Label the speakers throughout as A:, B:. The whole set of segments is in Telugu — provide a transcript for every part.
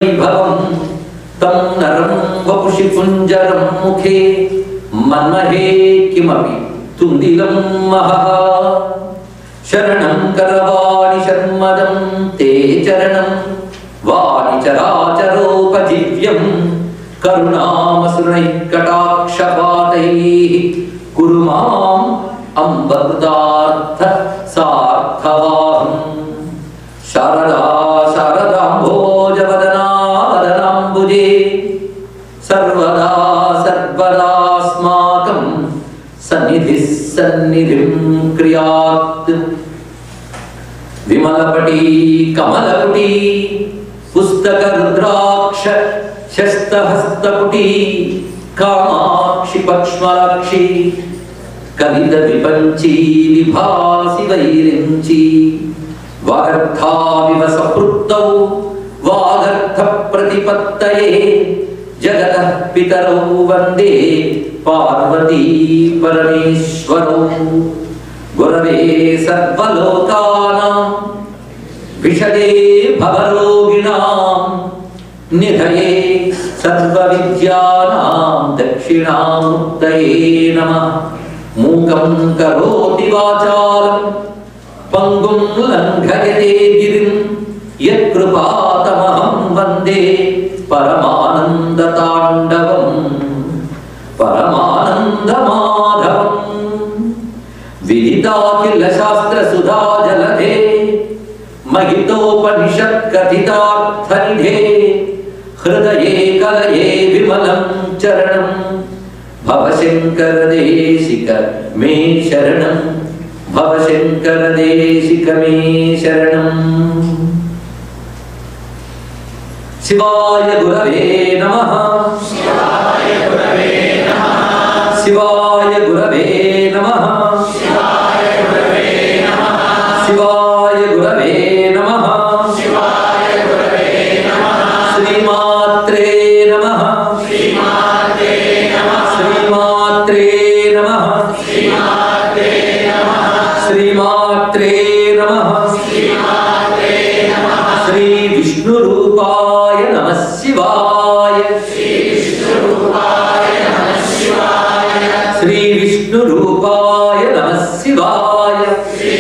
A: వైభవం తం నరం వపుషి కుంజరం ముఖే మన్మహే కిమపి తుందిలం మహః శరణం కరవాణి శర్మదం తే చరణం వాణి చరాచరోపజీవ్యం కరుణామసురై కటాక్షపాతై కురు మాం అంబృతార్థ సార్థవాహం శారదా శారదాంభోజవదనా వదనాంబుజే సర్వదా సర్వదాస్మాకం సన్నిధి సన్నిధిం క్రియాత్ విమలపటీ కమలపుటీ పుస్తక రుద్రాక్ష శస్తహస్తపుటీ కామాక్షి పక్ష్మలాక్షి కలిత విపంచీ విభాసి వైరించి వాగర్థావివ సపృక్తౌ వాగర్థ ప్రతిపత్తయే జగత పితరౌ వందే పార్వతీ పరమేశ్వరౌ గురవే సర్వలోకానాం విషదే భవరోగిణాం నిధయే సర్వవిద్యానాం దక్షిణాముక్తయే నమః మూకం కరోతి వాచాలం పంగుం లంఘయతే గిరిం యత్కృపాతమహం వందే పరమానందతాండవం పరమానందమాధవం విదితాఖిల శాస్త్ర సుధా జలధే महितोपनिषत् कथितार्थनिधे हृदये कलये विमलं चरणं भवशङ्करदेशिक मे शरणं भवशङ्करदेशिक मे शरणम् शिवाय गुरवे नमः शिवाय गुरवे नमः शिवाय गुरवे नमः श्रीमात्रे नमः श्रीमात्रे नमः श्रीमात्रे नमः श्री विष्णुरूपाय नमः शिवाय श्री विष्णुरूपाय नमः शिवाय श्री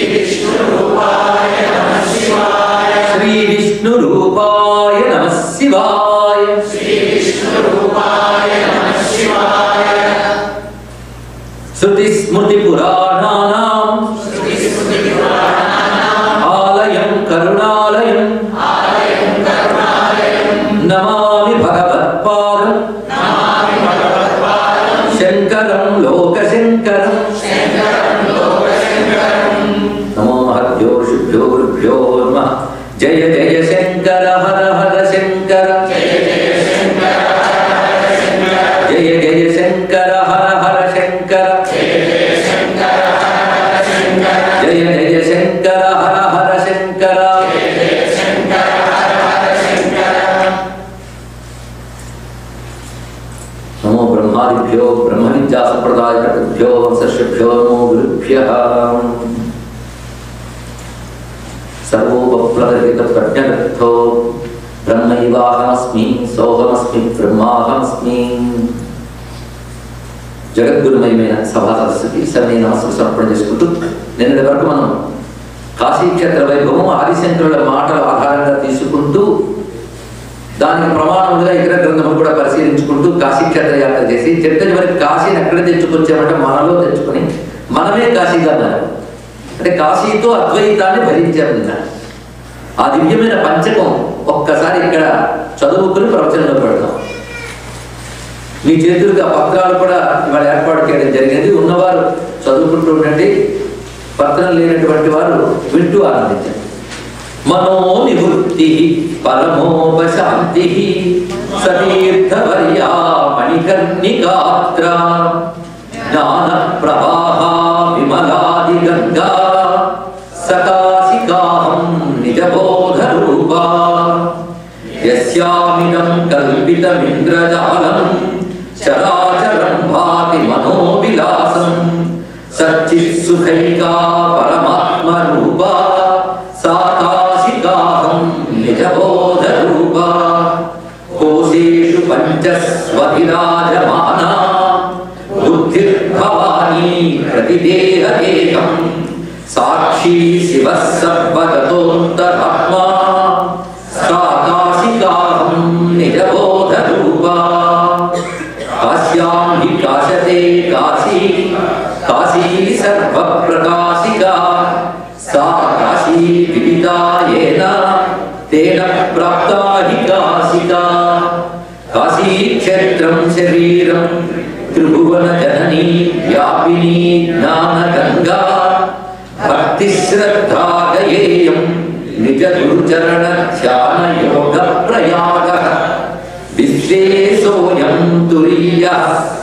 A: विष्णुरूपाय नमः शिवाय श्रुतिस्मृतिपुराणानाम् आलयं करुणालयं नमामि भगवत्पादं शङ्करं लोकशङ्करं नमो महद्भ्यो शुभ्यो गुरुभ्यो नमः जय जय शङ्कर हर हर शङ्कर जय जय शङ्कर हर हर शङ्कर जय जय शङ्कर हर हर शङ्कर नमो ब्रह्मादिभ्यो ब्रह्मविद्यासम्प्रदायकर्तृभ्यो वंशर्षभ्यो नमो गुरुभ्यः सर्वोपप्लवरहितप्रज्ञगर्थो ब्रह्मैवाहमस्मि सोऽहमस्मि ब्रह्माहमस्मि జగద్గురుమయమైన సభా సదస్సుకి సరైన నమస్కారం సమర్పణ చేసుకుంటూ నిన్నటి వరకు మనం కాశీక్షేత్ర వైభవం ఆదిశంకరుల మాటల ఆధారంగా తీసుకుంటూ దానికి ప్రమాణములుగా ఇతర గ్రంథములు కూడా పరిశీలించుకుంటూ కాశీక్షేత్ర యాత్ర చేసి చిట్ట చివరికి కాశీని ఎక్కడ తెచ్చుకొచ్చామంటే మనలో తెచ్చుకొని మనమే కాశీగా మారాం అంటే కాశీతో అద్వైతాన్ని భరించారు నిన్న ఆ దివ్యమైన పంచకం ఒక్కసారి ఇక్కడ చదువుకుని ప్రవచనంలో పెడతాం మీ చేతులకు ఆ పత్రాలు కూడా ఇవాళ ఏర్పాటు చేయడం జరిగింది ఉన్నవారు చదువుకుంటూ ఉండండి పత్రం లేనటువంటి వారు వింటూ ఆనందించండి మనో నివృత్తి పరమోపశాంతి సతీర్థవర్యా మణికర్ణికాత్ర జ్ఞాన ప్రవాహ విమలాది గంగా సకాశికాహం నిజబోధ రూపా యస్యామినం కల్పితమింద్రజాలం చరాచరం భాతి మనోవిలాసం సచ్చిత్సుఖైకా పరమాత్మరూపా సాకాశికాహం నిజబోధరూపా కోశేషు పంచస్వధిరాజమానా బుద్ధిర్భవానీ ప్రతిదేహేకం సాక్షి శివ సర్వగతోంతరాత్మా సాకాశికాహం నిజబోధరూపా కాశ్యాం హి కాశతే కాశీ కాశీ సర్వప్రకాశికా సా కాశీ విదితా येन तेन प्राप्ता हि काशिका काशीक्षेत्रं शरीरं त्रिभुवनजननी व्यापिनी ज्ञानगङ्गा भक्तिश्रद्धा गयेयं निजगुरुचरणध्यानयोगप्रयागः विश्वेशोऽयं तुरीयः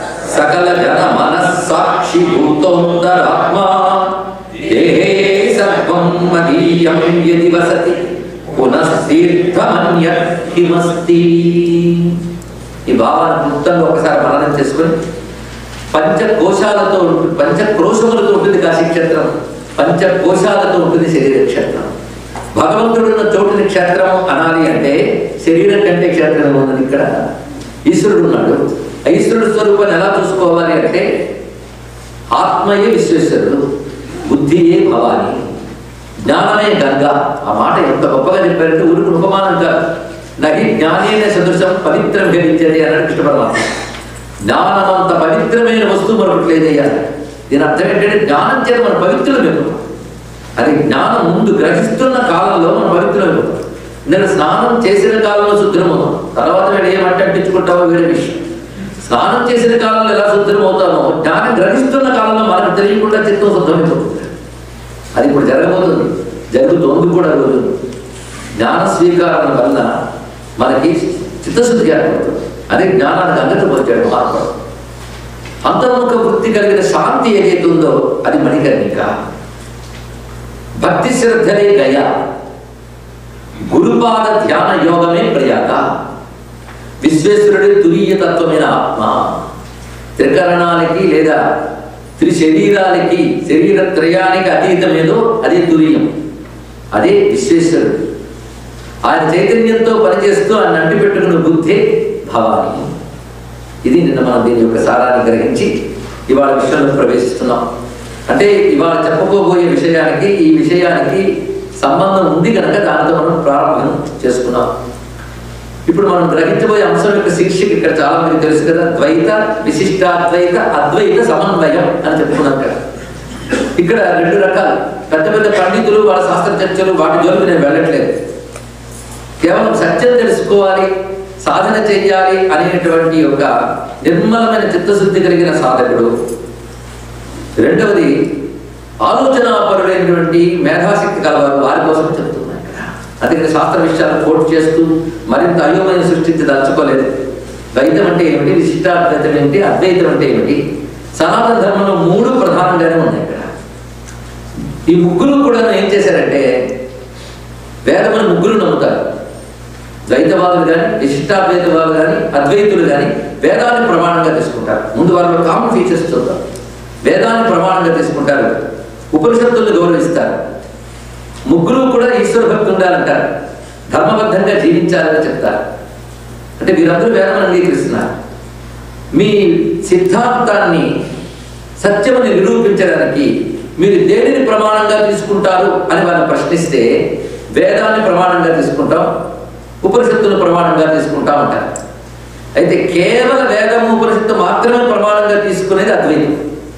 A: सकलजनमनस्साक्षिभूतोन्दरात्मा देहे सर्वं मदीयं यदि वसति పునస్తీర్థమన్యత్ కిమస్తి ఈ భావాన్ని క్లుప్తంగా ఒకసారి మననం చేసుకొని పంచకోశాలతో ఉంటుంది పంచక్రోశములతో ఉంటుంది కాశీ క్షేత్రం పంచకోశాలతో ఉంటుంది శరీర క్షేత్రం భగవంతుడు ఉన్న చోటుని క్షేత్రం అనాలి అంటే శరీరం కంటే క్షేత్రం ఉన్నది ఇక్కడ ఈశ్వరుడు ఉన్నాడు ఆ ఈశ్వరుడు స్వరూపాన్ని ఎలా చూసుకోవాలి అంటే ఆత్మయే విశ్వేశ్వరుడు బుద్ధియే భవాని జ్ఞానమే గంగ ఆ మాట ఎంత గొప్పగా చెప్పారంటే ఊరికి ఉపమానం కాదు నహి జ్ఞానేన సదృశం పవిత్రం భేదించేది అన్నాడు కృష్ణ పరమాత్మ జ్ఞానమంత పవిత్రమైన వస్తువు మరొకటి లేదయ్యా దీని అర్థం ఏంటంటే జ్ఞానం చేత మన పవిత్రులు అయిపోతాం అది జ్ఞానం ముందు గ్రహిస్తున్న కాలంలో మనం పవిత్రులు అయిపోతాం నేను స్నానం చేసిన కాలంలో శుద్ధమవుతాం తర్వాత వీడు ఏమంటే అంటించుకుంటామో వేరే విషయం స్నానం చేసిన కాలంలో ఎలా శుద్ధమవుతామో జ్ఞానం గ్రహిస్తున్న కాలంలో మనకు తెలియకుండా చిత్తం శుద్ధమైపోతుంది అది ఇప్పుడు జరగబోతుంది జరుగుతోంది కూడా రోజు జ్ఞాన స్వీకారణ వల్ల మనకి చిత్తశుద్ధి ఏర్పడుతుంది అదే జ్ఞానానికి అంగత పొందాడు మార్పు అంతర్ముఖ వృత్తి కలిగిన శాంతి ఏదైతే ఉందో అది మణికర్ణిక భక్తి శ్రద్ధలే గయ గురుపాద ధ్యాన యోగమే ప్రయాగ విశ్వేశ్వరుడి తురీయ తత్వమైన ఆత్మ త్రికరణాలకి లేదా త్రి శరీరాలకి శరీర త్రయానికి అతీతం ఏదో అదే తురీయం అదే విశ్వేశ్వరుడు ఆయన చైతన్యంతో పనిచేస్తూ ఆయన అంటి పెట్టుకున్న బుద్ధే భవాని ఇది నిన్న మనం దీని యొక్క సారాన్ని గ్రహించి ఇవాళ విషయంలో ప్రవేశిస్తున్నాం అంటే ఇవాళ చెప్పబోయే విషయానికి ఈ విషయానికి సంబంధం ఉంది కనుక దానితో మనం ప్రారంభం చేసుకున్నాం ఇప్పుడు మనం గ్రహించబోయే అంశం యొక్క శీర్షిక ఇక్కడ చాలా మంది తెలుసు కదా ద్వైత విశిష్టాద్వైత అద్వైత సమన్వయం అని చెప్పుకున్నాం కదా ఇక్కడ రెండు రకాలు పెద్ద పెద్ద పండితులు వాళ్ళ శాస్త్ర చర్చలు వాటి జోలికి నేను వెళ్ళట్లేదు కేవలం సత్యం తెలుసుకోవాలి సాధన చెయ్యాలి అనేటువంటి ఒక నిర్మలమైన చిత్తశుద్ధి కలిగిన సాధకుడు రెండవది ఆలోచనాపరుడైనటువంటి మేధాశక్తి కలవారు వారి కోసం చెప్తున్నాను ఇక్కడ అందుకని శాస్త్ర విషయాలు కోట్ చేస్తూ మరింత అయోమయం సృష్టించి దలుచుకోలేదు ద్వైతం అంటే ఏమిటి విశిష్టాద్వైతం ఏమిటి అద్వైతం అంటే ఏమిటి సనాతన ధర్మంలో మూడు ప్రధానంగానే ఉన్నాయి ఇక్కడ ఈ ముగ్గురు కూడా ఏం చేశారంటే వేదములు ముగ్గురు నమ్ముతారు ద్వైతవాదులు కానీ విశిష్టాద్వైతవాదులు కానీ అద్వైతులు కానీ వేదాన్ని ప్రమాణంగా తీసుకుంటారు ముందు వాళ్ళ కామన్ ఫీచర్స్ చూద్దాం వేదాన్ని ప్రమాణంగా తీసుకుంటారు ఉపనిషత్తుల్ని గౌరవిస్తారు ముగ్గురు కూడా ఈశ్వర భక్తి ఉండాలంటారు ధర్మబద్ధంగా జీవించాలని చెప్తారు అంటే వీరందరూ వేదం అంగీకరిస్తున్నారు మీ సిద్ధాంతాన్ని సత్యమని నిరూపించడానికి మీరు దేనిని ప్రమాణంగా తీసుకుంటారు అని వారిని ప్రశ్నిస్తే వేదాన్ని ప్రమాణంగా తీసుకుంటాం ఉపనిషత్తును ప్రమాణంగా తీసుకుంటాం అంటారు అయితే కేవల వేదము ఉపనిషత్తు మాత్రమే ప్రమాణంగా తీసుకునేది అద్వైతం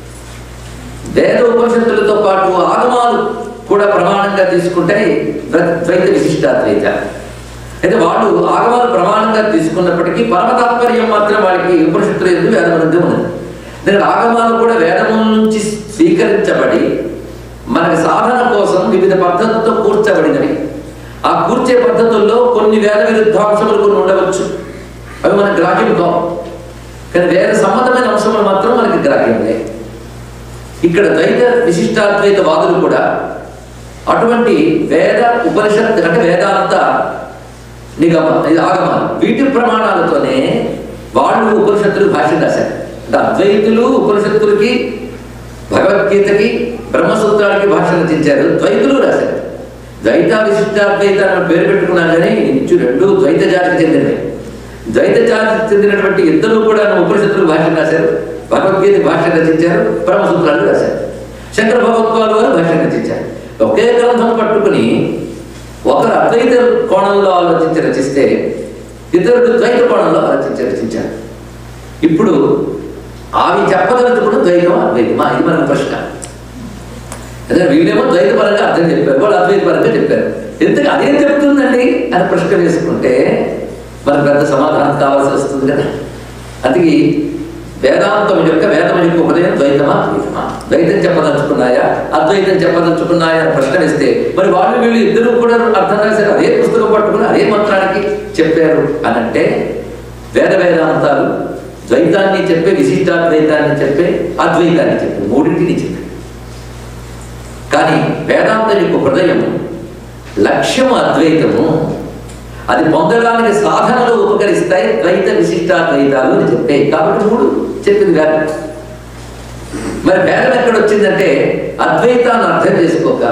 A: వేద ఉపనిషత్తులతో పాటు ఆగమాలు కూడా ప్రమాణంగా తీసుకుంటే ద్వ- ద్వైత విశిష్టాద్వైత అయితే వాళ్ళు ఆగమాలు ప్రమాణంగా తీసుకున్నప్పటికీ పరమ తాత్పర్యం మాత్రం వాళ్ళకి ఉపనిషత్తులు ఎందుకు వేదం నుండి ఉన్నది నేను ఆగమాలు కూడా వేదము నుంచి స్వీకరించబడి మనకి సాధన కోసం వివిధ పద్ధతులతో కూర్చబడినవి ఆ కూర్చే పద్ధతుల్లో కొన్ని వేద విరుద్ధాంశములు కొన్ని ఉండవచ్చు అవి మనకు గ్రాహ్యం కావు కానీ వేద సమ్మతమైన అంశములు మాత్రం మనకి గ్రాహ్యంలే ఇక్కడ ద్వైత విశిష్టాద్వైత వాదులు కూడా అటువంటి వేద ఉపనిషత్ అంటే వేదాంత నిగమ ఇది ఆగమాలు వీటి ప్రమాణాలతోనే వాళ్ళు ఉపనిషత్తులు భాష్యం రాశారు అంటే అద్వైతులు ఉపనిషత్తులకి భగవద్గీతకి బ్రహ్మసూత్రాలకి భాష రచించారు ద్వైతులు రాశారు ద్వైత విశిష్టాద్వైత అని పేరు పెట్టుకున్నా కానీ ఇంచు రెండు ద్వైత జాతికి చెందినవి ద్వైత జాతికి చెందినటువంటి ఇద్దరు కూడా ఉపనిషత్తులు భాష్యం రాశారు భగవద్గీత భాష్యం రచించారు పరమసూత్రాలు రాశారు శంకర భగవత్వాలు వారు భాష్యం రచించారు ఒకే గ్రంథం పట్టుకుని ఒకరు అద్వైత కోణంలో ఆలోచించి రచిస్తే ఇతరుడు ద్వైత కోణంలో ఆలోచించి రచించారు ఇప్పుడు అవి చెప్పదలుచుకున్న ద్వైతం అద్వైతమా ఇది మనకు ప్రశ్న అదే వీళ్ళేమో ద్వైత పరంగా అర్థం చెప్పారు వాళ్ళు అద్వైత పరంగా చెప్పారు ఎందుకు అదేం చెప్తుందండి అని ప్రశ్న వేసుకుంటే మనకు పెద్ద సమాధానం కావాల్సి వస్తుంది కదా అది వేదాంతం యొక్క వేదం యొక్క ఉదయం ద్వైతమా అద్వైతమా ద్వైతం చెప్పదలుచుకున్నాయా అద్వైతం చెప్పదలుచుకున్నాయా అని ప్రశ్న వేస్తే మరి వాళ్ళు వీళ్ళు ఇద్దరు కూడా అర్థం రాశారు అదే పుస్తకం పట్టుకుని అదే మంత్రానికి చెప్పారు అని అంటే వేద వేదాంతాలు ద్వైతాన్ని చెప్పే విశిష్టాద్వైతాన్ని చెప్పే అద్వైతాన్ని చెప్పే మూడింటిని చెప్పే కానీ వేదాంతం యొక్క హృదయం లక్ష్యం అద్వైతము అది పొందడానికి సాధనలు ఉపకరిస్తాయి ద్వైత విశిష్టాద్వైతాలు అని చెప్పే కాబట్టి మూడు చెప్పింది వేదం మరి వేదం ఎక్కడ వచ్చిందంటే అద్వైతాన్ని అర్థం చేసుకోక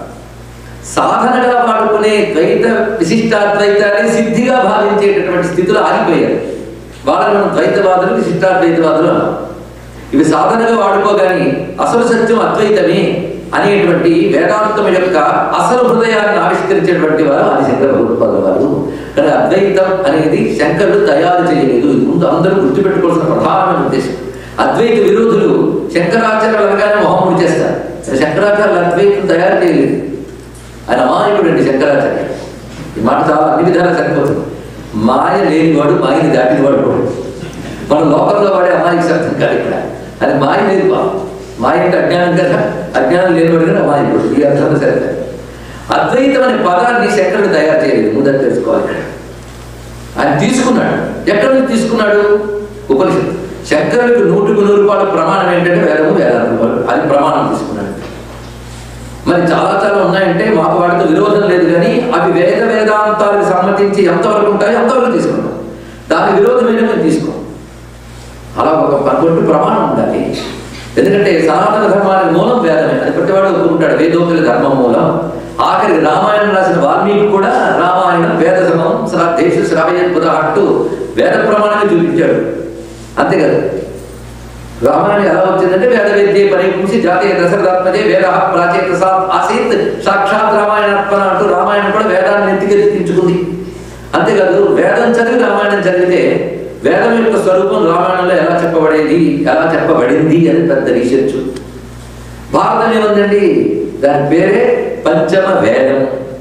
A: సాధనగా వాడుకునే ద్వైత విశిష్టాద్వైతాన్ని సిద్ధిగా భావించేటటువంటి స్థితిలో ఆగిపోయారు వాళ్ళని మనం ద్వైతవాదులు విశిష్టాద్వైతవాదులు అన్నాం ఇవి సాధనగా వాడుకోగాని అసలు సత్యం అద్వైతమే అనేటువంటి వేదాంతం యొక్క అసలు హృదయాన్ని ఆవిష్కరించేటువంటి వారు ఆది శంకర భగవత్పాదుల వారు కానీ అద్వైతం అనేది శంకరుడు తయారు చేయలేదు ఇది ముందు అందరూ గుర్తుపెట్టుకోవాల్సిన ప్రధానమైన ఉద్దేశం అద్వైత విరోధులు శంకరాచార్యులు అనగానే మొహం చేస్తారు శంకరాచార్యులు అద్వైతం తయారు చేయలేదు ఆయన అమాయకుడు అండి శంకరాచార్య ఈ మాట చాలా అన్ని విధాలా సరిపోతుంది మాయ లేనివాడు మాయని దాటినవాడు వాడు మన లోకంలో వాడే అమాయక శబ్దం కాదు ఇక్కడ అది మాయ లేదు బా మాయ అంటే అజ్ఞానం కదా అజ్ఞానం లేనివాడు కదా అమాయకుడు ఈ అర్థంలో సరిపోతుంది అద్వైతం అనే పదాన్ని శంకరుడు తయారు చేయలేదు ముందర తెలుసుకోవాలి ఇక్కడ ఆయన తీసుకున్నాడు ఎక్కడి నుంచి తీసుకున్నాడు ఉపనిషత్తు శంకరుడికి నూటికి నూరు రూపాయల ప్రమాణం ఏంటంటే వేదము వేదాంతం అది ప్రమాణం తీసుకున్నాడు మరి చాలా చాలా ఉన్నాయంటే మాకు వాటితో విరోధం లేదు కానీ అవి వేద వేదాంతాలకు సమ్మతించి ఎంతవరకు ఉంటాయో అంతవరకు తీసుకుంటాం దాని విరోధం ఏదో మేము తీసుకోం అలా ఒక పనుకుంటూ ప్రమాణం ఉండాలి ఎందుకంటే సనాతన ధర్మానికి మూలం వేదమే అది ప్రతివాడు ఒప్పుకుంటాడు వేదోక్తుల ధర్మం మూలం ఆఖరికి రామాయణం రాసిన వాల్మీకి కూడా రామాయణం వేద సమం దేశ శ్రావయద్భుత అంటూ వేద ప్రమాణాన్ని చూపించాడు అంతే కదా రామాయణం ఎలా వచ్చిందంటే వేద విద్య పరిపుంసి జాతీయ దశరథాత్మజే వేద ప్రాచేత ఆసీత్ సాక్షాత్ రామాయణాత్మన అంటూ రామాయణం కూడా వేదాన్ని ఎత్తికెత్తించుకుంది అంతేకాదు వేదం చదివి రామాయణం చదివితే వేదం యొక్క స్వరూపం రామాయణంలో ఎలా చెప్పబడేది ఎలా చెప్పబడింది అని పెద్ద రీసెర్చ్ భారతం ఏముందండి దాని పేరే పంచమ వేదం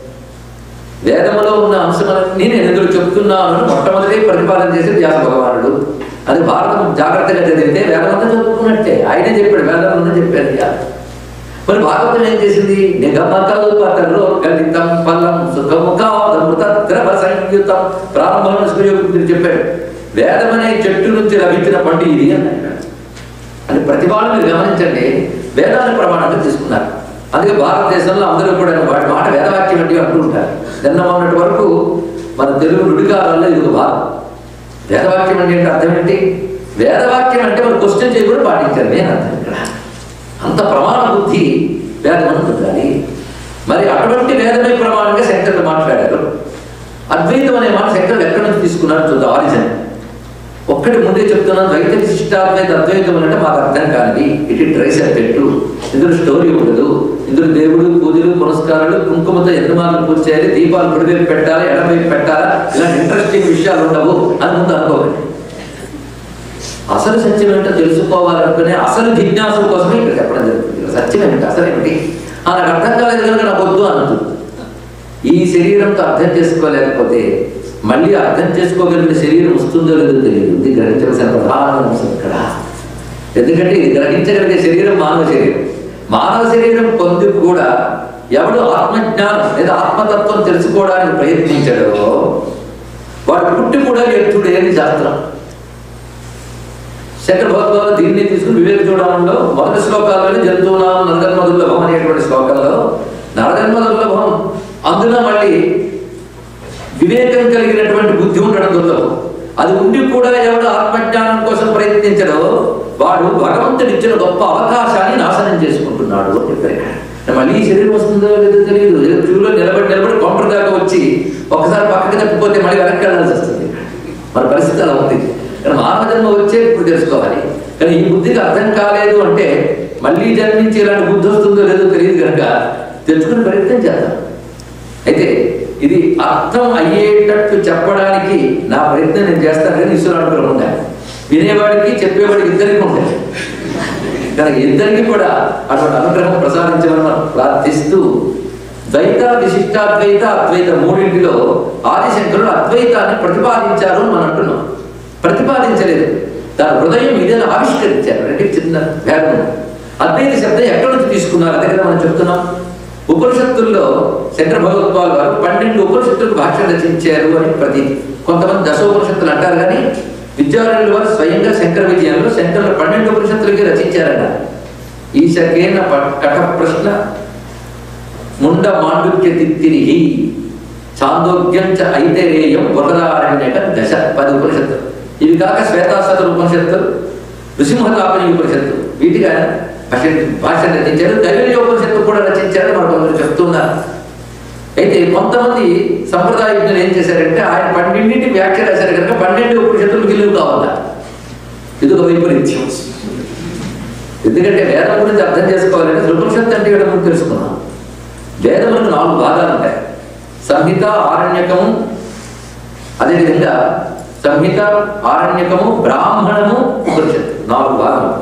A: వేదములో ఉన్న అంశములన్నీ నేను ఎదురు చెప్తున్నాను మొట్టమొదటి ప్రతిపాదన చేసి వ్యాస భగవానుడు అది భారతం జాగ్రత్తగా చదివితే వేదమంతా చదువుకున్నట్టే ఆయనే చెప్పాడు వేదం ఉందని చెప్పాడు వ్యాస మరి భాగవతం ఏం చేసింది నిగమకల్పతలో గలితం ఫలం సుఖముఖాదమృత ద్రవ సంయుతం ప్రారంభంలో సూర్యగుప్తుడు చెప్పాడు వేదం అనే చెట్టు నుంచి లభించిన పండు ఇది అన్నాడు అని ప్రతిభాను మీరు గమనించండి వేదాన్ని ప్రమాణంగా తీసుకున్నారు అందుకే భారతదేశంలో అందరూ కూడా వాటి మాట వేదవాక్యం అంటే అంటూ ఉంటారు నిన్న మొన్నటి వరకు మన తెలుగు నుడికాలంలో ఇది ఒక భాగం వేదవాక్యం అంటే ఏంటి అర్థం ఏంటి వేదవాక్యం అంటే మనం క్వశ్చన్ చేయకుండా పాటించారు నేను అర్థం ఇక్కడ అంత ప్రమాణ బుద్ధి వేదమని ఉండాలి మరి అటువంటి వేదమే ప్రమాణంగా శంకరులు మాట్లాడారు అద్వైతం అనే మాట శంకరులు ఎక్కడి నుంచి తీసుకున్నారు చూద్దాం ఆరిజన్ ఒక్కటి ముందే చెప్తున్నాను ద్వైత విశిష్టాద్వైత అద్వైతం అంటే మాకు అర్థం కానిది ఇటు ట్రైస్ పెట్టు ఇందులో స్టోరీ ఉండదు ఇందులో దేవుడు పూజలు పునస్కారాలు కుంకుమతో ఎన్నమాలను పూజ చేయాలి దీపాలు కుడివైపు పెట్టాలి ఎడవైపు పెట్టాలా ఇలాంటి ఇంట్రెస్టింగ్ విషయాలు ఉండవు అని ముందు అనుకోకండి అసలు సత్యం ఏంటో తెలుసుకోవాలనుకునే అసలు జిజ్ఞాస కోసమే ఇక్కడ చెప్పడం జరుగుతుంది సత్యం ఏమిటి అసలు ఏమిటి ఆ నాకు అర్థం కాలేదు కనుక నాకు వద్దు అన్నది ఈ శరీరంతో అర్థం చేసుకోలేకపోతే మళ్ళీ అర్థం చేసుకోగలిగిన శరీరం వస్తుందో లేదో తెలియదు ఇది గ్రహించవలసిన ప్రధాన అంశం ఇక్కడ ఎందుకంటే ఇది గ్రహించగలిగే శరీరం మానవ శరీరం మానవ శరీరం పొంది కూడా ఎవడు ఆత్మజ్ఞానం లేదా ఆత్మతత్వం తెలుసుకోవడానికి ప్రయత్నించడో వాడు పుట్టి కూడా ఎత్తుడే అని శాస్త్రం శంకర భగవద్వారు దీన్ని తీసుకుని వివేక చూడడంలో మొదటి శ్లోకాల్లోనే జంతువునాం నరగన్మదుర్లభం అనేటువంటి శ్లోకంలో నరగన్మదుర్లభం అందున మళ్ళీ వివేకం కలిగినటువంటి బుద్ధి ఉండడం దుర్లభం అది ఉండి కూడా ఎవడు ఆత్మజ్ఞానం కోసం ప్రయత్నించడో వాడు భగవంతుడు ఇచ్చిన గొప్ప అవకాశాన్ని నాశనం చేసుకుంటున్నాడు అని చెప్పారు ఇక్కడ. మళ్ళీ ఈ శరీరం వస్తుందో లేదో తెలియదు క్యూలో నిలబడి నిలబడి కౌంటర్ దాకా వచ్చి ఒకసారి పక్కకి తప్పిపోతే మళ్ళీ వెనక్కి వెళ్ళాల్సి వస్తుంది మన పరిస్థితి అలా ఉంది కానీ మానవ జన్మ వచ్చే ఇప్పుడు తెలుసుకోవాలి కానీ ఈ బుద్ధికి అర్థం కాలేదు అంటే మళ్ళీ జన్మించి ఇలాంటి బుద్ధి వస్తుందో లేదో తెలియదు కనుక తెచ్చుకుని ప్రయత్నం చేద్దాం అయితే ఇది అర్థం అయ్యేటట్టు చెప్పడానికి నా ప్రయత్నం నేను చేస్తాను కానీ ఈశ్వరు అనుగ్రహం ఉండాలి వినేవాడికి చెప్పేవాడికి ఇద్దరికి ఉండాలి కనుక ఇద్దరికి కూడా అటువంటి అనుగ్రహం ప్రసాదించమని మనం ప్రార్థిస్తూ ద్వైత విశిష్టాద్వైత అద్వైత మూడింటిలో ఆదిశంకరులు అద్వైతాన్ని ప్రతిపాదించారు అని మనం అంటున్నాం ప్రతిపాదించలేదు దాని హృదయం ఇదే ఆవిష్కరించారు అంటే చిన్న భేదం అద్వైత శబ్దం ఎక్కడి నుంచి తీసుకున్నారు అదే కదా మనం చెప్తున్నాం ఉపనిషత్తుల్లో శంకర భగవత్పాల్ వారు పన్నెండు ఉపనిషత్తులకు భాష రచించారు అని ప్రతి కొంతమంది దశోపనిషత్తులు అంటారు కానీ విద్యారణ్యుల వారు స్వయంగా శంకర విజయంలో శంకరులు పన్నెండు ఉపనిషత్తులకి రచించారట ఈశకేన ప- కట ప్రశ్న ముండ మాండుక్య తిత్తిరిహి చాందోగ్యం చ ఐతరేయం వరదారణ్యక దశ పది ఉపనిషత్తులు ఇవి కాక శ్వేతాసతుల ఉపనిషత్తులు నృసింహతాపని ఉపనిషత్తు వీటిగా భాష భాష రచించారు దైవల్య ఉపనిషత్తు కూడా రచించారు మరి కొందరు చెప్తున్నారు అయితే కొంతమంది సంప్రదాయ విజ్ఞులు ఏం చేశారంటే ఆయన పన్నెండింటి వ్యాఖ్య రాశారు కనుక పన్నెండు ఉపనిషత్తులు గిలువు కావాలా ఇది ఒక వైపరీత్యం ఎందుకంటే వేదం గురించి అర్థం చేసుకోవాలంటే అసలు ఉపనిషత్తు అంటే ఏమిటో మనం తెలుసుకున్నాం వేదములకు నాలుగు భాగాలు ఉంటాయి సంహిత ఆరణ్యకము అదేవిధంగా సంహిత ఆరణ్యకము బ్రాహ్మణము ఉపనిషత్తు నాలుగు భాగాలు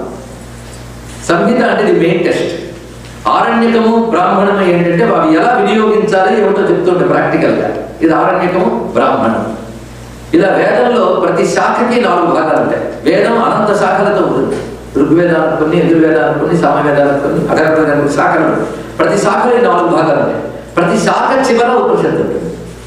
A: సంహిత అంటే ఇది మెయిన్ టెస్ట్ ఆరణ్యకము బ్రాహ్మణము ఏంటంటే అవి ఎలా వినియోగించాలి ఏమిటో చెప్తుంటే ప్రాక్టికల్గా ఇది ఆరణ్యకము బ్రాహ్మణం ఇలా వేదంలో ప్రతి శాఖకి నాలుగు భాగాలు ఉంటాయి వేదం అనంత శాఖలతో ఉంటుంది ఋగ్వేదానికి కొన్ని ఎదుర్వేదానికి కొన్ని సామవేదానికి కొన్ని అగరవేదానికి కొన్ని శాఖలు ఉంటాయి ప్రతి శాఖలో ఈ నాలుగు భాగాలు ఉంటాయి ప్రతి శాఖ చివర ఉపనిషత్తు ఉంటుంది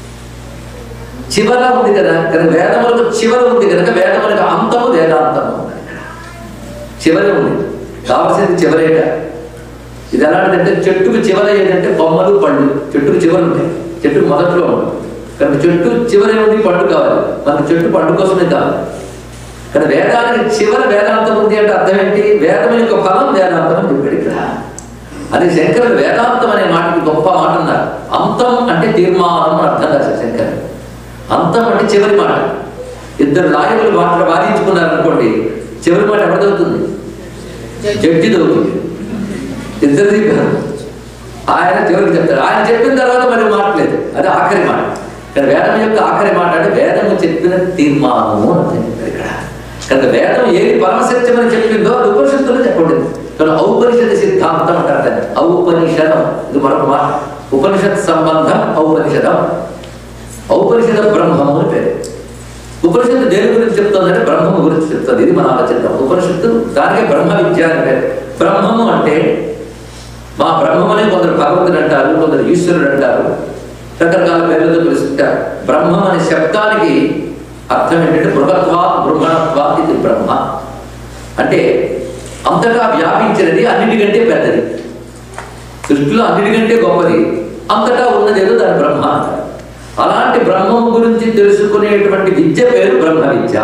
A: చివర ఉంది కదా కనుక వేదములకు చివర ఉంది కనుక వేదములకు అంతము వేదాంతము ఉన్నాయి ఇక్కడ. చివరి ఉంది కావలసింది చివరేట ఇది ఎలాంటిదంటే చెట్టుకు చివర ఏంటంటే బొమ్మలు పళ్ళు చెట్టుకు చివరి ఉంటాయి చెట్టు మొదట్లో ఉంటుంది కనుక చెట్టు చివరే ఉంది పండు కావాలి మనకు చెట్టు పండు కోసమే కావాలి కానీ వేదానికి చివర వేదాంతం ఉంది అంటే అర్థం ఏంటి వేదం యొక్క ఫలం వేదాంతం అని చెప్పాడు ఇక్కడ అది శంకరుడు వేదాంతం అనే మాటకి గొప్ప మాట అన్నారు అంతం అంటే తీర్మానం అని అర్థం రాశారు శంకర్ అంతం అంటే చివరి మాట ఇద్దరు లాయర్లు మాటలు వాదించుకున్నారు అనుకోండి చివరి మాట ఎవరిదవుతుంది జడ్జి దొరుకుతుంది ఇద్దరిది కాదు. ఆయన చివరికి చెప్తాడు ఆయన చెప్పిన తర్వాత మరి మాట్లేదు అది ఆఖరి మాట కానీ వేదం యొక్క ఆఖరి మాట అంటే వేదము చెప్పిన తీర్మానము అని చెప్పారు ఇక్కడ కనుక వేదం ఏది పరమసత్యం అని చెప్పిందో అది ఉపనిషత్తులో చెప్పబడింది కానీ ఔపనిషత్ సిద్ధాంతం అంటారు దాన్ని ఔపనిషదం ఇది మరొక మాట ఉపనిషత్ సంబంధం ఔపనిషదం ఔపనిషద బ్రహ్మము అని పేరు ఉపనిషత్తు దేని గురించి చెప్తుందంటే బ్రహ్మము గురించి చెప్తుంది ఇది మన ఆలోచిద్దాం ఉపనిషత్తు దానికే బ్రహ్మ విద్య అని పేరు బ్రహ్మము అంటే మా బ్రహ్మమని కొందరు భగవంతుడు అంటారు కొందరు ఈశ్వరుడు అంటారు రకరకాల పేర్లతో పిలుస్తుంటారు బ్రహ్మం అనే శబ్దానికి అర్థం ఏంటంటే బృహత్వా బృహణత్వా ఇది బ్రహ్మ అంటే అంతటా వ్యాపించినది అన్నిటికంటే పెద్దది దృష్టిలో అన్నిటికంటే గొప్పది అంతటా ఉన్నదేదో దాని బ్రహ్మ అంటారు అలాంటి బ్రహ్మం గురించి తెలుసుకునేటువంటి విద్య పేరు బ్రహ్మ విద్య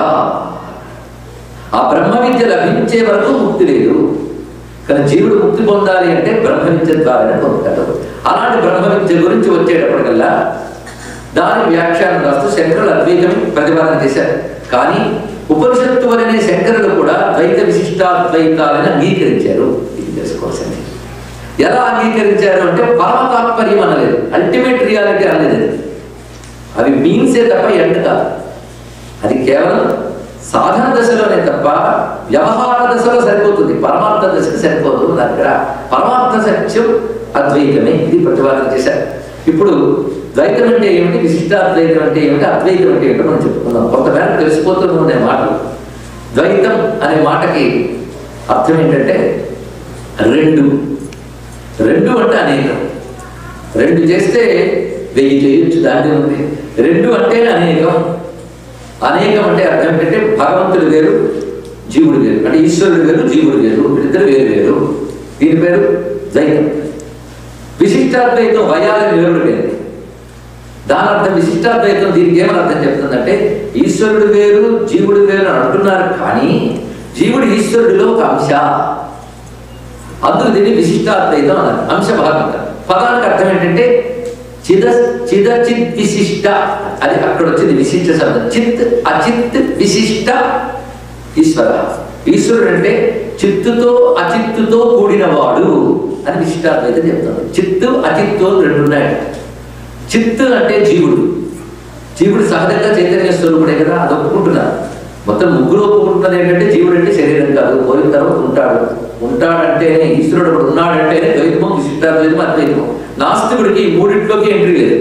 A: ఆ బ్రహ్మ విద్య లభించే వరకు ముక్తి లేదు కానీ జీవుడు ముక్తి పొందాలి అంటే బ్రహ్మ విద్య ద్వారానే పొందుతాడు అలాంటి బ్రహ్మ విద్య గురించి వచ్చేటప్పటికల్లా దాని వ్యాఖ్యానం రాస్తూ శంకరులు అద్వైతం ప్రతిపాదన చేశారు కానీ ఉపనిషత్తు అనే శంకరులు కూడా ద్వైత విశిష్టాద్వైతాలను అంగీకరించారు ఇది తెలుసుకోవాల్సింది ఎలా అంగీకరించారు అంటే పరమ తాత్పర్యం అనలేదు అల్టిమేట్ రియాలిటీ అనలేదు అది. అవి మీన్సే తప్ప ఎండ్ కాదు అది కేవలం సాధన దశలోనే తప్ప వ్యవహార దశలో సరిపోతుంది పరమార్థ దశకు సరిపోదు దగ్గర పరమార్థ సత్యం అద్వైతమే ఇది ప్రతిపాదన చేశారు ఇప్పుడు ద్వైతం అంటే ఏమిటి విశిష్టాద్వైతం అంటే ఏమిటి అద్వైతం అంటే ఏమిటో మనం చెప్పుకుందాం కొంతమేర తెలిసిపోతుంది అనే మాటలు ద్వైతం అనే మాటకి అర్థం ఏంటంటే రెండు రెండు అంటే అనేకం రెండు చేస్తే వెయ్యి చేయొచ్చు దాంట్లో ఉంది రెండు అంటే అనేకం అనేకం అంటే అర్థం ఏంటంటే భగవంతుడు వేరు జీవుడు వేరు అంటే ఈశ్వరుడు వేరు జీవుడు వేరు వీళ్ళిద్దరు వేరు వేరు దీని పేరు ద్వైతం విశిష్టాద్వైతం వయాలని వేరుడిపోయింది దాని అర్థం విశిష్టాద్వైతం దీనికి ఏమని అర్థం చెప్తుందంటే ఈశ్వరుడు వేరు జీవుడు వేరు అని అంటున్నారు కానీ జీవుడు ఈశ్వరుడిలో ఒక అంశ అందుకు దీన్ని విశిష్టాద్వైతం అన్నారు అంశ భాగం అంటారు పదానికి అర్థం ఏంటంటే చిద చిద చిత్ విశిష్ట అది అక్కడ వచ్చింది విశిష్ట శబ్దం చిత్ అచిత్ విశిష్ట ఈశ్వర ఈశ్వరుడు అంటే చిత్తుతో అచిత్తుతో కూడినవాడు అని విశిష్టాద్వైతం చెప్తాడు చిత్తు అచిత్తు అని రెండు ఉన్నాయి చిత్తు అంటే జీవుడు జీవుడు సహజంగా చైతన్య స్వరూపుడే కదా అది ఒప్పుకుంటున్నారు మొత్తం ముగ్గురు ఒప్పుకుంటున్నది ఏంటంటే జీవుడు అంటే శరీరం కాదు పోయిన తర్వాత ఉంటాడు ఉంటాడంటేనే ఈశ్వరుడు ఒకడు ఉన్నాడంటేనే ద్వైతమం విశిష్టాద్వైతం అద్వైతమం నాస్తికుడికి ఈ మూడింట్లోకి ఎంట్రీ లేదు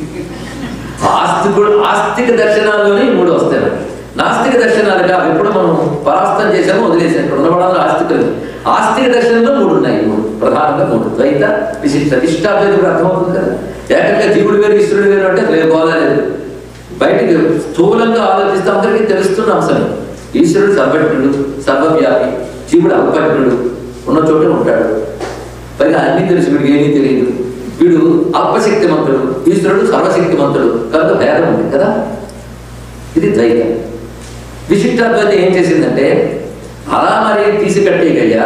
A: ఆస్తికుడు ఆస్తిక దర్శనాల్లోనే ఈ మూడు వస్తాయి మనకి. నాస్తిక దర్శనాలుగా ఎప్పుడు మనం పరాస్తం చేసామో వదిలేసాం ఇక్కడ ఉన్న వాళ్ళందరూ ఆస్తికులు ఆస్తిక దర్శనంలో మూడు ఉన్నాయి ఈ మూడు ప్రధానంగా మూడు ద్వైత విశిష్ట విశిష్టాద్వైతం అర్థమవుతుంది కదా ఏకంగా జీవుడు వేరు ఈశ్వరుడు వేరు అంటే లేదు లేదు బయటికి స్థూలంగా ఆలోచిస్తే అందరికీ తెలుస్తున్న అంశం ఈశ్వరుడు సర్వజ్ఞుడు సర్వవ్యాపి జీవుడు అల్పజ్ఞుడు ఉన్న చోటే ఉంటాడు పైగా అన్ని తెలుసు వీడికి ఏమీ తెలియదు వీడు అల్పశక్తిమంతుడు ఈశ్వరుడు సర్వశక్తిమంతుడు కనుక భేదం ఉంది కదా ఇది ద్వైతం విశిష్టాద్వైతం ఏం చేసిందంటే అలా మరి తీసి కట్టేయగయ్యా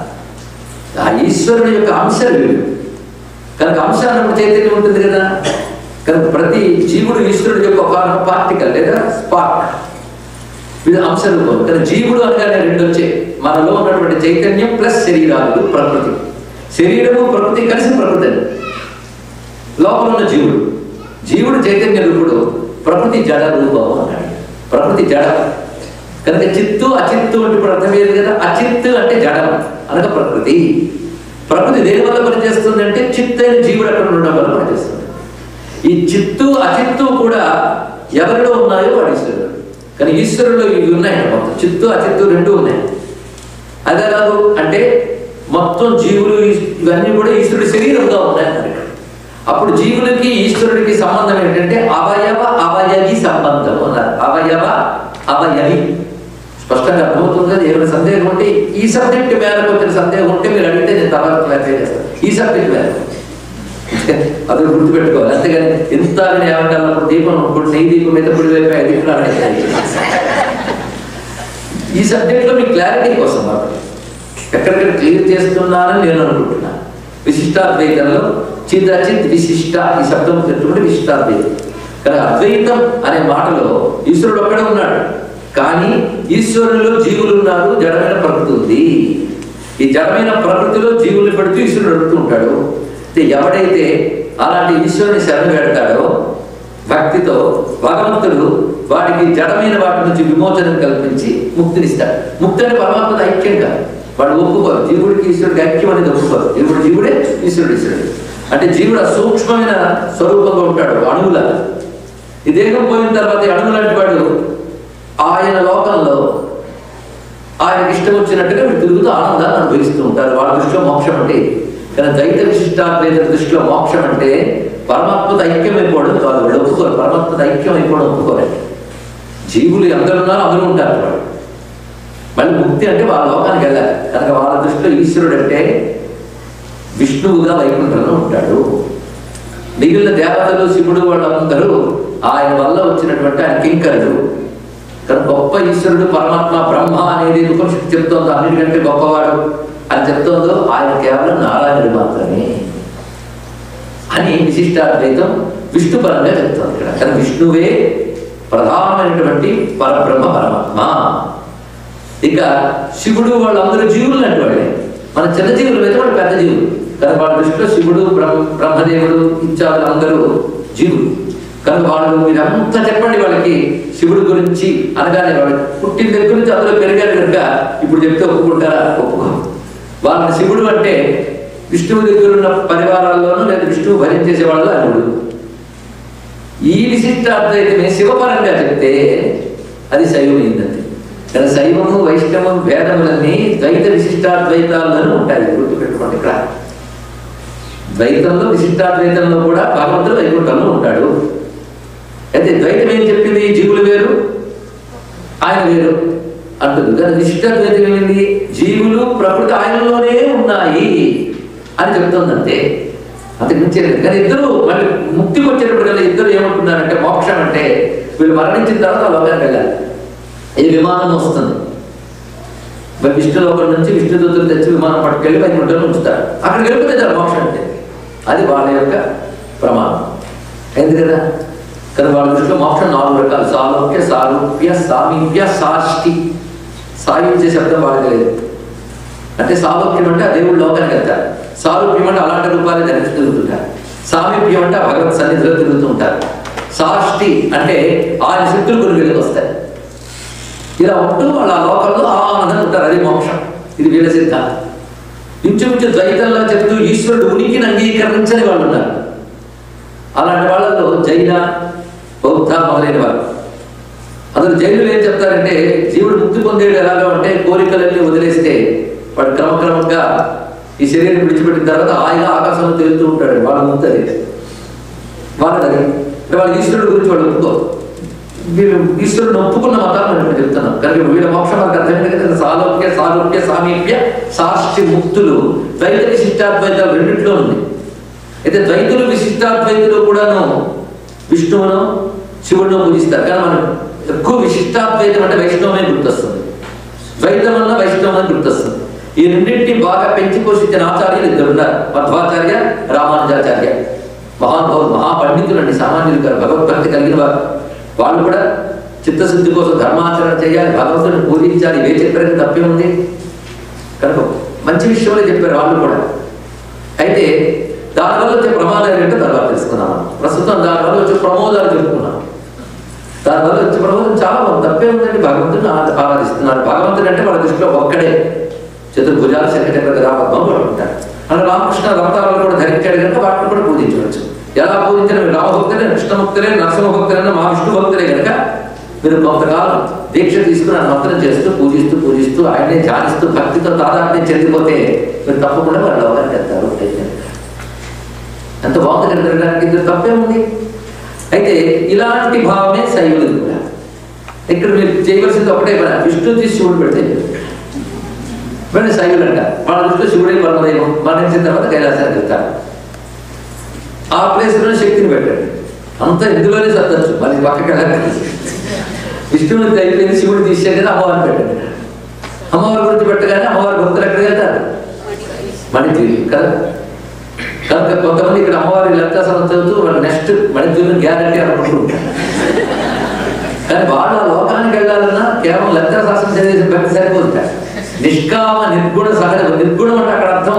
A: ఆ ఈశ్వరుని యొక్క అంశాలు వీడు కనుక అంశాలను చైతన్యం ఉంటుంది కదా కనుక ప్రతి జీవుడు ఈశ్వరుడు యొక్క ఒక పార్టికల్ లేదా స్పార్క్ ఇది అంశ రూపం కానీ జీవుడు అనగానే రెండు వచ్చాయి మనలో ఉన్నటువంటి చైతన్యం ప్లస్ శరీరాలు ప్రకృతి శరీరము ప్రకృతి కలిసి ప్రకృతి అది. లోపల ఉన్న జీవుడు జీవుడు చైతన్య రూపుడు ప్రకృతి జడ రూపం అన్నాడు ప్రకృతి జడ కనుక చిత్తు అచిత్తు అంటే ఇప్పుడు అర్థం లేదు కదా అచిత్తు అంటే జడం అనగా ప్రకృతి ప్రకృతి దేని వల్ల పనిచేస్తుంది అంటే చిత్తైన జీవుడు అక్కడ ఉండడం వల్ల పనిచేస్తుంది ఈ చిత్తు అచిత్తు కూడా ఎవరిలో ఉన్నాయో వాడు ఈశ్వరుడు కానీ ఈశ్వరుడు ఇవి ఉన్నాయి మొత్తం చిత్తు అచిత్తు రెండు ఉన్నాయి అదే కాదు అంటే మొత్తం జీవులు ఈ- ఇవన్నీ కూడా ఈశ్వరుడి శరీరంగా ఉన్నాయి అన్నారు ఇక్కడ. అప్పుడు జీవులకి ఈశ్వరుడికి సంబంధం ఏంటంటే అవయవ అవయవి సంబంధం అన్నారు అవయవ అవయవి స్పష్టంగా అర్థమవుతుంది కదా ఏమైనా సందేహం ఉంటే ఈ సబ్జెక్ట్ మేరకు వచ్చిన సందేహం ఉంటే మీరు అడిగితే నేను తర్వాత క్లారిఫై చేస్తాను ఈ సబ్జెక్ట్ మేరకు అది గుర్తుపెట్టుకోవాలి అంతేగాని ఎంత అని ఏమంటారు దీపం ఇప్పుడు నెయ్యి దీపం మీద పుడి వైపు ఐదు దిక్కులు ఈ సబ్జెక్ట్లో మీ క్లారిటీ కోసం మాత్రం ఎక్కడికక్కడ క్లియర్ చేస్తున్నానని నేను అనుకుంటున్నాను విశిష్టాద్వైతంలో చిదచిత్ విశిష్ట ఈ శబ్దం పెట్టుకుంటే విశిష్టాద్వైతం కానీ అద్వైతం అనే మాటలో ఈశ్వరుడు ఒక్కడే ఉన్నాడు కానీ ఈశ్వరునిలో జీవులు ఉన్నారు జడమైన ప్రకృతి ఉంది ఈ జడమైన ప్రకృతిలో జీవుల్ని పెడుతూ ఈశ్వరుడు అడుగుతూ ఉంటాడు అయితే ఎవడైతే అలాంటి ఈశ్వరుని శరణ పెడతాడో భక్తితో భగవంతుడు వాడికి జడమైన వాటి నుంచి విమోచనం కల్పించి ముక్తినిస్తాడు ముక్తి అంటే పరమాత్మ ఐక్యం కాదు వాడు ఒప్పుకోరు జీవుడికి ఈశ్వరుడికి ఐక్యం అనేది ఒప్పుకోరు జీవుడు జీవుడే ఈశ్వరుడు ఈశ్వరుడు అంటే జీవుడు ఆ సూక్ష్మమైన స్వరూపంగా ఉంటాడు అణువులా ఈ దేహం పోయిన తర్వాత ఈ అణువు లాంటి వాడు ఆయన లోకంలో ఆయనకి ఇష్టం వచ్చినట్టుగా వీడు తిరుగుతూ ఆనందాన్ని అనుభవిస్తూ ఉంటారు వాళ్ళ దృష్టిలో మోక్షం అంటే ఇది. కానీ ద్వైత విశిష్టాద్వైత దృష్టిలో మోక్షం అంటే పరమాత్మతో ఐక్యమైపోవడం కాదు వాళ్ళు ఒప్పుకోరు పరమాత్మతో ఐక్యం అయిపోవడం ఒప్పుకోరండి జీవులు ఎందరు ఉన్నారో అందరూ ఉంటారు వాళ్ళు మళ్ళీ ముక్తి అంటే వాళ్ళ లోకానికి వెళ్ళాలి కనుక వాళ్ళ దృష్టిలో ఈశ్వరుడు అంటే విష్ణువుగా వైకుంఠంలో ఉంటాడు మిగిలిన దేవతలు శివుడు వాళ్ళందరూ ఆయన వల్ల వచ్చినటువంటి ఆయన కింకరుడు కానీ గొప్ప ఈశ్వరుడు పరమాత్మ బ్రహ్మ అనేది ఉపనిషత్తు చెప్తోంది అన్నిటికంటే గొప్పవాడు అని చెప్తోందో ఆయన కేవలం నారాయణుడు మాత్రమే అని విశిష్టాద్వైతం విష్ణు పరంగా చెప్తోంది ఇక్కడ కానీ విష్ణువే ప్రధానమైనటువంటి పరబ్రహ్మ పరమాత్మ ఇక శివుడు వాళ్ళందరూ జీవులు లాంటి వాళ్ళే మన చిన్న జీవులు అయితే వాళ్ళు పెద్ద జీవులు కానీ వాళ్ళ దృష్టిలో శివుడు బ్రహ్మ బ్రహ్మదేవుడు ఇత్యాదులు అందరూ జీవులు కనుక వాళ్ళు మీరంతా చెప్పండి వాళ్ళకి శివుడు గురించి అనగానే వాళ్ళు పుట్టిన దగ్గర నుంచి అందులో పెరిగారు కనుక ఇప్పుడు చెప్తే ఒప్పుకుంటారా ఒప్పుకో వాళ్ళని శివుడు అంటే విష్ణువు దగ్గర ఉన్న పరివారాల్లోనూ లేదా విష్ణువు భరించేసే వాళ్ళు అనుడు ఈ విశిష్టాద్వైతమే శివపరంగా చెప్తే అది శైవమైందంతే కానీ శైవము వైష్ణవం భేదములన్నీ ద్వైత విశిష్టాద్వైతాలను ఉంటాయి గుర్తుపెట్టుకోండి ఇక్కడ ద్వైతంలో విశిష్టాద్వైతంలో కూడా భగవంతుడు వైకుంఠంలో ఉంటాడు అయితే ద్వైతం ఏం చెప్పింది జీవులు వేరు ఆయన వేరు అంటుంది కానీ విశిష్టాద్వైతం ఏమైంది జీవులు ప్రకృతి ఆయనలోనే ఉన్నాయి అని చెప్తుందంతే అంతకు మించి ఏం లేదు. కానీ ఇద్దరు మళ్ళీ ముక్తికి వచ్చేటప్పటికల్లా ఇద్దరు ఏమంటున్నారంటే మోక్షం అంటే వీళ్ళు మరణించిన తర్వాత ఆ లోకానికి వెళ్ళాలి ఏ విమానం వస్తుంది మరి విష్ణులోకం నుంచి విష్ణుదూతులు తెచ్చి విమానం పట్టుకెళ్ళి వైకుంఠంలో ఉంచుతారు అక్కడికి వెళ్ళిపోతే చాలు మోక్షం అంటే అది వాళ్ళ యొక్క ప్రమాణం అయింది కదా కానీ వాళ్ళ దృష్టిలో మోక్షం నాలుగు రకాలు సాలోక్య సారూప్య సామీప్య సాష్టి సాయుధ్య శబ్దం వాళ్ళకి లేదు అంటే సాలోక్యం అంటే ఆ దేవుడు లోకానికి వెళ్తారు సారూప్యం అంటే అలాంటి రూపాలు ధరించి తిరుగుతుంటారు సామీప్యం అంటే ఆ భగవత్ సన్నిధిలో తిరుగుతూ ఉంటారు సాష్టి అంటే ఆయన శక్తులు కొన్ని వీళ్ళకి వస్తాయి ఇలా ఉంటూ వాళ్ళ ఆ లోకంలో ఆనందంగా ఉంటారు అది మోక్షం ఇది వీళ్ళ సిద్ధాంతం ఇంచుమించు ద్వైతంలో చెప్తూ ఈశ్వరుడు ఉనికిని అంగీకరించని వాళ్ళు ఉన్నారు అలాంటి వాళ్ళలో జైన బౌద్ధ మొదలైన వారు అసలు జైనులు ఏం చెప్తారంటే జీవుడు ముక్తి పొందేడు ఎలాగో అంటే కోరికలన్నీ వదిలేస్తే వాడు క్రమక్రమంగా ఈ శరీరం విడిచిపెట్టిన తర్వాత హాయిగా ఆకాశంలో తేలుతూ ఉంటాడు వాళ్ళ ముక్తి అది వాళ్ళది అది అంటే వాళ్ళ ఈశ్వరుడు గురించి వాళ్ళు ఒప్పుకోరు వీళ్ళు ఈశ్వరుడు ఒప్పుకున్న మతాలను నేను చెప్తున్నాను కనుక వీళ్ళ మోక్షం మనకు అర్థమైంది కదా సాలోక్య సారూప్య సామీప్య సాష్టి ముక్తులు ద్వైత విశిష్టాద్వైతాలు రెండింటిలో ఉంది అయితే ద్వైతులు విశిష్టాద్వైతులు కూడాను విష్ణువును శివుడును పూజిస్తారు కానీ మనం ఎక్కువ విశిష్టాద్వైతం అంటే వైష్ణవమే గుర్తొస్తుంది ద్వైతం అన్న వైష్ణవమే గుర్తొస్తుంది ఈ రెండింటిని బాగా పెంచి పోషించిన ఆచార్యులు ఇద్దరు ఉన్నారు మధ్వాచార్య రామానుజాచార్య మహానుభావులు మహాపండితులు అండి సామాన్యులు గారు భగవద్భక్తి కలిగిన వారు వాళ్ళు కూడా చిత్తశుద్ధి కోసం ధర్మాచరణ చేయాలి భగవంతుని పూజించాలి ఇవే చెప్పారని తప్పే ఉంది కనుక మంచి విషయంలో చెప్పారు వాళ్ళు కూడా అయితే దానివల్ల వచ్చే ప్రమాదాలు ఏంటో తర్వాత తెలుసుకున్నాం మనం. ప్రస్తుతం దానివల్ల వచ్చే ప్రమోదాలు చెప్పుకున్నాం దానివల్ల వచ్చే ప్రమోదం చాలా ఉంది. తప్పే ఉందండి భగవంతుని ఆ- ఆరాధిస్తున్నారు భగవంతుడు అంటే వాళ్ళ దృష్టిలో ఒక్కడే చతుర్భుజాలు శంఖచక్ర రామత్వం కూడా ఉంటారు అలా రామకృష్ణ అవతారాలు కూడా ధరించాడు కనుక వాటిని కూడా పూజించవచ్చు ఎలా పూజించిన మీరు రామభక్తులే కృష్ణభక్తులే నరసింహభక్తులే మా విష్ణు భక్తులే కనుక మీరు కొంతకాలం దీక్ష తీసుకుని ఆయన మంత్రం చేస్తూ పూజిస్తూ పూజిస్తూ ఆయనే ధ్యానిస్తూ భక్తితో తాదాత్మ్యం చెందిపోతే మీరు తప్పకుండా వాళ్ళ లోకానికి వెళ్తారు అయితే ఎంత బాగుంది కదా తిరగడానికి ఇందులో తప్పే ఉంది అయితే ఇలాంటి భావమే శైవులది కూడా ఇక్కడ మీరు చేయవలసింది ఒకటే పని విష్ణు తీసి శివుడు పెడితే వీళ్ళు శైవులు అంట వాళ్ళ దృష్టిలో శివుడే పరమదైవం మరణించిన తర్వాత కైలాసానికి వెళ్తారు ఆ ప్లేస్లో శక్తిని పెట్టండి అంతా ఇందులోనే సర్దచ్చు మళ్ళీ పక్కకి వెళ్ళాలి విష్ణువుని అయిపోయింది శివుడు తీసే కదా అమ్మవారిని పెట్టండి అమ్మవారి గురించి పెట్టగానే అమ్మవారి భక్తులు ఎక్కడికి వెళ్తారు మణితీరు కదా కనుక కొంతమంది ఇక్కడ అమ్మవారి లలితాసనం చదువుతూ వాళ్ళు నెక్స్ట్ మణితీరుని గ్యారంటీ అనుకుంటూ ఉంటారు కానీ వాళ్ళు ఆ లోకానికి వెళ్ళాలన్నా కేవలం లలితాశాస్త్రం చదివేసి భక్తి సరిపోతుంది నిష్కామ నిర్గుణ సహజ నిర్గుణం అంటే అక్కడ అర్థం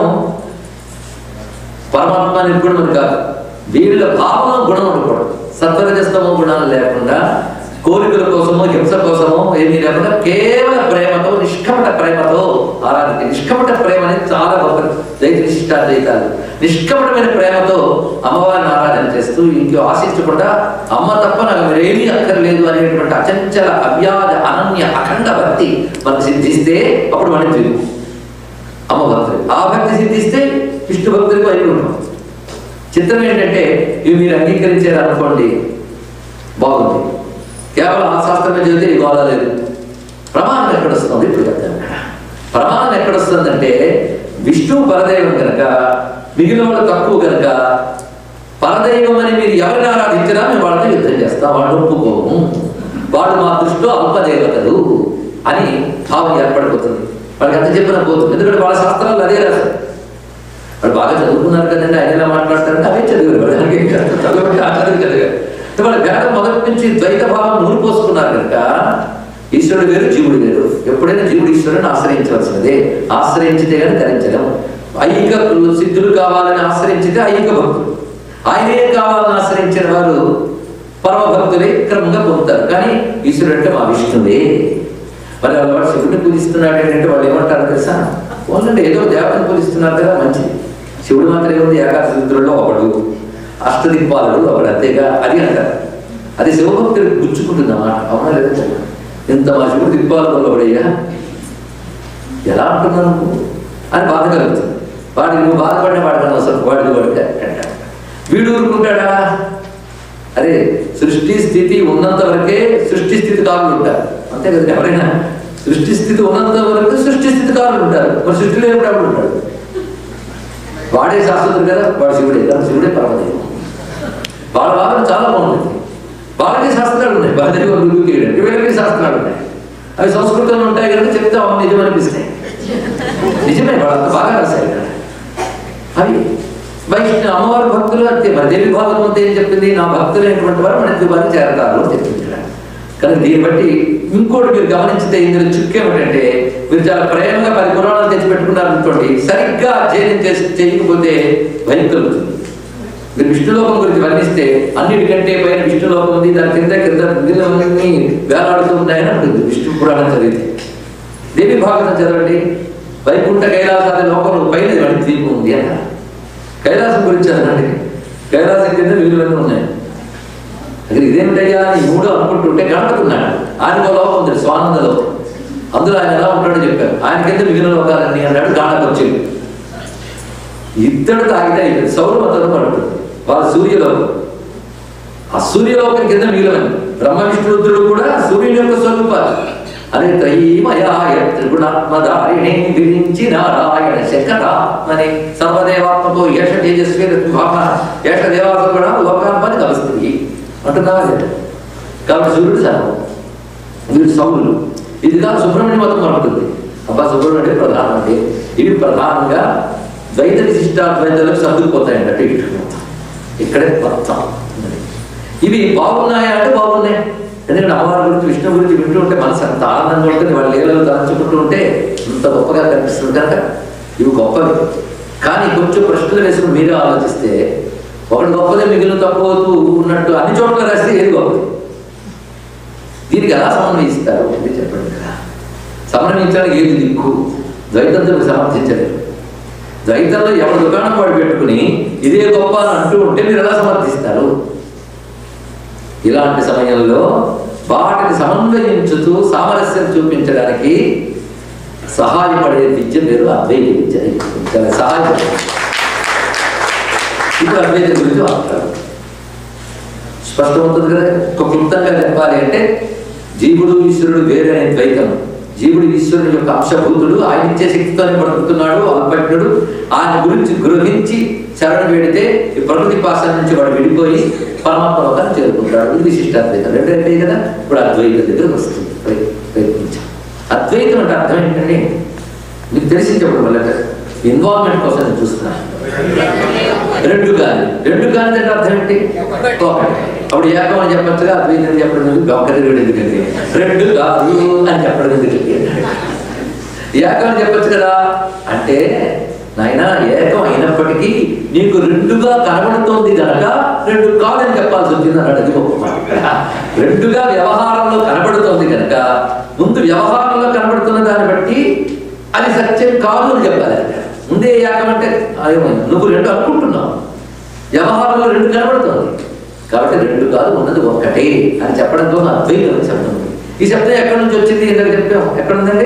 A: పరమాత్మ నిర్గుణం అని కాదు వీళ్ళ భావం గుణం ఉండకూడదు సత్వరజస్తమ గుణాలు లేకుండా కోరికల కోసమో హింస కోసమో ఏమీ లేకుండా కేవల ప్రేమతో నిష్కపట ప్రేమతో ఆరాధించే నిష్కపట ప్రేమ అనేది చాలా గొప్ప దైత విశిష్టాద్వైతాలు నిష్కపటమైన ప్రేమతో అమ్మవారిని ఆరాధన చేస్తూ ఇంకో ఆశించకుండా అమ్మ తప్ప నాకు మరేమీ అక్కర్లేదు అనేటువంటి అచంచల అవ్యాజ అనన్య అఖండ భక్తి మనకు సిద్ధిస్తే అప్పుడు మనం తిరుగు అమ్మ భక్తులు ఆ భక్తి సిద్ధిస్తే విష్ణు భక్తులకు వైకుంఠం చిత్రం ఏంటంటే ఇవి మీరు అంగీకరించారు అనుకోండి బాగుంది కేవలం ఆ శాస్త్రమే చదివితే ఈ గోళ లేదు ప్రమాణం ఎక్కడొస్తుంది ఇప్పుడు చెప్తాను ప్రమాణం ఎక్కడొస్తుందంటే విష్ణువు పరదైవం కనుక మిగిలిన వాళ్ళు తక్కువ కనుక పరదైవం అని మీరు ఎవరిని ఆరాధించినా మేము వాళ్ళతో యుద్ధం చేస్తాం వాళ్ళు ఒప్పుకోము వాళ్ళు మా దృష్టిలో అల్పదేవతలు అని భావం ఏర్పడిపోతుంది వాళ్ళకి ఎంత చెప్పినా పోతుంది ఎందుకంటే వాళ్ళ శాస్త్రాలు అదే రాశారు వాళ్ళు బాగా చదువుకున్నారు కదండి ఆయన ఎలా మాట్లాడతారంటే అవే చదివారు వాళ్ళు అలాగే చదవండి ఆ చదివి చదివారు అంటే వాళ్ళ వేదం మొదటి నుంచి ద్వైత భావం నూరు పోసుకున్నారు కనుక ఈశ్వరుడు వేరు జీవుడు వేరు ఎప్పుడైనా జీవుడు ఈశ్వరుని ఆశ్రయించవలసినదే ఆశ్రయించితే కానీ ధరించడం ఐక సిద్ధులు కావాలని ఆశ్రయించితే ఐక భక్తులు ఆయనే కావాలని ఆశ్రయించిన వారు పరమ భక్తులే క్రమంగా పొందుతారు కానీ ఈశ్వరుడు అంటే మా విష్ణువే మరి వాళ్ళ వాడు శివుడిని పూజిస్తున్నాడు ఏంటంటే వాళ్ళు ఏమంటారు తెలుసా ఓన్లంటే ఏదో దేవతను పూజిస్తున్నారు కదా మంచిది శివుడు మాత్రం ఏముంది ఏకాశిద్రుల్లో ఒకడు అష్టదిక్పాలుడు ఒకడు అంతేగా అది అంటారు అది శివభక్తుడు గుచ్చుకుంటుంది అన్నమాట అవునా లేదా చెప్పండి. ఇంత మా శివుడు దిక్పాలు ఒకడయ్యా ఎలా అంటున్నాను నువ్వు? అని బాధ కలుగుతుంది వాడికి నువ్వు బాధపడిన వాడికి అసలు వాడికి వాడికి అంటాడు వీడు ఊరుకుంటాడా అరే సృష్టి స్థితి ఉన్నంత వరకే సృష్టి స్థితి కారులు ఉంటారు అంతే కదా ఎవరైనా సృష్టి స్థితి ఉన్నంత వరకు సృష్టి స్థితి కారులు ఉంటారు మరి సృష్టి లేనప్పుడు ఎవడు ఉంటాడు వాడే శాస్త్రుడు కదా వాడు శివుడే కదా శివుడే పరమదేవం వాళ్ళ వాదన చాలా బాగుంటుంది వాళ్ళకి శాస్త్రాలు ఉన్నాయి బలదేవ గురువు తీయడానికి వీళ్ళకి శాస్త్రాలు ఉన్నాయి అవి సంస్కృతంలో ఉంటాయి కనుక చెప్తే అవును నిజం అనిపిస్తాయి నిజమే వాళ్ళంత బాగా రాశారు కదా. అవి వైష్ణవ అమ్మవారి భక్తులు అంతే మరి దేవి భాగవతం అంతా ఏం చెప్పింది నా భక్తులైనటువంటి వారు మన వారిని చేరతారు అని చెప్పింది ఇక్కడ. కనుక దీన్ని బట్టి ఇంకోటి మీరు గమనించితే ఇందులో చిక్కు ఏమిటంటే మీరు చాలా ప్రేమగా పది పురాణాలు తెచ్చి పెట్టుకున్నారు అనుకోండి సరిగ్గా అధ్యయనం చేసి చేయకపోతే భయం కలుగుతుంది మీరు విష్ణులోకం గురించి వర్ణిస్తే అన్నిటికంటే పైన విష్ణులోకం ఉంది దాని కింద కింద మిగిలినవన్నీ వేలాడుతూ ఉన్నాయని అంటుంది విష్ణు పురాణం చదివితే దేవి భాగవతం చదవండి వైకుంఠ కైలాసాది లోకంలో పైన వాడి దీపం ఉంది అన్నారు కైలాసం గురించి అనండి కైలాసం కింద మిగిలినవన్నీ ఉన్నాయి అక్కడ ఇదేమిటయ్యా ఈ మూడు అనుకుంటుంటే గణపతున్నాడు ఆయనకు ఒక లోకం ఉంది స్వానంద లోకం అందులో ఆయన ఎలా ఉంటాడో చెప్పారు ఆయన కింద మిగిలిన లోకాలన్నీ అన్నాడు గాఢపరిచింది ఇద్దరు తాగితే అయిపోయింది సౌరమతం పడుతుంది వాళ్ళ సూర్యలోకం ఆ సూర్యలోకం కింద మిగిలిన బ్రహ్మ విష్ణురుద్రుడు కూడా సూర్యుని యొక్క స్వరూపాలు అనే త్రయీమయాయ త్రిగుణాత్మదారిణి విరించి నారాయణ శంకరాత్మని సర్వదేవాత్మకో ఏష తేజస్వి భావ ఏష దేవాత్మ లోకాత్మని కలుస్తుంది అంటున్నా కాబట్టి సూర్యుడు సర్వం వీడు సౌరులు ఇది కాదు సుబ్రహ్మణ్య మతం పడుతుంది అబ్బా సుబ్రహ్మణ్యం ప్రధానం అంటే ఇవి ప్రధానంగా ద్వైత విశిష్టాద్వైతాలకు సర్దుకుపోతాయండి అటు ఇటు మొత్తం. ఇక్కడే మొత్తం ఇవి బాగున్నాయా అంటే బాగున్నాయి ఎందుకంటే అమ్మవారి గురించి విష్ణు గురించి వింటూ ఉంటే మనసు అంత ఆనందంగా ఉంటుంది వాళ్ళ లీలలు తలంచుకుంటూ ఉంటే అంత గొప్పగా కనిపిస్తుంది కనుక ఇవి గొప్పవి కానీ కొంచెం ప్రశ్నలు వేసుకుని మీరే ఆలోచిస్తే ఒకటి గొప్పదే మిగిలిన తక్కువతూ ఉన్నట్టు అన్ని చోట్ల రాస్తే ఏది గొప్పది దీనికి ఎలా సమన్వయిస్తారు ఇది చెప్పండి కదా సమన్వయించడానికి ఏది దిక్కు ద్వైతంతో మీరు సమర్థించలేరు ద్వైతంలో ఎవరి దుకాణం వాడు పెట్టుకుని ఇదే గొప్ప అని అంటూ ఉంటే మీరు ఎలా సమర్థిస్తారు ఇలాంటి సమయంలో వాటిని సమన్వయించుతూ సామరస్యం చూపించడానికి సహాయపడే విద్య మీరు అద్వైత విద్య చాలా సహాయపడే ఇప్పుడు అద్వైత గురించి మాట్లాడు స్పష్టమవుతుంది కదా ఒక క్లుప్తంగా చెప్పాలి అంటే జీవుడు ఈశ్వరుడు వేరే అనే ద్వైతం జీవుడు ఈశ్వరుడు యొక్క అంశభూతుడు ఆయన ఇచ్చే శక్తితోనే బ్రతుకుతున్నాడు అల్పజ్ఞుడు ఆయన గురించి గ్రహించి శరణ వేడితే ఈ ప్రకృతి పాసన నుంచి వాడు విడిపోయి పరమాత్మ లోకాన్ని చేరుకుంటాడు ఇది విశిష్టాద్వైతం రెండు అంటే కదా ఇప్పుడు అద్వైతం దగ్గరకు వస్తుంది ప్రయ- ప్రయత్నించాం అద్వైతం అంటే అర్థం ఏంటంటే మీకు తెలిసి చెప్పడం వల్ల ఇన్వాల్వ్మెంట్ కోసం నేను చూస్తున్నాను రెండు కాదు రెండు కాదు అంటే అర్థం ఏంటి ఒకటి అప్పుడు ఏకం అని చెప్పచ్చుగా అద్వైతం అని చెప్పడం ఎందుకు ఒకటి రెండు ఎందుకండి రెండు కాదు అని చెప్పడం ఎందుకండి ఏకం అని చెప్పచ్చు కదా అంటే నాయన ఏకం అయినప్పటికీ నీకు రెండుగా కనబడుతోంది కనుక రెండు కాదని చెప్పాల్సి వచ్చింది అన్నాడు అది గొప్ప మాట ఇక్కడ. రెండుగా వ్యవహారంలో కనబడుతోంది కనుక ముందు వ్యవహారంలో కనబడుతున్న దాన్ని బట్టి అది సత్యం కాదు అని చెప్పాలి ముందే ఏకం అంటే అదేమో నువ్వు రెండు అనుకుంటున్నావు వ్యవహారంలో రెండు కనబడుతోంది కాబట్టి రెండు కాదు ఉన్నది ఒక్కటే అని చెప్పడంతో అద్వైతం అనే శబ్దం ఉంది. ఈ శబ్దం ఎక్కడి నుంచి వచ్చింది ఇందాక చెప్పాం ఎక్కడ ఉందండి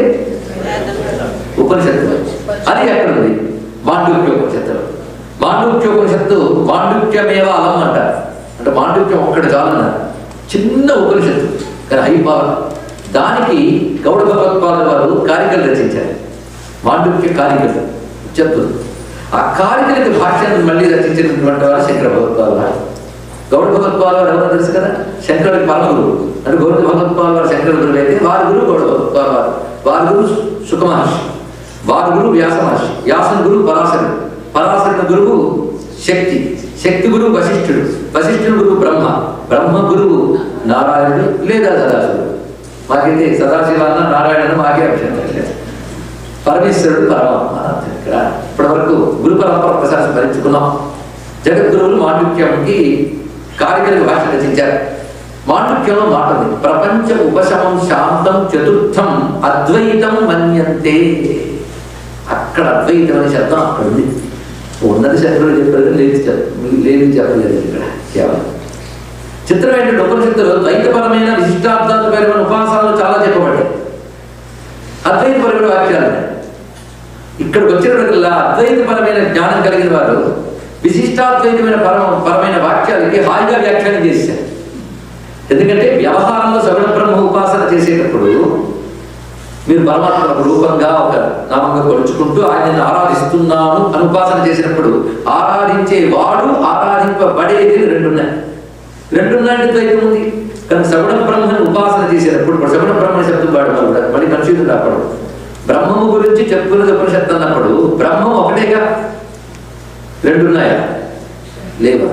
A: ఉపనిషత్తు అది ఎక్కడ ఉంది మాండూక్య ఉపనిషత్తు మాండూక్య ఉపనిషత్తు మాండూక్యమేవ అలం అంటారు అంటే మాండూక్యం ఒక్కటి చాలన్నారు చిన్న ఉపనిషత్తు కానీ హై పవర్ దానికి గౌడ భగవత్పాద వారు కారికలు రచించారు మాండూక్య కారికలు చెప్తుంది ఆ కారికలకి భాష్యాన్ని మళ్ళీ రచించినటువంటి వారు శంకర భగవత్పాద వారు గౌడ భగవత్పాద వారు ఎవరో తెలుసు కదా శంకరుడికి పరమ గురువు అంటే గౌడ భగవత్పాద వారు శంకర గురువు అయితే వారి గురువు గౌడ భగవత్పాద వారు వారి గురువు సుఖ మహర్షి వారి గురువు వ్యాస మహర్షి వ్యాసన గురువు పరాశరుడు పరాశరుని గురువు శక్తి శక్తి గురువు వశిష్ఠుడు వశిష్ఠుడు గురువు బ్రహ్మ బ్రహ్మ గురువు నారాయణుడు లేదా సదాశివుడు మాకైతే సదాశివాన్న నారాయణ మాకే అభ్యంతరం లేదు పరమేశ్వరుడు పరమాత్మ అని అర్థం ఇక్కడ ఇప్పటి వరకు గురు పరంపర ప్రశాంతం భరించుకున్నాం జగద్గురువులు మాండుక్యంకి కారికలకు భాష రచించారు మాండుక్యంలో మాట ఉంది ప్రపంచ ఉపశమం శాంతం చతుర్థం అద్వైతం మన్యంతే అక్కడ అద్వైతం అనే శబ్దం అక్కడ ఉంది ఉన్నది శబ్దం చెప్పారు లేదు చెప్- లేదు చెప్పలేదు ఇక్కడ కేవలం చిత్రం ఏంటంటే ఉపనిషత్తులు ద్వైతపరమైన విశిష్టార్థాత్మకమైన ఉపాసనలు చాలా చెప్పబడ్డాయి అద్వైతపరమైన వాక్యాలు ఉన్నాయి. ఇక్కడికి వచ్చినప్పుడల్లా అద్వైతపరమైన జ్ఞానం కలిగిన వారు విశిష్టాద్వైతమైన పరమ పరమైన వాక్యాలకి హాయిగా వ్యాఖ్యానం చేశారు ఎందుకంటే వ్యవహారంలో సగుణ బ్రహ్మ ఉపాసన చేసేటప్పుడు మీరు పరమాత్మ ఒక రూపంగా ఒక నామంగా కొలుచుకుంటూ ఆయనను ఆరాధిస్తున్నాను అని ఉపాసన చేసినప్పుడు ఆరాధించే వాడు ఆరాధింపబడేది రెండు ఉన్నాయి రెండున్నాయంటే ద్వైతం ఉంది కానీ సగుణ బ్రహ్మని ఉపాసన చేసేటప్పుడు ఇప్పుడు సగుణ బ్రహ్మని శబ్దం వాడడం కూడా మళ్ళీ కన్ఫ్యూజన్ రాకూడదు బ్రహ్మము గురించి చెప్పుకున్నది ఉపనిషత్తు అన్నప్పుడు బ్రహ్మం ఒకటేగా రెండు ఉన్నాయా లేవా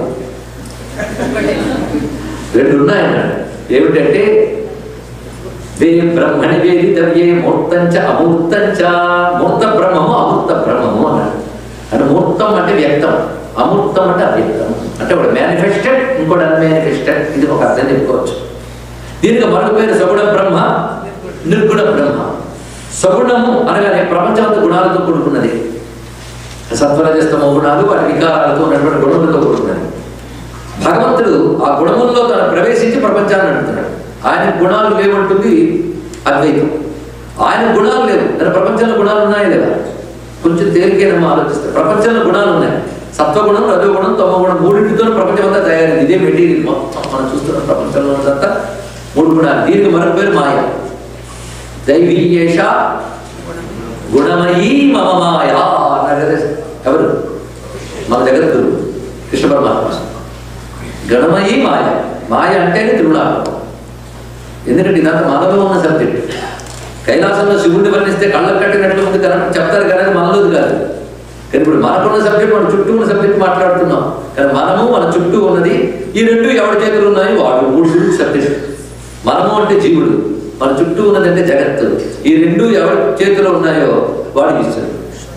A: రెండు ఉన్నాయన్నాడు ఏమిటంటే వే బ్రహ్మణి వేదితవ్యే మూర్తంచ అమూర్తంచ మూర్త బ్రహ్మము అమూర్త బ్రహ్మము అన్నాడు అంటే మూర్తం అంటే వ్యక్తం అమూర్తం అంటే అవ్యక్తం అంటే ఒకటి మేనిఫెస్టెడ్ ఇంకోటి అన్మేనిఫెస్టెడ్ ఇది ఒక అర్థం చెప్పుకోవచ్చు దీనికి మరొక పేరు సగుణ బ్రహ్మ నిర్గుణ బ్రహ్మ సగుణము అనగానే ప్రపంచమంత గుణాలతో కూడుకున్నది సత్వరజస్తమ గుణాలు వాటి వికారాలతో ఉన్నటువంటి గుణములతో కూడుకున్నది భగవంతుడు ఆ గుణముల్లో తను ప్రవేశించి ప్రపంచాన్ని నడుపుతున్నాడు ఆయన గుణాలు లేవంటుంది అద్వైతం ఆయన గుణాలు లేవు తన ప్రపంచంలో గుణాలు ఉన్నాయా లేదా కొంచెం తేలికైన ఆలోచిస్తే ప్రపంచంలో గుణాలు ఉన్నాయి సత్వగుణం రజోగుణం తమగుణం మూడింటితో ప్రపంచం అంతా తయారైంది ఇదే మెటీరియల్ మొత్తం మనం చూస్తున్నాం ప్రపంచంలో ఉన్నదంతా మూడు గుణాలు దీనికి మరొక పేరు మాయ దైవీయేష గుణమయీ మమ మాయ అన్నారు కదా ఎవరు మన జగద్గురు కృష్ణ పరమాత్మ గణమయీ మాయ మాయ అంటేనే తిరుమలాపం ఎందుకంటే ఇదంతా మనలో ఉన్న సబ్జెక్ట్ కైలాసంలో శివుడిని వర్ణిస్తే కళ్ళకు కట్టినట్లు ఉంది కదా చెప్తారు కానీ అది మనలోది కాదు కానీ ఇప్పుడు మనకున్న సబ్జెక్ట్ మన చుట్టూ ఉన్న సబ్జెక్ట్ మాట్లాడుతున్నాం కానీ మనము మన చుట్టూ ఉన్నది ఈ రెండు ఎవరి చేతులు ఉన్నాయి వాడు మూడు సబ్జెక్ట్ మనము అంటే జీవుడు మన చుట్టూ ఉన్నది అంటే జగత్తు ఈ రెండు ఎవరి చేతిలో ఉన్నాయో వాడు ఇస్తాడు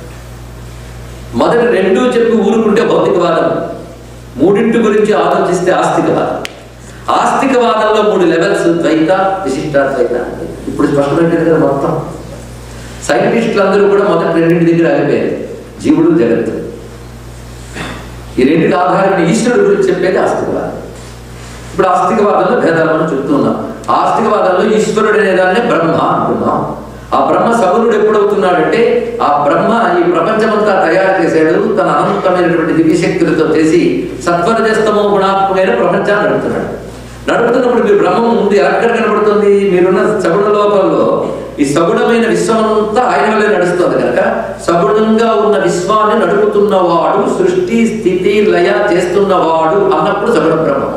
A: మొదటి రెండు చెప్పి ఊరుకుంటే భౌతికవాదం మూడింటి గురించి ఆలోచిస్తే ఆస్తికవాదం ఆస్తికవాదంలో మూడు లెవెల్స్ ద్వైత విశిష్టాద్వైత ఇప్పుడు స్పష్టమైంది కదా మొత్తం సైంటిస్టులు అందరూ కూడా మొదటి రెండింటి దగ్గర ఆగిపోయారు జీవుడు జగత్తు ఈ రెండింటి ఆధారమైన ఈశ్వరుడు గురించి చెప్పేది ఆస్తికవాదం ఇప్పుడు ఆస్తికవాదంలో భేదాలు మనం చెప్తున్నాం ఆస్తికవాదంలో ఈశ్వరుడు అనేదాన్ని బ్రహ్మ అంటున్నాం ఆ బ్రహ్మ సగుణుడు ఎప్పుడవుతున్నాడంటే ఆ బ్రహ్మ ఈ ప్రపంచమంతా తయారు చేశాడు తన అనంతమైనటువంటి దివ్యశక్తులతో చేసి సత్వరజస్తమో గుణాత్మకమైన ప్రపంచాన్ని నడుపుతున్నాడు నడుపుతున్నప్పుడు మీరు బ్రహ్మం ముందు ఎక్కడ కనబడుతుంది మీరున్న సగుణ లోకంలో ఈ సగుణమైన విశ్వమంతా ఆయన వల్లే నడుస్తుంది కనుక సగుణంగా ఉన్న విశ్వాన్ని నడుపుతున్నవాడు సృష్టి స్థితి లయ చేస్తున్నవాడు అన్నప్పుడు సగుణ బ్రహ్మం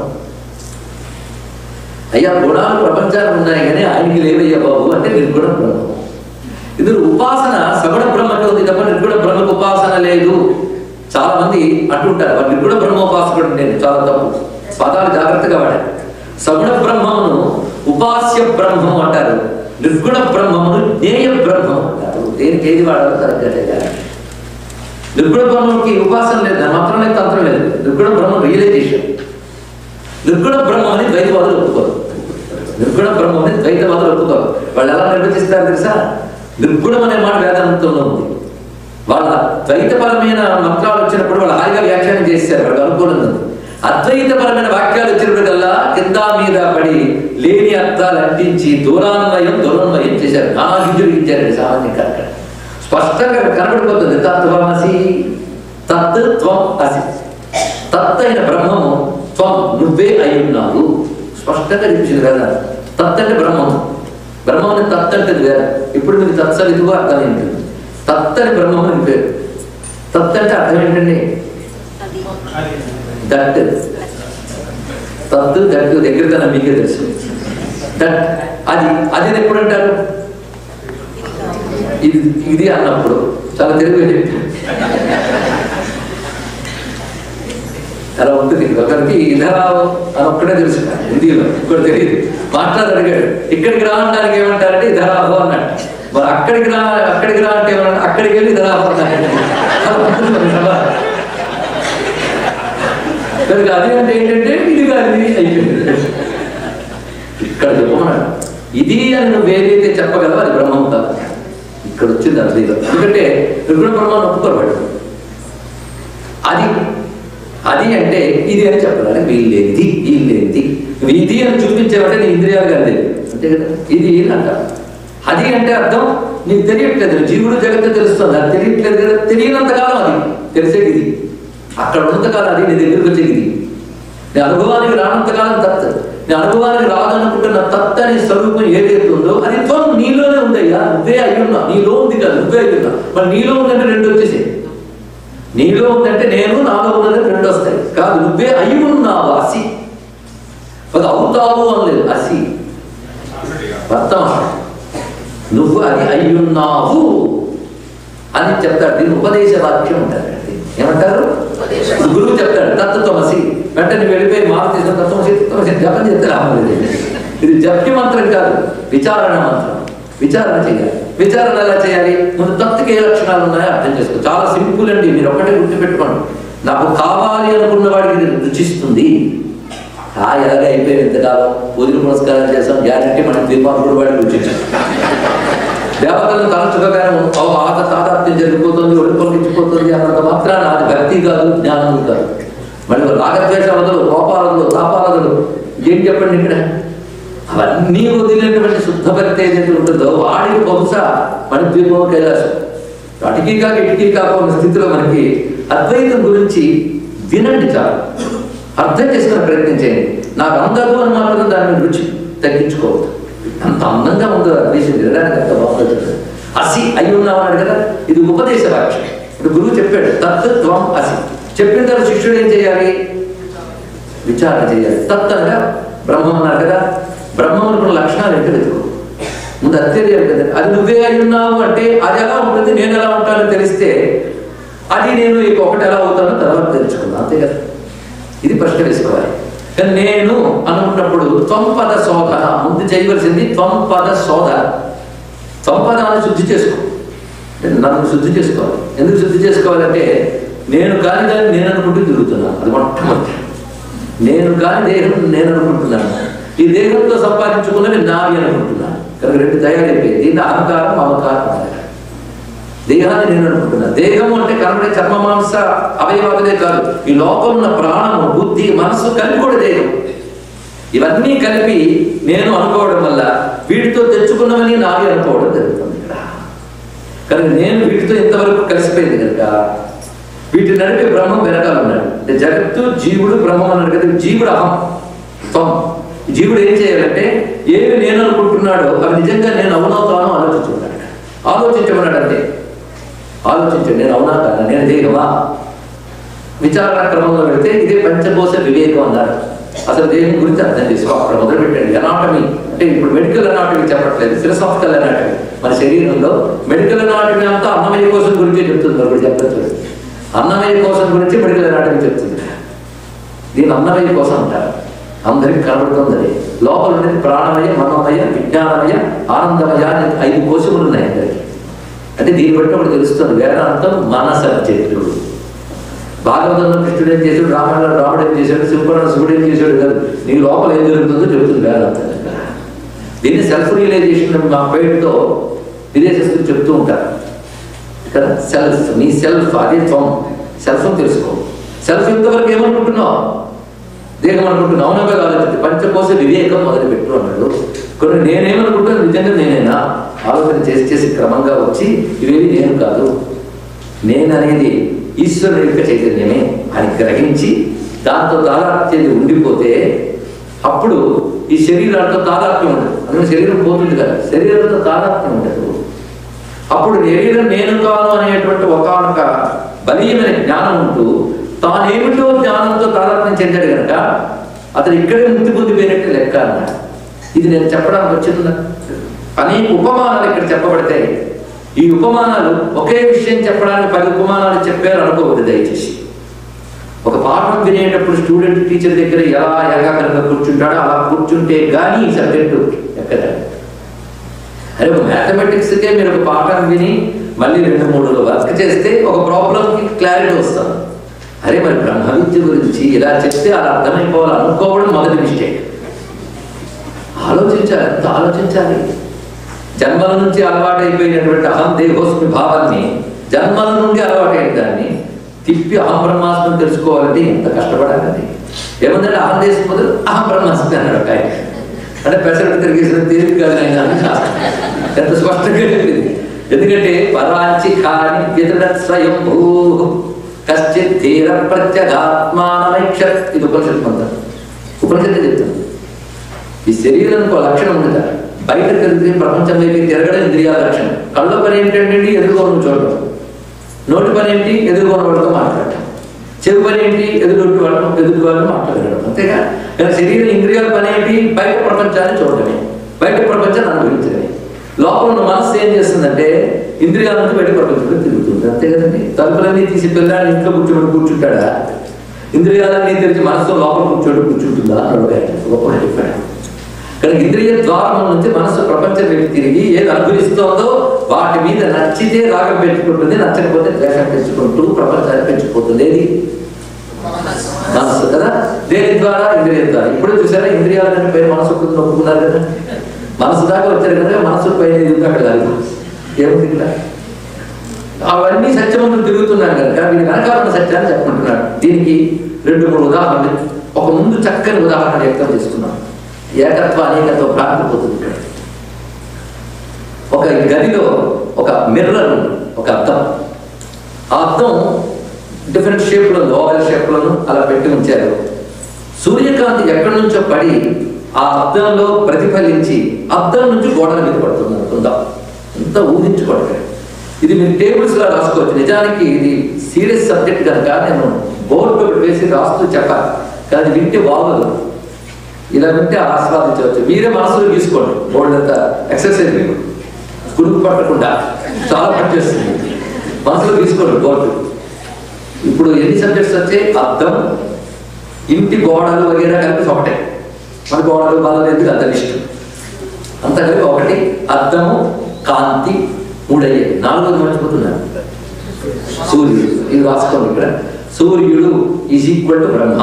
A: అయ్యా గుణాలు ప్రపంచానికి ఉన్నాయి కానీ ఆయనకి లేవయ్యా బాబు అంటే నిర్గుణ బ్రహ్మం ఇది ఉపాసన సగుణ బ్రహ్మకి ఉంది తప్ప నిర్గుణ బ్రహ్మకు ఉపాసన లేదు చాలా మంది అంటుంటారు వారు నిర్గుణ బ్రహ్మోపాసకుడు నేను చాలా తప్పు పదాలు జాగ్రత్తగా వాడారు సగుణ బ్రహ్మమును ఉపాస్య బ్రహ్మం అంటారు నిర్గుణ బ్రహ్మమును జ్ఞేయ బ్రహ్మం అంటారు దేనికి ఏది వాడాలో కరెక్ట్గా తెలియాలి నిర్గుణ బ్రహ్మంకి ఉపాసన లేదు దాని మాత్రం లేదు తంత్రం లేదు నిర్గుణ బ్రహ్మం రియలైజేషన్ నిర్గుణ బ్రహ్మం అని ద్వైతవాదులు ఒప్పుకోరు నిర్గుణ బ్రహ్మం అని ద్వైతవాదులు ఒప్పుకోరు వాళ్ళు ఎలా నిర్వచిస్తారు తెలుసా నిర్గుణం అనే మాట వేదాంతంలో ఉంది వాళ్ళ ద్వైతపరమైన మంత్రాలు వచ్చినప్పుడు వాళ్ళు హాయిగా వ్యాఖ్యానం చేశారు వాళ్ళకి అనుకూలంగా ఉంది. అద్వైతపరమైన వాక్యాలు వచ్చినప్పటికల్లా కింద మీద పడి లేని అర్థాలు అంటించి దూరాన్వయం దురన్వయం చేశారు నా గింజలు ఇచ్చారండి సామాన్యంగా అక్కడ స్పష్టంగా అక్కడ కనబడిపోతుంది తత్వమసి తత్ త్వం అసి తత్ అయిన బ్రహ్మము త్వం నువ్వే అయి ఉన్నావు స్పష్టంగా చూపించింది కదా తత్ అంటే బ్రహ్మం బ్రహ్మం అని తత్ అంటే వేరే ఇప్పుడు మీకు తత్సవిధుగా అర్థం ఏంటి తత్ అని బ్రహ్మం అని పేరు తత్ అంటే అర్థం ఏంటండి దట్ తత్ దట్ దగ్గర మీకే తెలుసు దట్ అది అది ఎప్పుడు అంటారు ఇది ఇది అన్నప్పుడు చాలా తెలుగు చెప్పారు అలా ఉంటుంది ఒకరికి ఇధరావు అని ఒక్కడే తెలుసు హిందీలో ఇంకోటి తెలియదు మాట్లాడి అడిగాడు ఇక్కడికి రా అనడానికి ఏమంటారంటే ఇధరాహు అన్నాడు మరి అక్కడికి రా అక్కడికి రా అంటే ఏమన్నా అక్కడికి వెళ్ళి ఇధరాహు అన్నాడు అలా ఉంటుంది మరి సభ. కనుక అది అంటే ఏంటంటే ఇది కాదు ఇది అయిపోయింది ఇక్కడ చెప్పమన్నాడు ఇది అని నువ్వు ఏదైతే చెప్పగలవో అది బ్రహ్మం కాదు ఇక్కడ వచ్చింది అద్వైతం ఎందుకంటే నిర్గుణ బ్రహ్మాన్ని ఒప్పుకోరు వాడు అది అది అంటే ఇది అని చెప్పడానికి వీళ్ళేది వీళ్ళేది నువ్వు ఇది అని చూపించావంటే నీ ఇంద్రియాలు కాదు అంతే కదా ఇది అని అంటారు అది అంటే అర్థం నీకు తెలియట్లేదు జీవుడు జగత్తు తెలుస్తుంది అది తెలియట్లేదు కదా తెలియనంత కాలం అది తెలిసేది ఇది అక్కడ ఉన్నంతకాలం అది నీ దగ్గరికి వచ్చేది ఇది నీ అనుభవానికి రానంతకాలం తత్ నీ అనుభవానికి రాదనుకుంటున్న తత్ అనే స్వరూపం ఏదైతే ఉందో అది త్వం నీలోనే ఉందయ్యా నువ్వే అయ్యున్నా నీలో ఉంది కదా నువ్వే అయ్యున్నా మరి నీలో ఉందంటే రెండు వచ్చేసాయి నీలో ఉందంటే నేను నాలో ఉన్నది రెండు వస్తాయి కాదు నువ్వే అయి ఉన్నావు అసి ఒక అవుతావు అనలేదు అసి వర్తమానం నువ్వు అది అయ్యున్నావు అని చెప్తాడు దీన్ని ఉపదేశ వాక్యం అంటారు ఏమంటారు గురువు చెప్తాడు తత్వమసి వెంటనే నువ్వు వెళ్ళిపోయి మార్పు చేసిన తత్వమసి తత్వమసి జపం చెప్తే రావాలి ఇది జప్తి మంత్రం కాదు విచారణ మంత్రం విచారణ చేయాలి విచారణ ఎలా చేయాలి ముందు తత్తుకి ఏ లక్షణాలు ఉన్నాయో అర్థం చేసుకో చాలా సింపుల్ అండి మీరు ఒక్కటే గుర్తుపెట్టుకోండి నాకు కావాలి అనుకున్న వాడికి ఇది రుచిస్తుంది ఆ ఎలాగ అయిపోయి ఎంతకాలం పూజలు పురస్కారం చేసాం గ్యారంటీ మనం దీపావళి వాడికి రుచించాం దేవతలను తలచుకోగానే ఆత తాదాత్మ్యం జరిగిపోతుంది ఒడి పొలకించిపోతుంది అన్నంత మాత్రాన అది భక్తి కాదు జ్ఞానం కాదు మళ్ళీ రాగద్వేషాలదులు కోపాలదులు తాపాలదులు ఏం చెప్పండి ఇక్కడ అవన్నీ వదిలినటువంటి శుద్ధ భక్తి ఏదైతే ఉంటుందో వాడికి బహుశా మన ద్వీపం కైలాసం అటుకి కాక ఇటుకి కాక ఉన్న స్థితిలో మనకి అద్వైతం గురించి వినండి చాలు అర్థం చేసుకునే ప్రయత్నం చేయండి నాకు అందరూ అని మాత్రం దాని మీద రుచి తగ్గించుకోవద్దు అంత అందంగా ఉందో అద్వైతం వినడానికి అంత బాగుంటుంది అసి అయి ఉన్నామన్నాడు కదా ఇది ఉపదేశ వాక్యం ఇప్పుడు గురువు చెప్పాడు తత్వం అసి చెప్పిన తర్వాత శిష్యుడు ఏం చేయాలి విచారణ చేయాలి తత్ అనగా బ్రహ్మం అన్నారు కదా బ్రహ్మములకు లక్షణాలు ఏంటో వెతుకు ముందు అది తెలియాలి కదా అది నువ్వే అయి ఉన్నావు అంటే అది ఎలా ఉంటుంది నేను ఎలా ఉంటానో తెలిస్తే అది నేను ఇక ఒకటి ఎలా అవుతానో తర్వాత తెలుసుకున్నాను అంతే కదా ఇది ప్రశ్న వేసుకోవాలి కానీ నేను అనుకున్నప్పుడు త్వంపద శోధన ముందు చేయవలసింది త్వంపద శోధన త్వంపదాన్ని శుద్ధి చేసుకో నన్ను శుద్ధి చేసుకోవాలి ఎందుకు శుద్ధి చేసుకోవాలంటే నేను కాని దాన్ని నేను అనుకుంటూ తిరుగుతున్నాను అది మొట్టమొదటి నేను కాని దేహం నేను అనుకుంటున్నాను ఈ దేహంతో సంపాదించుకున్నవి నావి అనుకుంటున్నాను కనుక రెండు తయారైపోయింది దీన్ని అహంకారం మమకారం అంటారు. దేహాన్ని నేను అనుకుంటున్నాను దేహము అంటే కనబడే చర్మ మాంస అవయవాలే కాదు ఈ లోపల ఉన్న ప్రాణము బుద్ధి మనస్సు కలిపి కూడా దేహం ఇవన్నీ కలిపి నేను అనుకోవడం వల్ల వీటితో తెచ్చుకున్నవని నావి అనుకోవడం జరుగుతుంది ఇక్కడ కనుక నేను వీటితో ఇంతవరకు కలిసిపోయింది కనుక వీటి నడిపే బ్రహ్మం వెనకాల ఉన్నాడు అంటే జగత్తు జీవుడు బ్రహ్మం అన్నాడు కదా జీవుడు అహం త్వం జీవుడు ఏం చేయాలంటే ఏమి నేను అనుకుంటున్నాడో అవి నిజంగా నేను అవునవుతానో ఆలోచించుకున్నాడు ఆలోచించమన్నాడు అంతే ఆలోచించండి నేను అవునా కాదా నేను దేహమా విచారణ క్రమంలో పెడితే ఇదే పంచకోశ వివేకం అన్నారు అసలు దేహం గురించి అర్థం చేసుకో అక్కడ మొదలు పెట్టండి అనాటమీ అంటే ఇప్పుడు మెడికల్ అనాటమీ చెప్పట్లేదు ఫిలసాఫికల్ అనాటమీ మన శరీరంలో మెడికల్ అనాటమీ అంతా అన్నమయ కోసం గురించి చెప్తుంది మరి చెప్పచ్చు అన్నమయ కోసం గురించి మెడికల్ అనాటమీ చెప్తుంది దీని అన్నమయ కోసం అంటారు అందరికి కనబడుతుంది అది లోపల ఉండేది ప్రాణమయ మనోమయ విజ్ఞానమయ ఆనందమయ అనే ఐదు కోశములు ఉన్నాయి అందరికి అంటే దీన్ని బట్టి ఒకటి తెలుస్తుంది వేదాంతం మన సబ్జెక్టు భాగవతంలో కృష్ణుడు ఏం చేశాడు రామాయణంలో రాముడు ఏం చేశాడు శివపురాణ శివుడు ఏం చేశాడు కాదు నీ లోపల ఏం జరుగుతుందో చెబుతుంది వేదాంతం దీన్ని సెల్ఫ్ రియలైజేషన్ మా పేరుతో విదేశస్తులు చెప్తూ ఉంటారు కదా సెల్ఫ్ నీ సెల్ఫ్ అదే త్వం సెల్ఫ్ తెలుసుకో సెల్ఫ్ ఇంతవరకు ఏమనుకుంటున్నావు దేహం అనుకుంటున్నావు అవునగా ఆలోచించి పంచకోశ వివేకం మొదలు పెట్టు అన్నాడు కొన్ని నేనేమనుకుంటున్నాను నిజంగా నేనేనా ఆలోచన చేసి చేసి క్రమంగా వచ్చి ఇవేవి నేను కాదు నేను అనేది ఈశ్వరుని యొక్క చైతన్యమే అని గ్రహించి దాంతో తాదాత్మ్యం ఉండిపోతే అప్పుడు ఈ శరీరాలతో తాదాత్మ్యం ఉండదు అందుకని శరీరం పోతుంది కదా శరీరంతో తాదాత్మ్యం ఉండదు అప్పుడు శరీరం నేను కాను అనేటువంటి ఒకనొక బలీయమైన జ్ఞానం ఉంటూ తానేమిటో జ్ఞానంతో తాదాత్మ్యం చెందాడు కనుక అతను ఇక్కడే ముక్తి పొందిపోయినట్టు లెక్క అన్నాడు ఇది నేను చెప్పడానికి వచ్చిన అనేక ఉపమానాలు ఇక్కడ చెప్పబడతాయి ఈ ఉపమానాలు ఒకే విషయం చెప్పడానికి పది ఉపమానాలు చెప్పారు అనుకోవద్దు దయచేసి ఒక పాఠం వినేటప్పుడు స్టూడెంట్ టీచర్ దగ్గర ఎలా ఏకాగ్రంగా కూర్చుంటాడో అలా కూర్చుంటే కానీ ఈ సబ్జెక్టు ఎక్కడ అరే ఒక మ్యాథమెటిక్స్కే మీరు ఒక పాఠం విని మళ్ళీ రెండు మూడు వర్క్ చేస్తే ఒక ప్రాబ్లంకి క్లారిటీ వస్తుంది అరే మరి బ్రహ్మ విద్య గురించి ఇలా చెప్తే అలా అర్థమైపోవాలి అనుకోవడం మొదటి మిస్టేక్ ఆలోచించాలి ఎంత ఆలోచించాలి జన్మల నుంచి అలవాటైపోయినటువంటి అహం దేహోస్మి భావాన్ని జన్మల నుండి అలవాటైన దాన్ని తిప్పి అహం బ్రహ్మాస్మిని తెలుసుకోవాలంటే ఎంత కష్టపడాలి అది ఏమందంటే అహం దేశం మొదలు అహం బ్రహ్మాస్మి అన్నాడు ఒక ఆయన అంటే పెసరట్టు తిరిగేసిన తేలిక కాదు ఆయన ఎంత స్పష్టంగా చెప్పింది ఎందుకంటే పరాంచి కాని వ్యతడ స్వయం భూ కశ్చిత్ ధీర ప్రత్యగాత్మానమైక్ష ఇది ఉపనిషత్తు మంత్రం ఉపనిషత్తు చెప్తుంది ఈ శరీరానికి ఒక లక్షణం ఉంది బయట తిరిగి ప్రపంచం వైపు తిరగడం ఇంద్రియాల లక్షణం కళ్ళ పని ఏంటంటే ఎదుర్కోను చూడటం నోటి పని ఏంటి ఎదుర్కోని వాళ్ళతో మాట్లాడటం చెవి పని ఏంటి ఎదుటి వాళ్ళతో ఎదుటి వాళ్ళు మాట్లాడడం అంతేగా కానీ శరీరం ఇంద్రియాల పని ఏంటి బయట ప్రపంచాన్ని చూడటమే బయట ప్రపంచాన్ని అనుభవించడమే లోపల ఉన్న మనస్సు ఏం చేస్తుందంటే ఇంద్రియాల నుంచి బయట ప్రపంచంలో తిరుగుతుంది అంతే కదండి తలుపులన్నీ తీసి పిల్లాడిని ఇంట్లో కూర్చోబెట్టి కూర్చుంటాడా ఇంద్రియాలన్నీ తెరిచి మనసులో లోపల కూర్చోబెట్టి కూర్చుంటుందా అని అడిగాడు గొప్ప చెప్పాడు కానీ ఇంద్రియ ద్వారం నుంచి మనసు ప్రపంచం వైపు తిరిగి ఏది అనుభవిస్తోందో వాటి మీద నచ్చితే రాగం పెంచుకుంటుంది నచ్చకపోతే ద్వేషం పెంచుకుంటూ ప్రపంచాన్ని పెంచుకుంటుంది ఏది మనసు కదా దేని ద్వారా ఇంద్రియం ద్వారా ఇప్పుడు చూసారా ఇంద్రియాల కంటే పైన మనసు ఉంటుంది ఒప్పుకున్నారు కదా మనసు దాకా వచ్చారు కనుక మనసు పైన ఇది ఉంది అక్కడ కాదు ఏముంది ఇక్కడ అవన్నీ సత్యములు తిరుగుతున్నాను కనుక వీడి వెనకాల ఉన్న సత్యాన్ని చెప్పుకుంటున్నాడు దీనికి రెండు మూడు ఉదాహరణలు ఒక ముందు చక్కని ఉదాహరణ వ్యక్తం చేసుకున్నాం ఏకత్వ అనేకత్వ భ్రాంతి పోతుంది ఇక్కడ ఒక గదిలో ఒక మిర్రర్ ఉంది ఒక అద్దం ఆ అద్దం డిఫరెంట్ షేప్లో ఉంది ఓవల్ షేప్లోను అలా పెట్టి ఉంచారు సూర్యకాంతి ఎక్కడి నుంచో పడి ఆ అద్దంలో ప్రతిఫలించి అద్దం నుంచి గోడల మీద పడుతుంది అనుకుందాం ఇంత ఊహించుకోవడం ఇది మీరు టేబుల్స్ లా రాసుకోవచ్చు నిజానికి ఇది సీరియస్ సబ్జెక్ట్ కనుక నేను బోర్డు ఒకటి వేసి రాస్తూ చెప్పాలి కానీ వింటే బాగోదు ఇలా వింటే ఆస్వాదించవచ్చు మీరే మనసులో తీసుకోండి బోర్డు అంతా ఎక్సర్సైజ్ మీకు గురుకు పట్టకుండా చాలా పనిచేస్తుంది మనసులో తీసుకోండి బోర్డు ఇప్పుడు ఎన్ని సబ్జెక్ట్స్ వచ్చాయి అర్థం ఇంటి గోడలు వగేరా కలిపి ఒకటే మన గోడలు బాధలు ఎందుకు అంత ఇష్టం అంత కలిపి ఒకటి అద్దము కాంతి మూడయ్యే నాలుగోది మర్చిపోతున్నాను సూర్యుడు ఇది రాసుకోండి ఇక్కడ సూర్యుడు ఈజ్ ఈక్వల్ టు బ్రహ్మ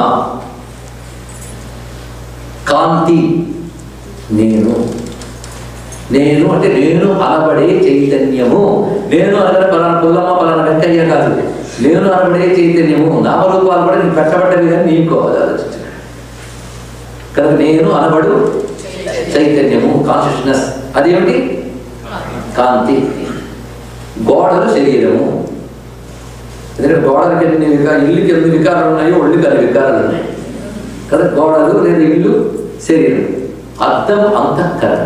A: కాంతి నేను నేను అంటే నేను అనబడే చైతన్యము నేను అనగా పలానా పుల్లమ్మ పలానా వెంకయ్య కాదు నేను అనబడే చైతన్యము నామరూపాలు కూడా నీకు పెట్టబడ్డవి కానీ నీకు అది ఆలోచించు కనుక నేను అనబడు చైతన్యము కాన్షియస్నెస్ అదేమిటి కాంతి గోడలు శరీరము ఎందుకంటే గోడలకి ఎన్ని వికా ఇల్లుకి ఎన్ని వికారాలు ఉన్నాయో ఒళ్ళుకి అన్ని వికారాలు ఉన్నాయి కదా గోడలు లేదా ఇల్లు శరీరం అర్థం అంతఃకరణ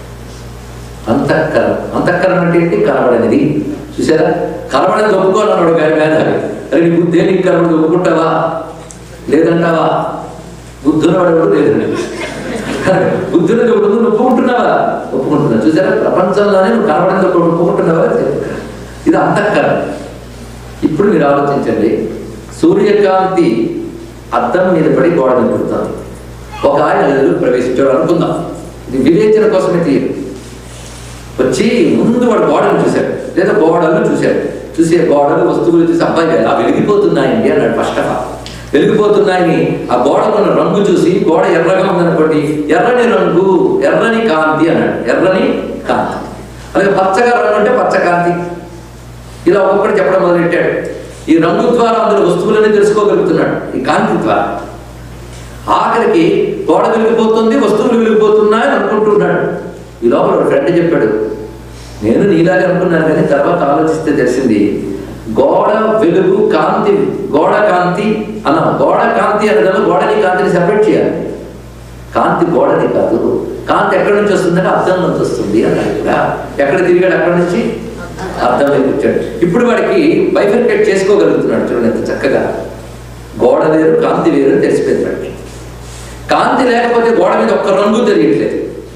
A: అంతఃకరణ అంతఃకరణ అంటే ఏంటి కనబడనిది చూసారా కనబడని ఒప్పుకోవాలన్నాడు కానీ మేధావి అరే నీ బుద్ధి దేనికి కనబడి ఒప్పుకుంటావా లేదంటావా బుద్ధునవాడు లేదండి బుద్ధుని ఒకటి నువ్వు ఒప్పుకుంటున్నావా ఒప్పుకుంటున్నా చూసారా ప్రపంచంలోనే నువ్వు కనబడింది ఒకటి ఒప్పుకుంటున్నావా ఇది అంతఃకరణ ఇప్పుడు మీరు ఆలోచించండి సూర్యకాంతి అద్దం మీద పడి గోడ మీద పడుతుంది ఒక ఆయన గదిలో ప్రవేశించాడు అనుకుందాం ఇది వివేచన కోసమే తీయదు వచ్చి ముందు వాడు గోడను చూశాడు లేదా గోడలు చూశాడు చూసే గోడలు వస్తువులు చూసి అబ్బాయి ఆ వెలిగిపోతున్నాయండి అన్నాడు ఫస్ట్ ఆఫ్ ఆల్ వెలిగిపోతున్నాయని ఆ గోడకున్న రంగు చూసి గోడ ఎర్రగా ఉందనుకోండి ఎర్రని రంగు ఎర్రని కాంతి అన్నాడు ఎర్రని కాంతి అలాగే పచ్చగా రంగు అంటే పచ్చ కాంతి ఇలా ఒక్కొక్కటి చెప్పడం మొదలెట్టాడు ఈ రంగు ద్వారా అందులో వస్తువులని తెలుసుకోగలుగుతున్నాడు ఈ కాంతి ద్వారా ఆఖరికి గోడ వెలిగిపోతుంది వస్తువులు వెలిగిపోతున్నాయని అనుకుంటున్నాడు ఈ లోపల ఒక ఫ్రెండ్ చెప్పాడు నేను నీలాగే అనుకున్నాను కానీ తర్వాత ఆలోచిస్తే తెలిసింది గోడ వెలుగు కాంతి గోడ కాంతి అన్నాం గోడ కాంతి అనగా గోడని కాంతిని సెపరేట్ చేయాలి కాంతి గోడని కాదు కాంతి ఎక్కడి నుంచి వస్తుందంటే అర్థం నుంచి వస్తుంది అన్నాడు ఇక్కడ ఎక్కడ తిరిగాడు అక్కడి నుంచి అర్థం వైపు వచ్చాడు ఇప్పుడు వాడికి బైఫర్కేట్ చేసుకోగలుగుతున్నాడు చూడండి ఎంత చక్కగా గోడ వేరు కాంతి వేరు అని తెలిసిపోయింది వాడికి కాంతి లేకపోతే గోడ మీద ఒక్క రంగు తెలియట్లేదు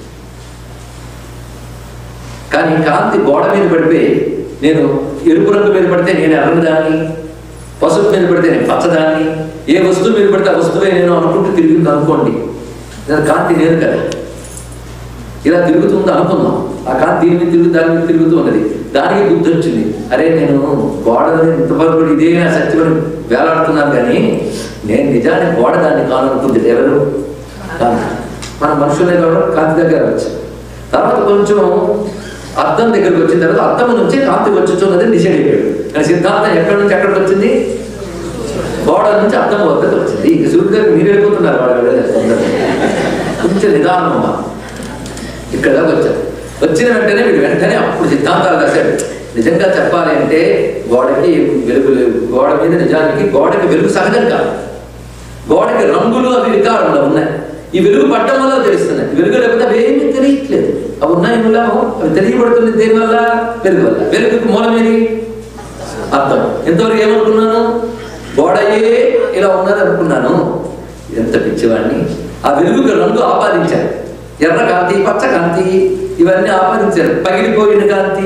A: కానీ కాంతి గోడ మీద పడిపోయి నేను ఎరుపు రంగు మీద పడితే నేను ఎర్రదాన్ని పసుపు మీద పడితే నేను పచ్చదాన్ని ఏ వస్తువు మీద పడితే ఆ వస్తువే నేను అనుకుంటూ తిరిగింది అనుకోండి నేను కాంతి నేను కదా ఇలా తిరుగుతుంది అనుకుందాం ఆ కాంతి దీని మీద తిరుగు దాని మీద తిరుగుతూ ఉన్నది దానికి బుద్ధి వచ్చింది అరే నేను గోడ ఇంతవరకు ఇదే నా సత్యమని వేలాడుతున్నాను కానీ నేను నిజానికి గోడ దాన్ని కానుకుంది ఎవరు కాంతి మన మనుషులే కాబట్టి కాంతి దగ్గర వచ్చు తర్వాత కొంచెం అర్థం దగ్గరికి వచ్చిన తర్వాత అర్థం నుంచి కాంతి వచ్చుచున్నది డిసైడ్ అయిపోయాడు కానీ సిద్ధాంతం ఎక్కడి నుంచి ఎక్కడికి వచ్చింది గోడ నుంచి అర్థం వద్దకు వచ్చింది ఇక సూర్యుడు గారు మీరు వెళ్ళిపోతున్నారు వాడు వెళ్ళలేదు. కొంచెం నిదానమ్మా ఇక్కడ దాకా వచ్చారు వచ్చిన వెంటనే వీడు వెంటనే అప్పుడు సిద్ధాంతాలు రాశాడు నిజంగా చెప్పాలి అంటే గోడకి వెలుగు లేవు గోడ మీద నిజానికి గోడకి వెలుగు సహజం కాదు గోడకి రంగులు అవి వికారంలో ఉన్నాయి ఈ వెలుగు పట్టడం వల్ల తెలుస్తున్నాయి ఈ వెలుగు లేకపోతే అవి ఏమీ తెలియట్లేదు అవి ఉన్నాయి మూలము అవి తెలియబడుతుంది దేని వల్ల వెలుగు వల్ల వెలుగుకి మూలమేది అర్థం ఎంతవరకు ఏమనుకున్నాను గోడయే ఇలా ఉన్నది అనుకున్నాను ఎంత పిచ్చివాడిని ఆ వెలుగుకి రంగు ఆపాదించారు ఎర్ర కాంతి పచ్చ కాంతి ఇవన్నీ ఆపాదించారు పగిలిపోయిన కాంతి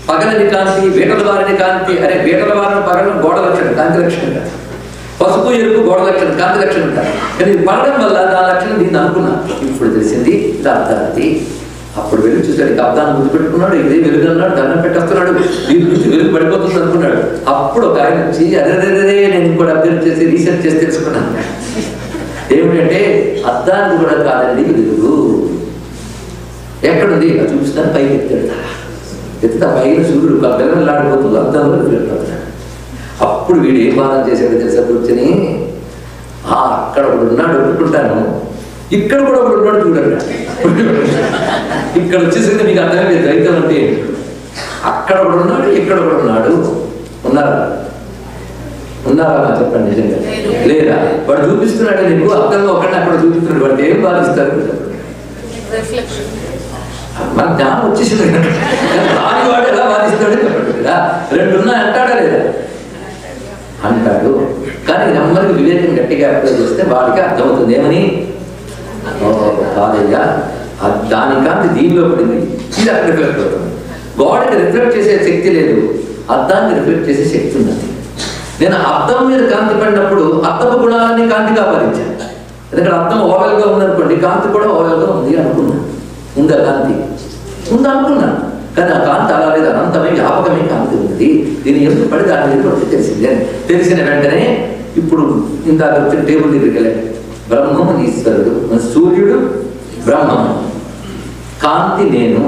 A: పగలని కాంతి వేటల వారిని కాంతి అరే వేటల వారిని పగలను గోడ లక్షణం కాంతి లక్షణం కాదు పసుపు ఎరుపు గోడ లక్షణం కాంతి లక్షణం కాదు కానీ ఇది పడడం వల్ల దాని లక్షణం దీన్ని అనుకున్నా ఇప్పుడు తెలిసింది ఇది అర్థాన్ని అప్పుడు వెళ్ళి చూశాడు ఇక అర్థాన్ని ముందు పెట్టుకున్నాడు ఇదే వెలుగు అన్నాడు దండం పెట్టేస్తున్నాడు దీని నుంచి వెలుగు పడిపోతుంది అనుకున్నాడు అప్పుడు ఒక ఆయన వచ్చి అదే నేను కూడా అభ్యర్థి చేసి రీసెర్చ్ చేసి తెలుసుకున్నాను ఏమిటంటే అద్దానికి కూడా కాదండి వెలుగు ఎక్కడుంది అది చూపిస్తాను పైకి ఎత్తాడు ఎత్తుతా పైన సూర్యుడు పిల్లలాడిపోతుంది అద్దంలో రిఫ్లెక్ట్ అవుతాడు అప్పుడు వీడు ఏం బాధ చేశాడు తెలుసా కూర్చొని ఆ అక్కడ ఒకడు ఉన్నాడు ఒప్పుకుంటాను ఇక్కడ కూడా ఒకడు ఉన్నాడు చూడండి ఇక్కడ వచ్చేసింది మీకు అర్థమైంది రైతం అంటే ఏంటి? అక్కడ ఒకడు ఉన్నాడు ఇక్కడ ఒకడు ఉన్నాడు ఉన్నారా ఉన్నారా నాకు చెప్పండి నిజంగా లేదా వాడు చూపిస్తున్నాడు నీకు అర్థంలో ఒకటి అక్కడ చూపిస్తున్నాడు వాడు ఏం బాధిస్తారు
B: రిఫ్లెక్షన్
A: మన జ్ఞానం వచ్చేసింది రాని వాడు ఎలా బాధిస్తాడు చెప్పండి కదా రెండు ఉన్నాయి అంటాడా లేదా అంటాడు కానీ నెమ్మదికి వివేకం గట్టిగా అప్లై చేస్తే వాడికి అర్థమవుతుంది ఏమని ఓహో, కాదయ్యా ఆ దాని కాంతి దీనిలో పడింది ఇది అక్కడ రిఫ్లెక్ట్ అవుతుంది గోడకి రిఫ్లెక్ట్ చేసే శక్తి లేదు అద్దానికి రిఫ్లెక్ట్ చేసే శక్తి ఉన్నది నేను అద్దం మీద కాంతి పడినప్పుడు అద్దపు గుణాలని కాంతిగా భరించాను ఎందుకంటే అద్దం ఓవెల్గా ఉందనుకోండి కాంతి కూడా ఓవెల్గా ఉంది అనుకున్నాను ఉందా కాంతి ఉంది అనుకున్నాను కానీ ఆ కాంతి అలా లేదు అనంతమే వ్యాపకమే కాంతి ఉంది దీని ఎందుకు పడి దాని మీద పడితే తెలిసిందే తెలిసిన వెంటనే ఇప్పుడు ఇందాక వచ్చిన టేబుల్ దగ్గరికి వెళ్ళండి బ్రహ్మము ఈశ్వరుడు సూర్యుడు బ్రహ్మము కాంతి నేను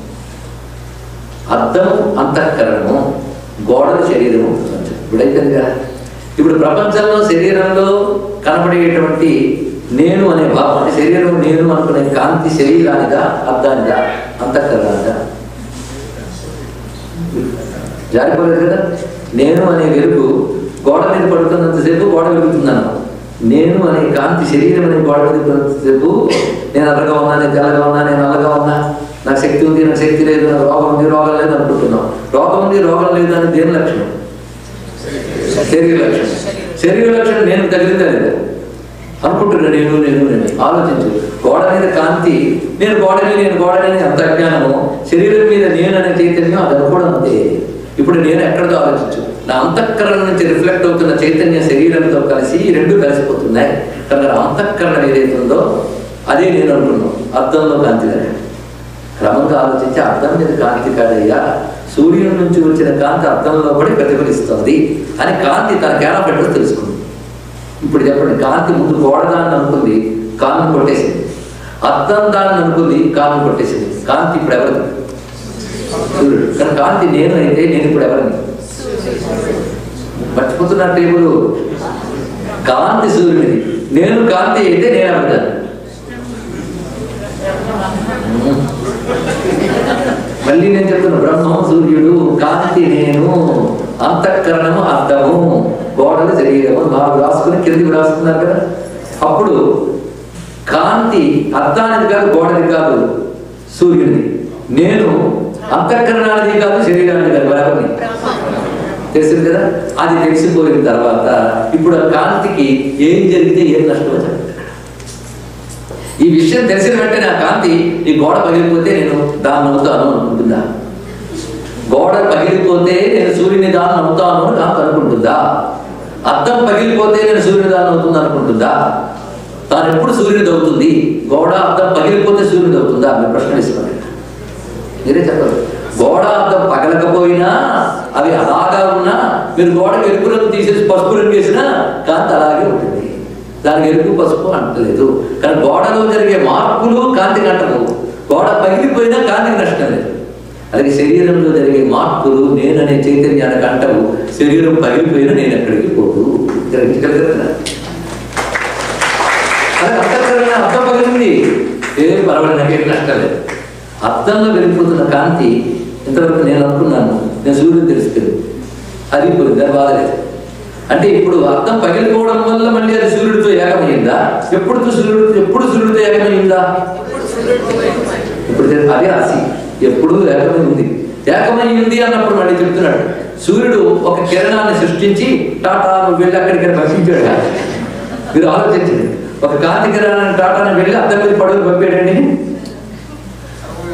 A: అర్థము అంతఃకరణము గోడలు శరీరము ప్రపంచం ఇప్పుడైపోయింది కదా ఇప్పుడు ప్రపంచంలో శరీరంలో కనబడేటువంటి నేను అనే భావం అంటే శరీరం నేను అనుకునే కాంతి శరీరానిదా అర్థానిదా అంతఃకరణానిదా జారిపోలేదు కదా నేను అనే వెలుగు గోడ మీద పడుతున్నంతసేపు గోడ వెలుగుతున్నాను నేను అనే కాంతి శరీరం అనే గోడ మీద పడుతున్నంతసేపు నేను అల్లగా ఉన్నా నేను తెల్లగా ఉన్నా నేను నల్లగా ఉన్నా నాకు శక్తి ఉంది నాకు శక్తి లేదు నాకు రోగం ఉంది రోగం లేదు అనుకుంటున్నాం రోగం ఉంది రోగం లేదు అని దేని లక్షణం శరీర లక్షణం శరీర లక్షణం నేను తగిలిందా లేదా అనుకుంటున్నా నేను నేను నేను ఆలోచించు గోడ మీద కాంతి నేను గోడని నేను గోడని అంత అజ్ఞానము శరీరం మీద నేను అనే చైతన్యం అది అనుకోవడం అంతే ఇప్పుడు నేను ఎక్కడితో ఆలోచించు నా అంతఃకరణ నుంచి రిఫ్లెక్ట్ అవుతున్న చైతన్య శరీరంతో కలిసి ఈ రెండు కలిసిపోతున్నాయి కనుక నా అంతఃకరణ ఏదైతే ఉందో అదే నేను అనుకున్నాను అర్థంలో కాంతి లేదు క్రమంగా ఆలోచించి అర్థం మీద కాంతి కాదయ్యా సూర్యుని నుంచి వచ్చిన కాంతి అర్థంలో కూడా ప్రతిఫలిస్తుంది అని కాంతి తన కేనా పెట్టో తెలుసుకుంది ఇప్పుడు చెప్పండి కాంతి ముందు గోడదాన్ని అనుకుంది కాను కొట్టేసింది అర్థం దాన్ని అనుకుంది కాను కొట్టేసింది కాంతి ఇప్పుడు ఎవరిది సూర్యుడు కానీ కాంతి నేను అయితే నేను ఇప్పుడు ఎవరిని మర్చిపోతున్న టేబుల్ కాంతి సూర్యుడిది నేను కాంతి అయితే నేను ఎవరిదాన్ని మళ్ళీ నేను చెప్తున్నా బ్రహ్మం సూర్యుడు కాంతి నేను అంతఃకరణము అర్థము గోడలు శరీరము నాలుగు రాసుకుని కిందికి రాసుకున్నారు కదా అప్పుడు కాంతి అర్థానికి కాదు గోడది కాదు సూర్యుడిది నేను అంతఃకరణానికి కాదు శరీరానికి కాదు ఎవరిని తెలిసింది కదా అది తెలిసిపోయిన తర్వాత ఇప్పుడు ఆ కాంతికి ఏం జరిగితే ఏం నష్టమో చెప్పండి ఈ విషయం తెలిసిన వెంటనే ఆ కాంతి ఈ గోడ పగిలిపోతే నేను దాన్ని అవుతాను అనుకుంటుందా గోడ పగిలిపోతే నేను సూర్యుని దాన్ని అవుతాను అని కాంతి అనుకుంటుందా అద్దం పగిలిపోతే నేను సూర్యుని దాన్ని అవుతుంది అనుకుంటుందా తాను ఎప్పుడు సూర్యునిది అవుతుంది గోడ అద్దం పగిలిపోతే సూర్యునిది అవుతుందా మీరు ప్రశ్న ఇస్తున్నారు మీరే చెప్పరు గోడ అద్దం పగలకపోయినా అవి అలాగా ఉన్నా మీరు గోడకి ఎరుపు రంగు తీసేసి పసుపు రంగు వేసినా కాంతి అలాగే ఉంటుంది దానికి ఎరుపు పసుపు అంటలేదు కానీ గోడలో జరిగే మార్పులు కాంతికి అంటవు గోడ పగిలిపోయినా కాంతికి నష్టం లేదు అలాగే శరీరంలో జరిగే మార్పులు నేననే చైతన్యానికి అంటవు శరీరం పగిలిపోయినా నేను ఎక్కడికి పోదు గ్రహించగలుగుతున్నా అలాగే అంతఃకరణ అర్థం పగిలింది ఏం పర్వాలేదు నాకేం నష్టం లేదు అర్థంలో వెళ్ళిపోతున్న కాంతి ఇంతవరకు నేను అనుకున్నాను నేను సూర్యుడు తెలుస్తుంది అది ఇప్పుడు దాని బాధ లేదు అంటే ఇప్పుడు అర్థం పగిలిపోవడం వల్ల మళ్ళీ అది సూర్యుడితో ఏకమైందా ఎప్పుడు సూర్యుడు ఎప్పుడు సూర్యుడితో ఏకమైందా ఇప్పుడు తెలు- అదే ఆసి ఎప్పుడు ఏకమై ఉంది ఏకమై ఉంది అన్నప్పుడు మళ్ళీ చెప్తున్నాడు సూర్యుడు ఒక కిరణాన్ని సృష్టించి టాటా నువ్వు వెళ్ళి అక్కడికి పంపించాడు మీరు ఆలోచించండి ఒక కాంతి కిరణాన్ని టాటాని వెళ్ళి అద్దం మీద పడుగు పంపాడండి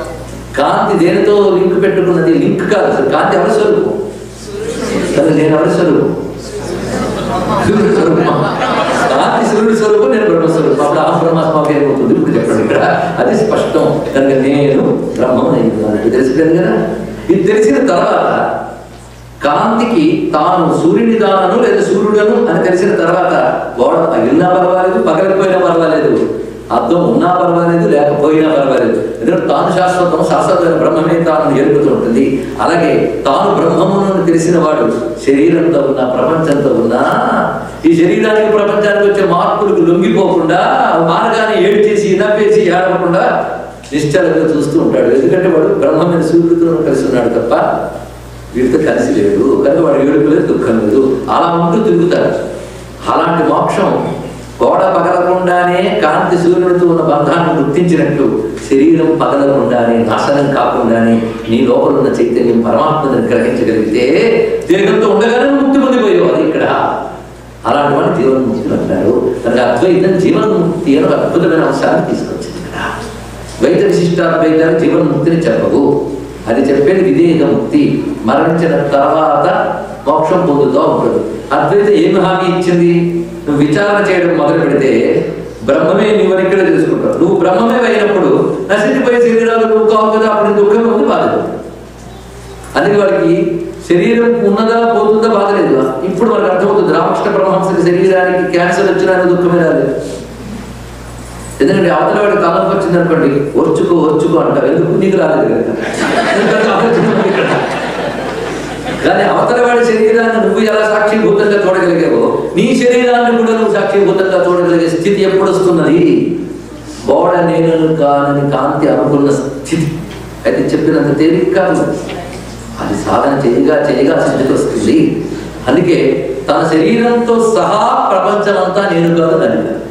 A: కాంతి దేనితో లింక్ పెట్టుకున్నది లింక్ కాదు అసలు కాంతి ఎవరి స్వరూపం అసలు నేను ఎవరి స్వరూపం సూర్యుడి స్వరూపం కాంతి సూర్యుడి స్వరూపం నేను బ్రహ్మస్వరూపం అప్పుడు ఆ బ్రహ్మాత్మకి ఏమవుతుంది ఇప్పుడు చెప్పండి ఇక్కడ అది స్పష్టం కనుక నేను బ్రహ్మం అన్నట్టు తెలిసిపోయింది కదా ఇది తెలిసిన తర్వాత కాంతికి తాను సూర్యుని దానను లేదా సూర్యుడను అని తెలిసిన తర్వాత గోడ పగిలినా పర్వాలేదు పగలిపోయినా పర్వాలేదు అర్థం ఉన్నా పర్వాలేదు లేకపోయినా పర్వాలేదు ఎందుకంటే తాను శాశ్వతం శాశ్వతమైన బ్రహ్మమే తాను ఎరుగుతూ ఉంటుంది అలాగే తాను బ్రహ్మమును తెలిసిన వాడు శరీరంతో ఉన్నా ప్రపంచంతో ఉన్నా ఈ శరీరానికి ప్రపంచానికి వచ్చే మార్పులకు లొంగిపోకుండా మార్గాన్ని ఏడు చేసి నవ్వేసి ఏడవకుండా నిశ్చలంగా చూస్తూ ఉంటాడు ఎందుకంటే వాడు బ్రహ్మమైన సూర్యుడితో కలిసి ఉన్నాడు తప్ప వీటితో కలిసి లేడు కనుక వాడు ఏడుపు లేదు దుఃఖం లేదు అలా ఉంటూ తిరుగుతారు అలాంటి మోక్షం గోడ పగలకుండానే కాంతి సూర్యుడితో ఉన్న బంధాన్ని గుర్తించినట్టు శరీరం పగలకుండానే నాశనం కాకుండానే నీ లోపల ఉన్న చైతన్యం పరమాత్మని గ్రహించగలిగితే దేహంతో ఉండగానే ముక్తి పొందిపోయావు అది ఇక్కడ అలాంటి వాడు జీవన్ముక్తులు అంటారు కనుక అద్వైతం జీవన్ముక్తి అని ఒక అద్భుతమైన అంశాన్ని తీసుకొచ్చింది ఇక్కడ ద్వైత విశిష్టాద్వైతాన్ని జీవన్ముక్తిని చెప్పవు అది చెప్పేది విదేహ ముక్తి మరణించిన తర్వాత మోక్షం పొందుతూ ఉంటుంది అద్వైతం ఏమి హామీ ఇచ్చింది నువ్వు విచారణ చేయడం మొదలు పెడితే బ్రహ్మమే నువ్వు ఇక్కడ తెలుసుకుంటావు నువ్వు బ్రహ్మమే అయినప్పుడు నశించిపోయే శరీరాలు నువ్వు కావు కదా అప్పుడు దుఃఖం ఉంది బాధ ఉంది. అందుకే వాడికి శరీరం ఉన్నదా పోతుందా బాధ లేదు ఇప్పుడు మనకు అర్థమవుతుంది రామకృష్ణ పరమహంసకి శరీరానికి క్యాన్సర్ వచ్చినా ఆయన దుఃఖమే రాలేదు ఎందుకంటే అవతల వాడి తలంపు వచ్చింది అనుకోండి ఓర్చుకో ఓర్చుకో అంటారు ఎందుకు నీకు రాలేదు కదా ఎందుకంటే ఆలోచన ఉంది ఇక్కడ. కానీ అవతల వాడి శరీరాన్ని నువ్వు ఎలా సాక్షిభూతంగా చూడగలిగావో నీ శరీరాన్ని కూడా నువ్వు సాక్షిభూతంగా చూడగలిగే స్థితి ఎప్పుడు వస్తున్నది గోడ నేను కానని కాంతి అనుకున్న స్థితి అయితే చెప్పినంత తేలిక కాదు అది సాధన చేయగా చేయగా సిద్ధికి వస్తుంది అందుకే తన శరీరంతో సహా ప్రపంచమంతా నేను కాదు నన్ను కాదు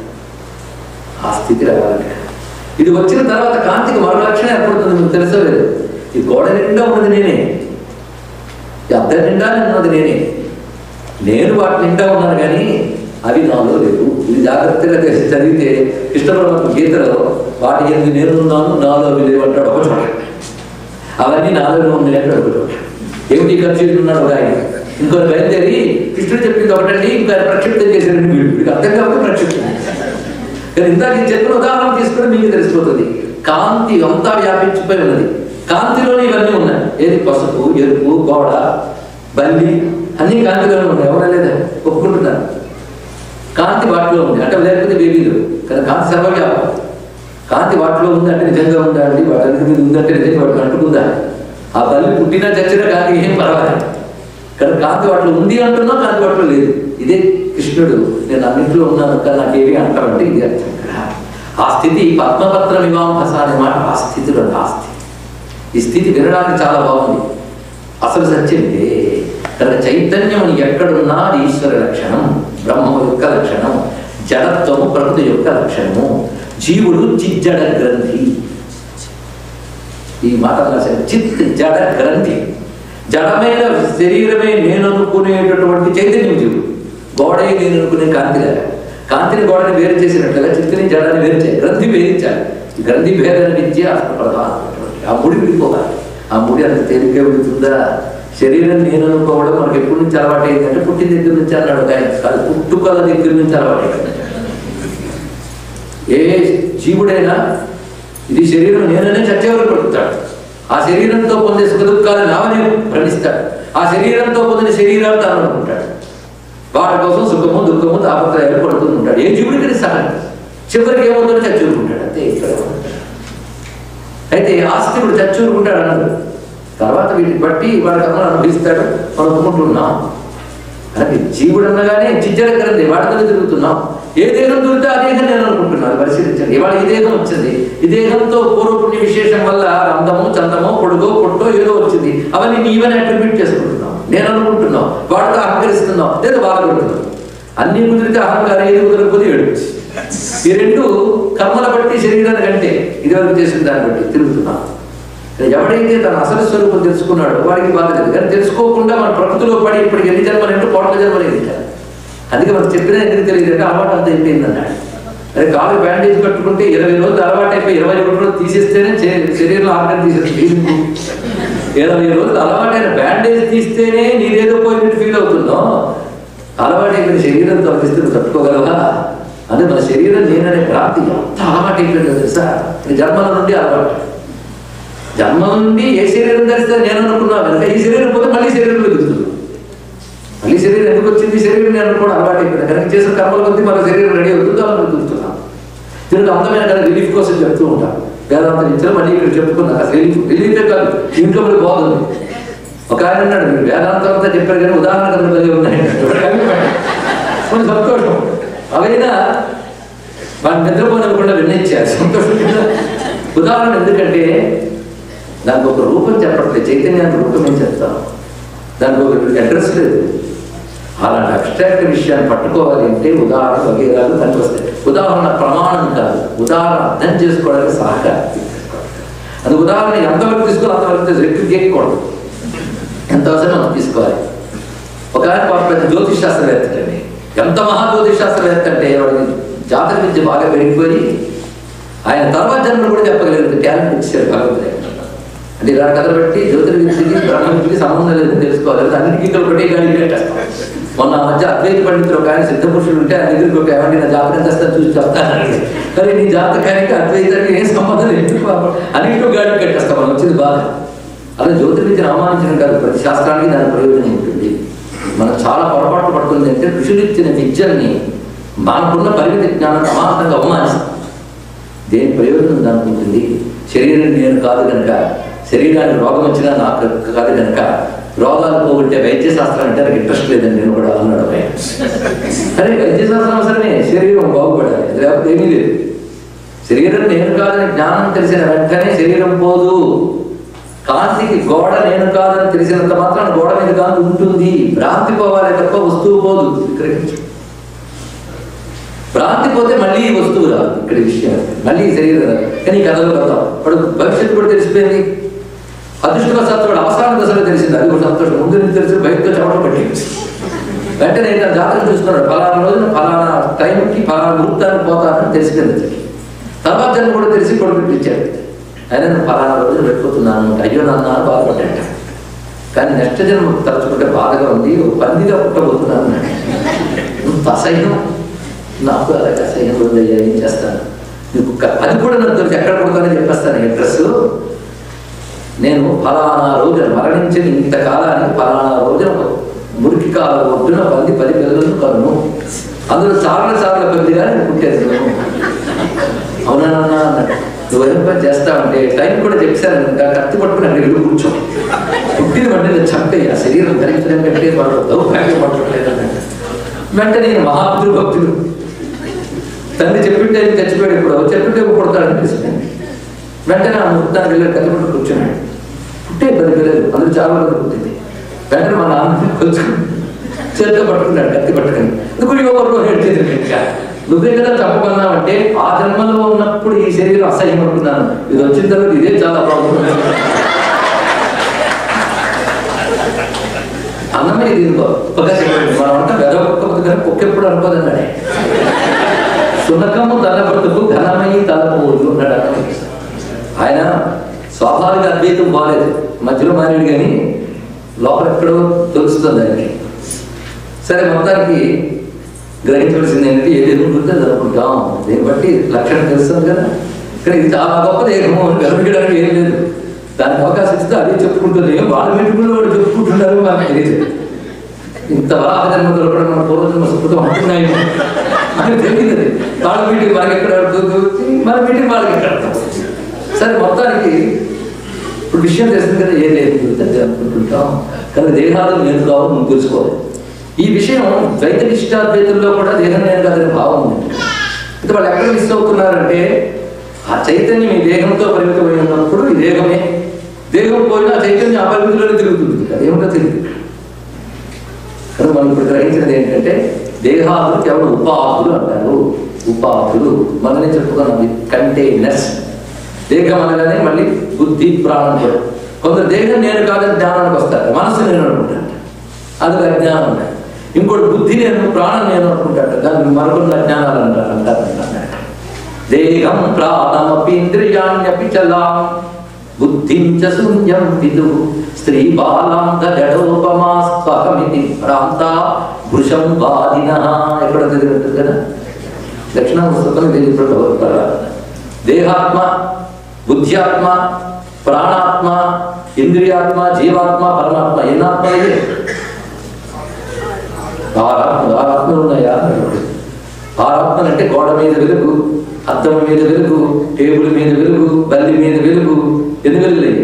A: ఆ స్థితి రావాలి ఇది వచ్చిన తర్వాత కాంతికి మరో లక్షణం ఏర్పడుతుంది మీకు తెలుసో లేదు ఈ గోడ నిండా ఉన్నది నేనే ఈ అద్దె నిండా ఉన్నది నేనే నేను వాటి నిండా ఉన్నాను కానీ అవి నాలో లేవు ఇది జాగ్రత్తగా తెలిసి చదివితే కృష్ణపరమాత్మ గీతలో వాటి ఎందుకు నేను ఉన్నాను నాలో అవి లేవు అంటాడు ఒక చోట అవన్నీ నాలో ఉన్నాయి అంటాడు ఒక చోట ఏమిటి ఖర్చు ఉన్నాడు ఒక ఆయన ఇంకో బయలుదేరి కృష్ణుడు చెప్పింది ఒకటండి ఇంకా ఆయన ప్రక్షిప్తం చేశారండి వీడు వీడికి అర్థం కాబట్టి ప్రక్షిప్తం కానీ ఇందాక ఈ చెప్పిన ఉదాహరణ తీసుకుని మీకు తెలిసిపోతుంది కాంతి అంతా వ్యాపించిపోయి ఉన్నది కాంతిలోనే ఇవన్నీ ఉన్నాయి ఏది పసుపు ఎరుపు గోడ బల్లి అన్ని కాంతిలోనే ఉన్నాయి ఎవరు లేదా ఒప్పుకుంటున్నారు కాంతి వాటిలో ఉంది అంటే లేకపోతే బేబీలు కానీ కాంతి సర్వవ్యాపం కాంతి వాటిలో ఉంది అంటే నిజంగా ఉందా అండి వాటి మీద ఉందంటే నిజంగా వాటికి అంటుకుందా ఆ బల్లి పుట్టినా చచ్చినా కాంతి ఏం పర్వాలేదు కానీ కాంతి వాటిలో ఉంది అంటున్నా కాంతి వాటిలో లేదు ఇదే కృష్ణుడు నేను అన్నింటిలో ఉన్నాను కానీ నాకేమి అంటామంటే ఇది అర్థం ఇక్కడ ఆ స్థితి పద్మపత్ర వివాంభస అనే మాట ఆ స్థితిలో ఆ స్థితి ఈ స్థితి వినడానికి చాలా బాగుంది అసలు సత్యం ఇదే కనుక చైతన్యం ఎక్కడున్నా అది ఈశ్వర లక్షణం బ్రహ్మ యొక్క లక్షణం జడత్వము ప్రకృతి యొక్క లక్షణము జీవుడు చిజ్జడ గ్రంథి ఈ మాట రాశారు చిత్ జడ గ్రంథి జడమైన శరీరమే నేను అనుకునేటటువంటి చైతన్యం జీవుడు గోడే నేను అనుకునే కాంతి లేదా కాంతిని గోడని వేరు చేసినట్లుగా చిత్తుని జడాన్ని వేరు చేయాలి గ్రంథి వేరించాలి ఈ గ్రంథి భేదన విద్య అసలు ప్రధానమైనటువంటి ఆ ముడి విడిపోవాలి ఆ ముడి అంత తేలిగ్గా విడుతుందా శరీరం నేను అనుకోవడం మనకి ఎప్పటి నుంచి అలవాటు అయిందంటే పుట్టిన దగ్గర నుంచి అన్నాడు ఒక ఆయన కాదు పుట్టుకల దగ్గర నుంచి అలవాటు అయింది ఏ జీవుడైనా ఇది శరీరం నేననే చచ్చేవారు పడుతాడు ఆ శరీరంతో పొందే సుఖ దుఃఖాలు నావనే భ్రమిస్తాడు ఆ శరీరంతో పొందిన శరీరాలు తాను అనుకుంటాడు వాటి కోసం సుఖము దుఃఖము తాపత్రయాలు పడుతూ ఉంటాడు ఏ జీవుడికి సహనం చివరికి ఏమవుతుందో చచ్చూరుకుంటాడు అంతే ఇక్కడ అయితే ఆస్తికుడు చచ్చూరుకుంటాడు అన్నది తర్వాత వీటిని బట్టి వాడి కర్మలు అనుభవిస్తాడు మనం ఒప్పుకుంటున్నాం అలాగే జీవుడు అనగానే చిజ్జడ గ్రంథి వాటితో తిరుగుతున్నాం ఏ దేహం దొరికితే ఆ దేహం నేను అనుకుంటున్నాను పరిశీలించండి ఇవాళ ఈ దేహం వచ్చింది ఈ దేహంతో పూర్వపుణ్య విశేషం వల్ల అందము చందము పొడుగో పొట్టో ఏదో వచ్చింది అవన్నీ నీవని అట్రిబ్యూట్ చేసుకుంటున్నాం నేను అనుకుంటున్నాం వాటితో అహంకరిస్తున్నాం లేదా బాధపడుతున్నాం అన్ని కుదిరితే అహంకారం ఏది కుదరకపోతే ఏడుపు ఈ రెండు కర్మల బట్టి శరీరాన్ని కంటే ఇదివరకు చేసిన దాన్ని బట్టి తిరుగుతున్నాం ఎవడైతే తన అసలు స్వరూపం తెలుసుకున్నాడో వాడికి బాధ లేదు కానీ తెలుసుకోకుండా మన ప్రకృతిలో పడి ఇప్పటికి ఎన్ని జన్మలు అంటే కోట్ల జన్మలు ఎదిగారు అందుకే మనకు చెప్పినా ఎందుకు తెలియదు అంటే అలవాటు అంతా అయిపోయింది అన్నాడు అదే కాలు బ్యాండేజ్ కట్టుకుంటే ఇరవై రోజులు అలవాటు అయిపోయి ఇరవై ఒకటి రోజులు తీసేస్తేనే శరీ- శరీరంలో ఆర్గన్ తీసేస్తుంది ఇరవై రోజులు అలవాటైన బ్యాండేజ్ తీస్తేనే నీదేదో పోయినట్టు ఫీల్ అవుతుందో అలవాటైపోయిన శరీరం తొలగిస్తే నువ్వు తట్టుకోగలవా అంటే మన శరీరం నేననే ప్రాప్తి ఎంత అలవాటైపోయిందో తెలుసా ఇది జన్మల నుండి అలవాటు జన్మ నుండి ఏ శరీరం ధరిస్తే నేను అనుకున్నా కనుక ఈ శరీరం పోతే మళ్ళీ శరీరంలో దిగుతుంది మళ్ళీ శరీరం ఎందుకు వచ్చింది ఈ శరీరం నేను అనుకోవడం అలవాటు అయిపోయింది కనుక చేసిన కర్మల కొద్ది మన శరీరం రెడీ అవుతుందో అలా చూస్తున్నాం దీనికి అందమైన కదా రిలీఫ్ కోసం చెప్తూ ఉంటాం వేదాంతం ఇచ్చిన మళ్ళీ ఇక్కడ చెప్పుకున్నా అసలు రిలీఫ్ రిలీఫే కాదు ఇంట్లో మళ్ళీ బాగుంది ఒక ఆయన అన్నాడు మీరు వేదాంతం అంతా చెప్పారు కానీ ఉదాహరణ కథలు కలిగి ఉన్నాయి కొంచెం సంతోషం అవైనా వాళ్ళు నిద్రపోనకుండా విన్నచ్చారు సంతోషం కదా. ఉదాహరణ ఎందుకంటే దానికి ఒక రూపం చెప్పట్లేదు చైతన్యానికి రూపం ఏం చెప్తాం దానికి ఒక అడ్రస్ లేదు అలాంటి అబ్స్ట్రాక్ట్ విషయాన్ని పట్టుకోవాలి అంటే ఉదాహరణ వగేరాలు దానికి వస్తాయి ఉదాహరణ ప్రమాణం కాదు ఉదాహరణ అర్థం చేసుకోవడానికి సహకారం అది ఉదాహరణ ఎంతవరకు తీసుకోవాలి అంతవరకు రెక్కి ఎక్కకూడదు ఎంత అవసరం అంత తీసుకోవాలి ఒక ఆయన పాప పెద్ద జ్యోతిష్ శాస్త్రవేత్త అండి ఎంత మహా జ్యోతిష్ శాస్త్రవేత్త అంటే వాడికి జాతక విద్య బాగా పెరిగిపోయి ఆయన తర్వాత జన్మలు కూడా చెప్పగలిగిన టాలెంట్ ఇచ్చారు భగవంతుడు అంటే ఇలా కథ పెట్టి జ్యోతిర్విద్యకి బ్రహ్మ విద్యకి సంబంధం లేదని తెలుసుకోవాలి లేదా అన్నిటికీ ఇక్కడ ఒకటే గాడి పెట్టేస్తాం మొన్న ఆ మధ్య అద్వైత పండితులు ఒక ఆయన సిద్ధ పురుషుడు ఉంటే ఆయన దగ్గరికి ఒక ఏమంటే నా జాతకం చేస్తాను చూసి చెప్తాను కానీ నీ జాతకానికి అద్వైతానికి ఏం సంబంధం లేదు పాపం. అన్నిటికీ గాడి కట్టేస్తాం మనం వచ్చింది బాధ అలా జ్యోతిర్విద్యను అవమానించడం కాదు ప్రతి శాస్త్రానికి దాని ప్రయోజనం ఉంటుంది మనం చాలా పొరపాటు పడుతుంది అంటే ఋషులు ఇచ్చిన విద్యల్ని మనకున్న పరిమిత జ్ఞానం సమాంతంగా అవమానిస్తాం దేని ప్రయోజనం దానికి ఉంటుంది శరీరం నేను కాదు కనుక శరీరానికి రోగం వచ్చినా నాకు కాదు కనుక రోగాలు పోగొట్టే వైద్య శాస్త్రం అంటే నాకు ఇంట్రెస్ట్ లేదని నేను కూడా అన్నాడు ఆయన. అరే వైద్య శాస్త్రం అవసరమే శరీరం బాగుపడాలి లేకపోతే ఏమీ లేదు శరీరం నేను కాదని జ్ఞానం తెలిసిన వెంటనే శరీరం పోదు కాంతికి గోడ నేను కాదని తెలిసినంత మాత్రం గోడ మీద కాంతి ఉంటుంది భ్రాంతి పోవాలి తప్ప వస్తువు పోదు గ్రహించు భ్రాంతి పోతే మళ్ళీ ఈ వస్తువు రాదు ఇక్కడ విషయం మళ్ళీ ఈ శరీరం రాదు కానీ ఈ కథలో కథ వాడు భవిష్యత్తు కూడా తెలిసిపోయింది అదృష్టవశాత్తు వాడు అవసరాల దశలో తెలిసింది అది కూడా సంతోషం ముందు నుంచి తెలిసి బయటతో చెమట పట్టి వెంటనే నేను జాతకం చూస్తున్నాడు ఫలానా రోజున ఫలానా టైంకి ఫలానా ముహూర్తానికి పోతానని తెలిసిపోయింది అతనికి. తర్వాత జన్మ కూడా తెలిసి కొడుకు ఇచ్చాడు ఆయన నేను ఫలానా రోజున వెళ్ళిపోతున్నాను అయ్యో నాన్న అని బాధపడ్డాడు కానీ నెక్స్ట్ జన్మ తలుచుకుంటే బాధగా ఉంది ఓ పందిగా పుట్టబోతున్నాను అన్నాడు. ఇంత అసహ్యం నాకు అలాగే అసహ్యం ఉంది అయ్యా ఏం చేస్తాను నీకు క- అది కూడా నాకు తెలుసు ఎక్కడ పుడతానని చెప్పేస్తాను అడ్రస్ నేను ఫలానా రోజున మరణించిన ఇంతకాలానికి ఫలానా రోజున ఒక మురికి కాల ఒడ్డున పంది పది పిల్లలను కను అందులో సార్ల సార్ల పందిగా నేను పుట్టేది అవునా నాన్న అన్నాడు నువ్వు ఏం పని చేస్తావంటే టైం కూడా చెప్పాను ఇంకా కత్తి పట్టుకుని అక్కడ వెళ్ళి కూర్చో పుట్టిన వెంటనే నేను చంపేయ శరీరం ధరించడం కంటే వాళ్ళు దౌర్భాగ్యం పట్టలేదు అన్నాడు వెంటనే నేను మహాభక్తులు భక్తులు తండ్రి చెప్పింటే ఆయన చచ్చిపోయాడు ఇప్పుడు చెప్పింటే పుడతాడని తెలిసిపోయింది వెంటనే ఆ ముహూర్తానికి వెళ్ళి కత్తి పట్టు కూర్చున్నాడు పుట్టే పది పిల్లలు అందరూ చాలా మంది పుట్టింది వెంటనే మా నాన్న కొంచెం చేతితో పట్టుకున్నాడు కత్తి పట్టుకుని ఎందుకు ఎవరు ఏడ్చేది ఇంకా నువ్వే కదా తప్పకున్నావు అంటే ఆ జన్మలో ఉన్నప్పుడు ఈ శరీరం అసహ్యం అనుకున్నాను ఇది వచ్చిన తర్వాత ఇదే చాలా బాగుంది అన్నమే ఇది గొప్పగా చెప్పండి మనం అంటే వెదవ కుక్క కానీ కుక్క ఎప్పుడు అనుకోదన్నాడే సునకము తన బ్రతుకు ఘనమై తలపోదు అన్నాడు అన్నమయ్య. ఆయన స్వాభావిక అద్వైతం బాలేదు మధ్యలో మారాడు కానీ లోపల ఎక్కడో తెలుస్తుంది ఆయనకి సరే మొత్తానికి గ్రహించవలసింది ఏంటంటే ఏది ఎదుర్కొంటే అది అనుకుంటాం దీన్ని బట్టి లక్షణం తెలుస్తుంది కదా కానీ ఇది చాలా గొప్ప దేహము అని వెనకడానికి ఏం లేదు దానికి అవకాశం ఇస్తే అదే చెప్పుకుంటుంది వాళ్ళు పెట్టుకుని వాడు చెప్పుకుంటున్నారు మనకు తెలియదు ఇంత వరాహ జన్మ దొరకడం మన పూర్వజన్మ సుకృతం అంటున్నాయి అని తెలియదు అది. వాళ్ళ మీటింగ్ మనకి ఎక్కడ అడుగుతుంది మన మీటింగ్ వాళ్ళకి ఎక్కడ అడుగుతుంది. సరే మొత్తానికి ఇప్పుడు విషయం తెలిసింది కదా ఏ లేదు అది అనుకుంటుంటాం కానీ దేహాలు నేను కావాలి నువ్వు తెలుసుకోవాలి ఈ విషయం ద్వైత నిష్ఠాద్వైతుల్లో కూడా దేహం నేను కాదని భావం ఉంది అయితే వాళ్ళు ఎక్కడ మిస్ అవుతున్నారంటే ఆ చైతన్యం ఈ దేహంతో పరిమితమై ఉన్నప్పుడు ఈ దేహమే దేహం పోయినా ఆ చైతన్యం ఆ పరిమితిలోనే తిరుగుతుంది అదేమిటో తెలియదు కానీ మనం ఇప్పుడు గ్రహించినది ఏంటంటే దేహాలు కేవలం ఉపాధులు అంటారు ఉపాధులు మననే చెప్పుకున్నది కంటైనర్స్ దేహం అనగానే మళ్ళీ బుద్ధి ప్రాణం కూడా కొందరు దేహం నేను కాదని జ్ఞానానికి వస్తారు మనసు నేను అనుకుంటాను అది ఒక అజ్ఞానం అంటారు ఇంకోటి బుద్ధి నేను ప్రాణం నేను అనుకుంటాడు దాన్ని మరొకరు అజ్ఞానాలు అంటారు అంటారు అంటారు దేహం ప్రాణమపీంద్రియాణ్యపి చలాం బుద్ధిం చ శూన్యం విదు స్త్రీ బాలాంగ జడోపమాస్వహమితి భ్రాంత భృశం వాదిన ఎక్కడ ఉంటుంది కదా దక్షిణ పుస్తకం ఇది ఇప్పుడు భగవద్గీత. దేహాత్మ బుద్ధ్యాత్మ ప్రాణాత్మ ఇంద్రియాత్మ జీవాత్మ పరమాత్మ ఎన్నాత్మ ఇది ఆరాత్మ ఆరాత్మలు ఉన్నాయా ఆరాత్మలు అంటే గోడ మీద వెలుగు అద్దం మీద వెలుగు టేబుల్ మీద వెలుగు బల్లి మీద వెలుగు ఎన్ని వెలుగులయ్యాయి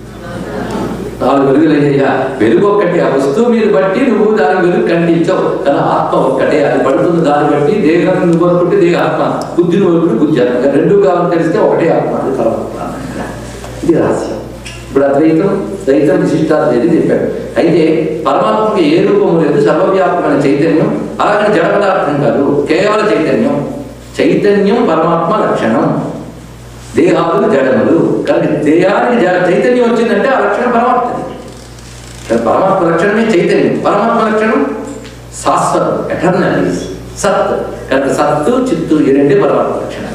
A: నాలుగు వెలుగులయ్యా వెలుగు ఒక్కటే ఆ వస్తువు మీద బట్టి నువ్వు దాని వెలుగు కంటించవు కానీ ఆత్మ ఒక్కటే అది పడుతుంది దాన్ని బట్టి దేహం నువ్వు అనుకుంటే దేహాత్మ బుద్ధిని అనుకుంటే బుద్ధి ఆత్మ ఇంకా రెండు కావాలని తెలిస్తే ఒకటే ఆత్మ అది పరమాత్మ ఇది రహస్యం ఇప్పుడు అద్వైతం ద్వైతం విశిష్టాలు ఇది చెప్పాడు అయితే పరమాత్మకి ఏ రూపము లేదు సర్వవ్యాపకమైన చైతన్యం అలాగని జడ పదార్థం కాదు కేవల చైతన్యం చైతన్యం పరమాత్మ లక్షణం దేహాలు జడములు కానీ దేహానికి జడ చైతన్యం వచ్చిందంటే ఆ లక్షణం పరమాత్మది కానీ పరమాత్మ లక్షణమే చైతన్యం పరమాత్మ లక్షణం శాశ్వతం ఎటర్నల్ సత్ కనుక సత్తు చిత్తు ఈ రెండే పరమాత్మ లక్షణాలు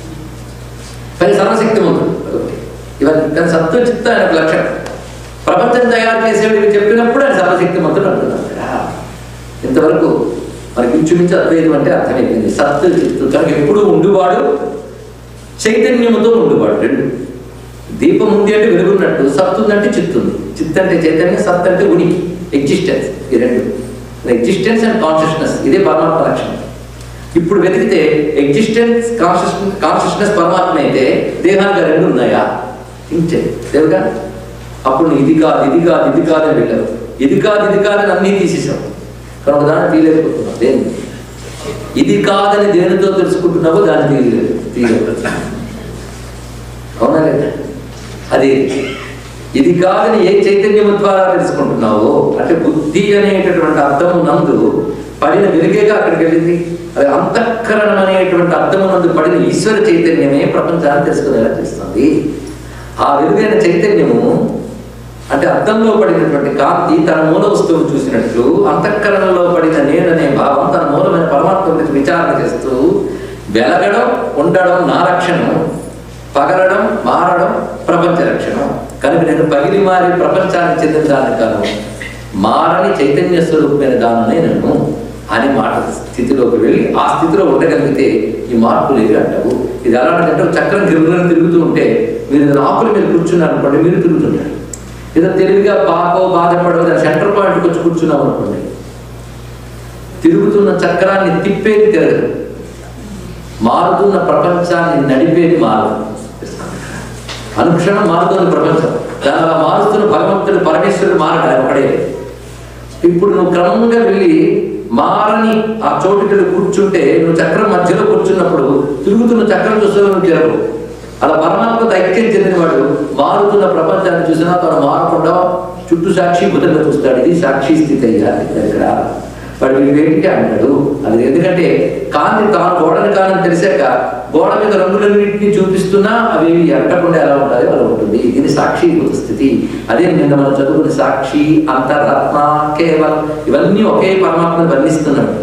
A: పని సర్వశక్తిమంతుడు ఇవన్నీ కానీ సత్తు చిత్త ఆయన ఒక లక్షణం ప్రపంచం తయారు చేసేవాడికి చెప్పినప్పుడు ఆయన సర్వశక్తిమంతుడు అంటున్నాడు ఇక్కడ. ఇంతవరకు మనకి ఇంచుమించు అద్వైతం అంటే అర్థమైపోయింది సత్తు చిత్తు కనుక ఎప్పుడు ఉండువాడు చైతన్యముతో ఉండువాడు రెండు దీపం ఉంది అంటే వెలుగున్నట్టు సత్తు ఉందంటే చిత్తు ఉంది చిత్ అంటే చైతన్యం సత్ అంటే ఉనికి ఎగ్జిస్టెన్స్ ఈ రెండు ఎగ్జిస్టెన్స్ అండ్ కాన్షియస్నెస్ ఇదే పరమాత్మ లక్షణం ఇప్పుడు వెతికితే ఎగ్జిస్టెన్స్ కాన్షియస్ కాన్షియస్నెస్ పరమాత్మ అయితే దేహానికి ఆ రెండు ఉన్నాయా ఇంతే లేవుగా అప్పుడు నువ్వు ఇది కాదు ఇది కాదు ఇది కాదు అని వెళ్ళావు ఇది కాదు ఇది కాదని అన్నీ తీసేసావు కానీ ఒక దాన్ని తీయలేకపోతున్నావు దేని ఇది కాదని దేనితో తెలుసుకుంటున్నావో దాన్ని తీయలేదు తీయలేదు అవునా లేదా అది ఇది కాదని ఏ చైతన్యం ద్వారా తెలుసుకుంటున్నావో అంటే బుద్ధి అనేటటువంటి అర్థము నందు పడిన వెలుగేగా అక్కడికి వెళ్ళింది అది అంతఃకరణం అనేటువంటి అర్థము నందు పడిన ఈశ్వర చైతన్యమే ప్రపంచాన్ని తెలుసుకునేలా చేస్తుంది ఆ వెలుగైన చైతన్యము అంటే అర్థంలో పడినటువంటి కాంతి తన మూల వస్తువును చూసినట్లు అంతఃకరణలో పడిన నేననే భావం తన మూలమైన పరమాత్మ గురించి విచారణ చేస్తూ వెలగడం ఉండడం నా లక్షణం పగలడం మారడం ప్రపంచ లక్షణం కనుక నేను పగిలి మారి ప్రపంచానికి చెందిన దాన్ని కాను మారని చైతన్య స్వరూపమైన దానినే నేను అనే మాట స్థితిలోకి వెళ్ళి ఆ స్థితిలో ఉండగలిగితే ఈ మార్పులు ఏవి అంటావు ఇది ఎలాంటిదంటే ఒక చక్రం గిర్రని తిరుగుతూ ఉంటే మీరు ఏదైనా ఆకుల మీద కూర్చున్నారు అనుకోండి మీరు తిరుగుతుంటారు ఏదో తెలివిగా పాకో బాధపడో దాని సెంటర్ పాయింట్కి వచ్చి కూర్చున్నాం అనుకోండి తిరుగుతున్న చక్రాన్ని తిప్పేది తిరగదు మారుతున్న ప్రపంచాన్ని నడిపేది మారదు అనుక్షణం మారుతుంది ప్రపంచం దాని అలా మారుస్తున్న భగవంతుడు పరమేశ్వరుడు మారడు ఆయన ఒకడే ఇప్పుడు నువ్వు క్రమంగా వెళ్ళి మారని ఆ చోటుకి కూర్చుంటే నువ్వు చక్రం మధ్యలో కూర్చున్నప్పుడు తిరుగుతున్న చక్రం చూస్తే నువ్వు తిరగవు అలా పరమాత్మతో ఐక్యం చెందినవాడు మారుతున్న ప్రపంచాన్ని చూసినా తను మారకుండా చుట్టూ సాక్షిభూతంగా చూస్తాడు ఇది సాక్షి స్థితి అయ్యా దగ్గర వాడు వీడు వేటికి అంటాడు అది ఎందుకంటే కాంతి తాను గోడని కాదని తెలిసాక గోడ మీద రంగులన్నింటినీ చూపిస్తున్నా అవి ఎట్టకుండా ఎలా ఉంటాయో అలా ఉంటుంది ఇది సాక్షిభూత స్థితి అదే నిన్న మనం చదువుకున్న సాక్షి అంతరాత్మ కేవలం ఇవన్నీ ఒకే పరమాత్మను వర్ణిస్తున్నాడు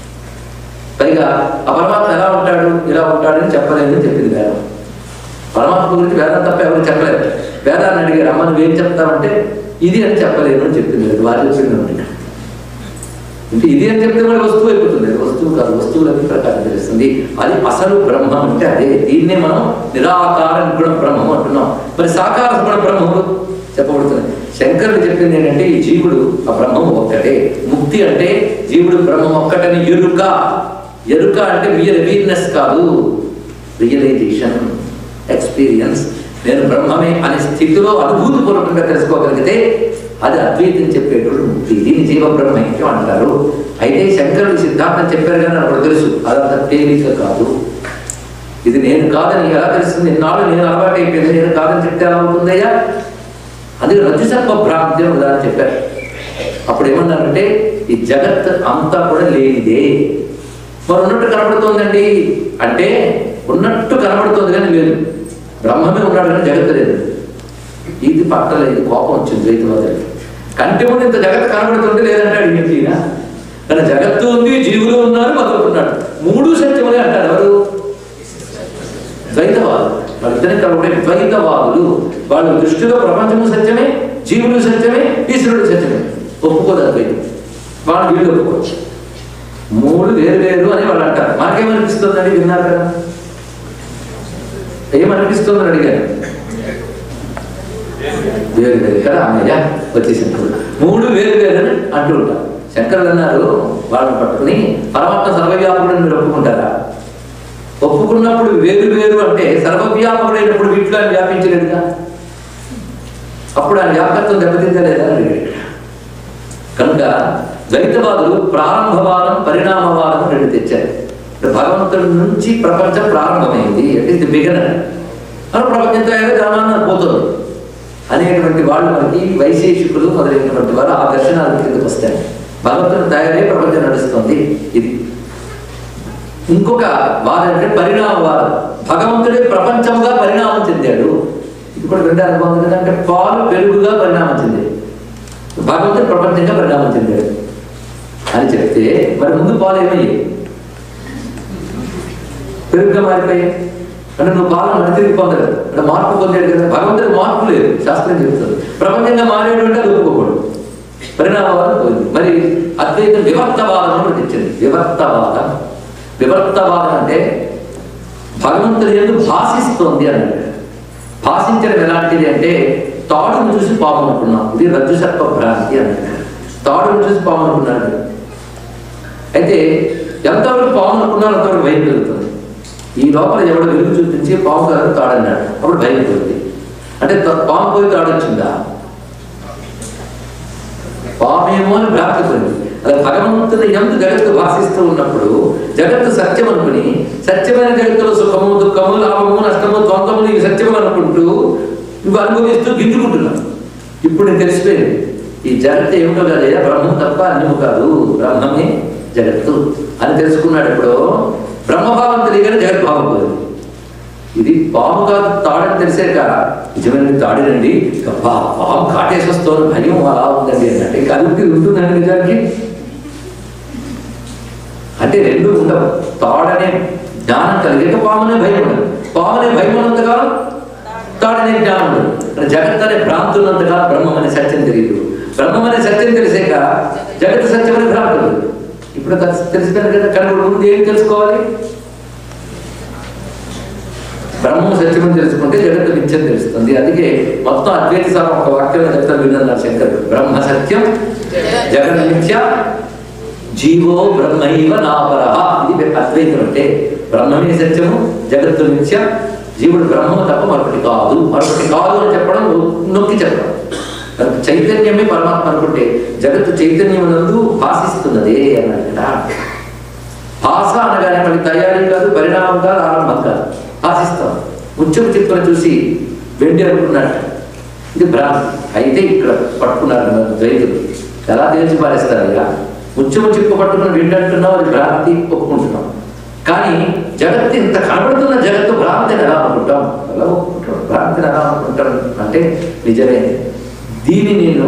A: పైగా ఆ పరమాత్మ ఎలా ఉంటాడు ఇలా ఉంటాడని చెప్పలేదని చెప్పింది వేదం పరమాత్మ గురించి వేదం తప్ప ఎవరు చెప్పలేరు వేదాన్ని అడిగారు అమ్మ నువ్వేం చెప్తావంటే ఇది అని చెప్పలేను అని చెప్పింది అది వారు చెప్పింది అంటే అంటే ఇది అని చెప్తే మరి వస్తువు అయిపోతుంది అది వస్తువు కాదు వస్తువులకి ప్రకారం తెలుస్తుంది అది అసలు బ్రహ్మం అంటే అదే దీన్నే మనం నిరాకార గుణ బ్రహ్మం అంటున్నాం మరి సాకార గుణ బ్రహ్మము చెప్పబడుతుంది శంకరుడు చెప్పింది ఏంటంటే ఈ జీవుడు ఆ బ్రహ్మం ఒక్కటే ముక్తి అంటే జీవుడు బ్రహ్మం ఒక్కటని ఎరుక ఎరుక అంటే మీరు వీక్నెస్ కాదు రియలైజేషన్ ఎక్స్పీరియన్స్ నేను బ్రహ్మమే అనే స్థితిలో అనుభూతిపూర్వకంగా తెలుసుకోగలిగితే అది అద్వైతం చెప్పేటప్పుడు ముక్తి దీన్ని జీవ బ్రహ్మైక్యం అంటారు అయితే శంకరుడు సిద్ధాంతం చెప్పారు కానీ నాకు తెలుసు అదంత తేలిక కాదు ఇది నేను కాదని ఎలా తెలుస్తుంది ఇన్నాళ్ళు నేను అలవాటు అయిపోయింది నేను కాదని చెప్తే ఎలా అవుతుందయ్యా అది రజ్జు సర్ప భ్రాంతి అని ఉదాహరణ చెప్పారు అప్పుడు ఏమన్నారంటే ఈ జగత్ అంతా కూడా లేనిదే మరి ఉన్నట్టు కనబడుతోందండి అంటే ఉన్నట్టు కనబడుతోంది కానీ లేదు బ్రహ్మమే ఉన్నాడు కానీ జగత్తు లేదు ఇది పక్కన ఇది కోపం వచ్చింది ద్వైతవాదులకి కంటి ముందు ఇంత జగత్తు కనబడుతుంటే లేదంటాడు ఏంటి ఈయన కానీ జగత్తు ఉంది జీవులు ఉన్నారు మొదలుకున్నాడు మూడు సత్యములే అంటాడు ఎవరు ద్వైతవాదులు వాళ్ళిద్దరి కూడా ద్వైతవాదులు వాళ్ళ దృష్టిలో ప్రపంచము సత్యమే జీవులు సత్యమే ఈశ్వరుడు సత్యమే ఒప్పుకోదు అద్వైతం వాళ్ళు వీళ్ళు ఒప్పుకోవచ్చు మూడు వేరు వేరు అని వాళ్ళు అంటారు మాకేమనిపిస్తుందండి విన్నారు కదా ఏమనిపిస్తుందని అడిగాను వేరు వేరు కదా అన్నయ్య వచ్చి శంకరుడు మూడు వేరు వేరు అని అంటూ ఉంటారు శంకరుడు అన్నారు వాళ్ళని పట్టుకుని పరమాత్మ సర్వవ్యాపకుడు మీరు ఒప్పుకుంటారా ఒప్పుకున్నప్పుడు వేరు వేరు అంటే సర్వవ్యాపకుడైనప్పుడు వీటిలో ఆయన వ్యాపించలేదుగా అప్పుడు ఆయన వ్యాపకత్వం దెబ్బతించలేదా అని అడిగాడు. కనుక ద్వైతవాదులు ప్రారంభవాదం పరిణామవాదం రెండు తెచ్చారు ఇప్పుడు భగవంతుడి నుంచి ప్రపంచం ప్రారంభమైంది అంటే ఇది బిగనర్ మన ప్రపంచం తయారు దానాన్ని పోతుంది అనేటువంటి వాళ్ళు మనకి వైశేషికులు మొదలైనటువంటి వారు ఆ దర్శనాల కిందకు వస్తాయి భగవంతుడు తయారై ప్రపంచం నడుస్తుంది ఇది ఇంకొక వాదం అంటే పరిణామవాదం భగవంతుడే ప్రపంచముగా పరిణామం చెందాడు ఇది కూడా వినడానికి బాగుంది కదా అంటే పాలు పెరుగుగా పరిణామం చెందాడు భగవంతుడు ప్రపంచంగా పరిణామం చెందాడు అని చెప్తే మరి ముందు పాలు ఏమయ్యాయి పెరుగుగా మారిపోయాయి అంటే నువ్వు పాలను నడితిరిగి పొందలేదు అంటే మార్పు పొందాడు కదా భగవంతుడు మార్పు లేదు శాస్త్రం చెప్తుంది ప్రపంచంగా మారేడు అంటే అది ఒప్పుకోకూడదు పరిణామవాదం పోయింది మరి అద్వైత వివర్తవాదం అని తెచ్చింది వివర్తవాదం వివర్తవాదం అంటే భగవంతుడు ఎందుకు భాషిస్తోంది అన్నాడు భాషించడం ఎలాంటిది అంటే తాడును చూసి పాము అనుకున్నాం ఇది రజ్జు సర్ప భ్రాంతి అన్నాడు తాడును చూసి పాము అనుకున్నాడు అయితే ఎంతవరకు పాము అనుకున్నారో అంతవరకు భయం కలుగుతుంది ఈ లోపల ఎవడు వెలుగు చూపించి పాము కాదు తాడన్నాడు అప్పుడు భయం కలుగుతుంది అంటే త- పాము పోయి తాడొచ్చిందా పామేమో అని భ్రాంతి పొంది అలా భగవంతుని ఎంత జగత్తు భాషిస్తూ ఉన్నప్పుడు జగత్తు సత్యం అనుకుని సత్యమైన జగత్తులో సుఖము దుఃఖము లాభము నష్టము ద్వంద్వము ఇవి సత్యం అనుకుంటూ ఇవి అనుభవిస్తూ గింజుకుంటున్నాం ఇప్పుడు నేను తెలిసిపోయింది ఈ జగత్తు ఏమిటో కాదయ్యా బ్రహ్మం తప్ప అన్యము కాదు బ్రహ్మమే జగత్తు అని తెలుసుకున్నాడు ఇప్పుడు బ్రహ్మభావం తెలియగానే జగద్భావం పోయింది ఇది పాము కాదు తాడని తెలిసాక నిజమైన తాడినండి అబ్బా పాము కాటేసి వస్తాను భయం అలా ఉందండి అన్నట్టు ఇంకా అది ఉంటుందండి నిజానికి అంటే రెండు ఉండవు తాడనే జ్ఞానం కలిగాక పామునే భయం ఉండదు పామునే భయం ఉన్నంతకాలం తాడనే జ్ఞానం ఉండదు అంటే జగత్ అనే భ్రాంతి ఉన్నంతకాలం బ్రహ్మం అనే సత్యం తెలియదు బ్రహ్మం అనే సత్యం తెలిసాక జగత్ సత్యం అనే భ్రాంతి ఉండదు ఇప్పుడు అది తెలిసిపోయింది కదా కానీ ఇప్పుడు ముందు ఏం తెలుసుకోవాలి బ్రహ్మం సత్యమని తెలుసుకుంటే జగత్తు నిత్యం తెలుస్తుంది అందుకే మొత్తం అద్వైత సారం ఒక వాక్యం చెప్తాను విన్నారు శంకర్ బ్రహ్మ సత్యం జగన్ నిత్య జీవో బ్రహ్మైవ నాపర ఇది అద్వైతం అంటే బ్రహ్మమే సత్యము జగత్తు నిత్య జీవుడు బ్రహ్మము తప్ప మరొకటి కాదు మరొకటి కాదు అని చెప్పడం నొక్కి చెప్పడం కనుక చైతన్యమే పరమాత్మ అనుకుంటే జగత్తు చైతన్యం నందు భాషిస్తున్నదే అన్నాడు కదా భాష అనగానే మళ్ళీ తయారీ కాదు పరిణామం కాదు ఆరంభం కాదు భాషిస్తాం ముత్యపు చిత్తును చూసి వెండి అనుకున్నట్టు ఇది భ్రాంతి అయితే ఇక్కడ పట్టుకున్నారు మన ద్వైతులు ఎలా తేల్చి పారేస్తారు ఇక ముత్యము చిప్పు పట్టుకుని వెండి అంటున్నాం అది భ్రాంతి ఒప్పుకుంటున్నాం కానీ జగత్తు ఇంత కనబడుతున్న జగత్తు భ్రాంతిని ఎలా అనుకుంటాం ఎలా ఒప్పుకుంటాం భ్రాంతిని ఎలా అనుకుంటాం అంటే నిజమే దీన్ని నేను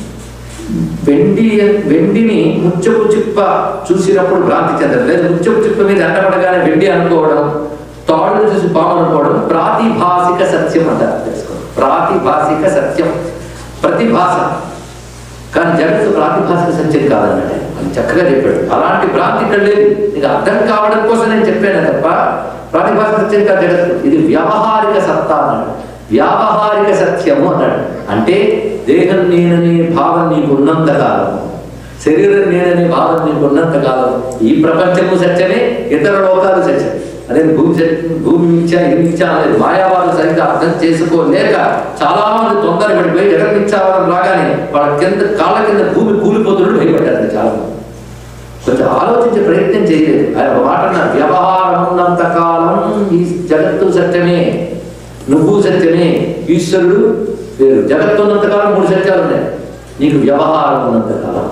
A: వెండి వెండిని ముచ్చపు చిప్ప చూసినప్పుడు భ్రాంతి చెందడం లేదా ముచ్చపు చిప్ప మీద అంటపడగానే వెండి అనుకోవడం తాడును చూసి పాము అనుకోవడం ప్రాతిభాసిక సత్యం అంటారు తెలుసుకోండి ప్రాతిభాసిక సత్యం ప్రతిభాస కానీ జగత్తు ప్రాతిభాసిక సత్యం కాదన్నాడు అని చక్కగా చెప్పాడు అలాంటి భ్రాంతి ఇక్కడ లేదు నీకు అర్థం కావడం కోసం నేను చెప్పాను తప్ప ప్రాతిభాసిక సత్యం కాదు జగత్తు ఇది వ్యావహారిక సత్తా అన్నాడు వ్యావహారిక సత్యము అన్నాడు అంటే దేహం నేననే భావం నీకు ఉన్నంత కాలం శరీరం నేననే భావం నీకు ఉన్నంత కాలం ఈ ప్రపంచము సత్యమే ఇతర లోకాలు సత్యం అదే భూమి సత్యం భూమి మిథ్యా ఇది మిథ్యా అనేది మాయావాదులు సరిగ్గా అర్థం చేసుకోలేక చాలా మంది తొందర పడిపోయి జగన్మిథ్యావాదం రాగానే వాళ్ళ కింద కాళ్ళ కింద భూమి కూలిపోతున్నట్టు భయపడ్డారు చాలా మంది కొంచెం ఆలోచించే ప్రయత్నం చేయలేదు ఆయన ఒక మాట అన్నారు వ్యవహారం ఉన్నంత కాలం ఈ జగత్తు సత్యమే నువ్వు సత్యమే ఈశ్వరుడు వేరు జగత్తు ఉన్నంత కాలం మూడు సత్యాలు ఉన్నాయి నీకు వ్యవహారం ఉన్నంత కాలం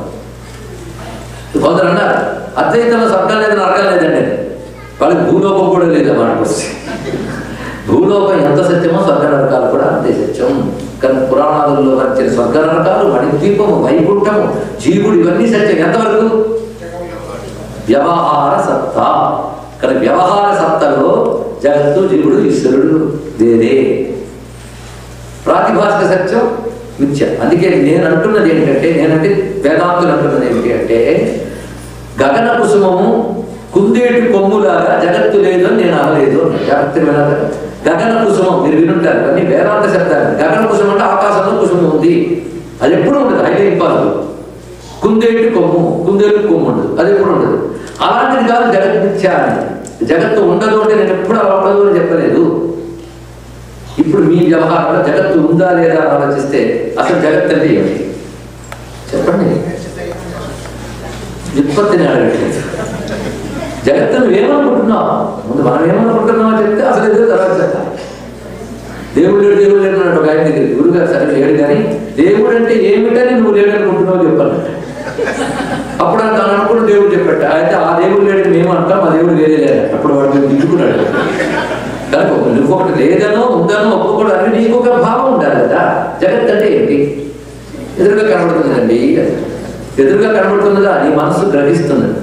A: కొందరు అన్నారు అద్వైతంలో స్వర్గం లేదని అడగం లేదండి వాళ్ళకి భూలోకం కూడా లేదు మాట వస్తే భూలోకం ఎంత సత్యమో స్వర్గ నరకాలు కూడా అంతే సత్యం కానీ పురాణాలలో వచ్చిన స్వర్గ నరకాలు మణిద్వీపము వైకుంఠము జీవుడు ఇవన్నీ సత్యం ఎంతవరకు వ్యవహార సత్తా కానీ వ్యవహార సత్తలో జగత్తు జీవుడు ఈశ్వరుడు వేరే ప్రాతిభాషిక సత్యం మిథ్య అందుకే నేను అంటున్నది ఏంటంటే నేనంటే వేదాంతులు అంటున్నది ఏంటి అంటే గగన కుసుమము కుందేటి కొమ్ములాగా జగత్తు లేదు అని నేను అనలేదు జాగ్రత్త వినాలి గగన కుసుమం మీరు వినుంటారు కానీ వేదాంత శబ్దాలు గగన కుసుమం అంటే ఆకాశంలో కుసుమం ఉంది అది ఎప్పుడు ఉండదు హైలీ ఇంపాసిబుల్ కుందేటి కొమ్ము కుందేలు కొమ్ము ఉండదు అది ఎప్పుడు ఉండదు అలాంటిది కాదు జగత్ మిథ్య అని జగత్తు ఉండదు అంటే నేను ఎప్పుడు అలా ఉండదు అని చెప్పలేదు ఇప్పుడు మీ వ్యవహారంలో జగత్తు ఉందా లేదా అని ఆలోచిస్తే అసలు జగత్ అంటే ఏమిటి చెప్పండి వ్యుత్పత్తిని అడగట్లేదు జగత్తును ఏమనుకుంటున్నావు ముందు మనం ఏమనుకుంటున్నామో చెప్తే అసలు ఏదో తర్వాత చెప్తాం దేవుడు లేడు దేవుడు లేడు అన్నాడు ఒక ఆయన దగ్గర గురుగారు సరే లేడు కానీ దేవుడు అంటే ఏమిటని నువ్వు లేడు అనుకుంటున్నావు చెప్పాను అప్పుడు అంత అనుకున్న దేవుడు చెప్పట అయితే ఆ దేవుడు లేడని మేము అంటాం ఆ దేవుడు వేరే లేదు అప్పుడు వాడు మేము దిద్దుకున్నాడు కనుక నువ్వు ఒకటి లేదనో ఉందనో ఒప్పుకోవడానికి నీకు ఒక భావం ఉండాలి కదా జగత్ అంటే ఏంటి ఎదురుగా కనబడుతుందండి ఎదురుగా కనబడుతున్నదా నీ మనస్సు గ్రహిస్తున్నది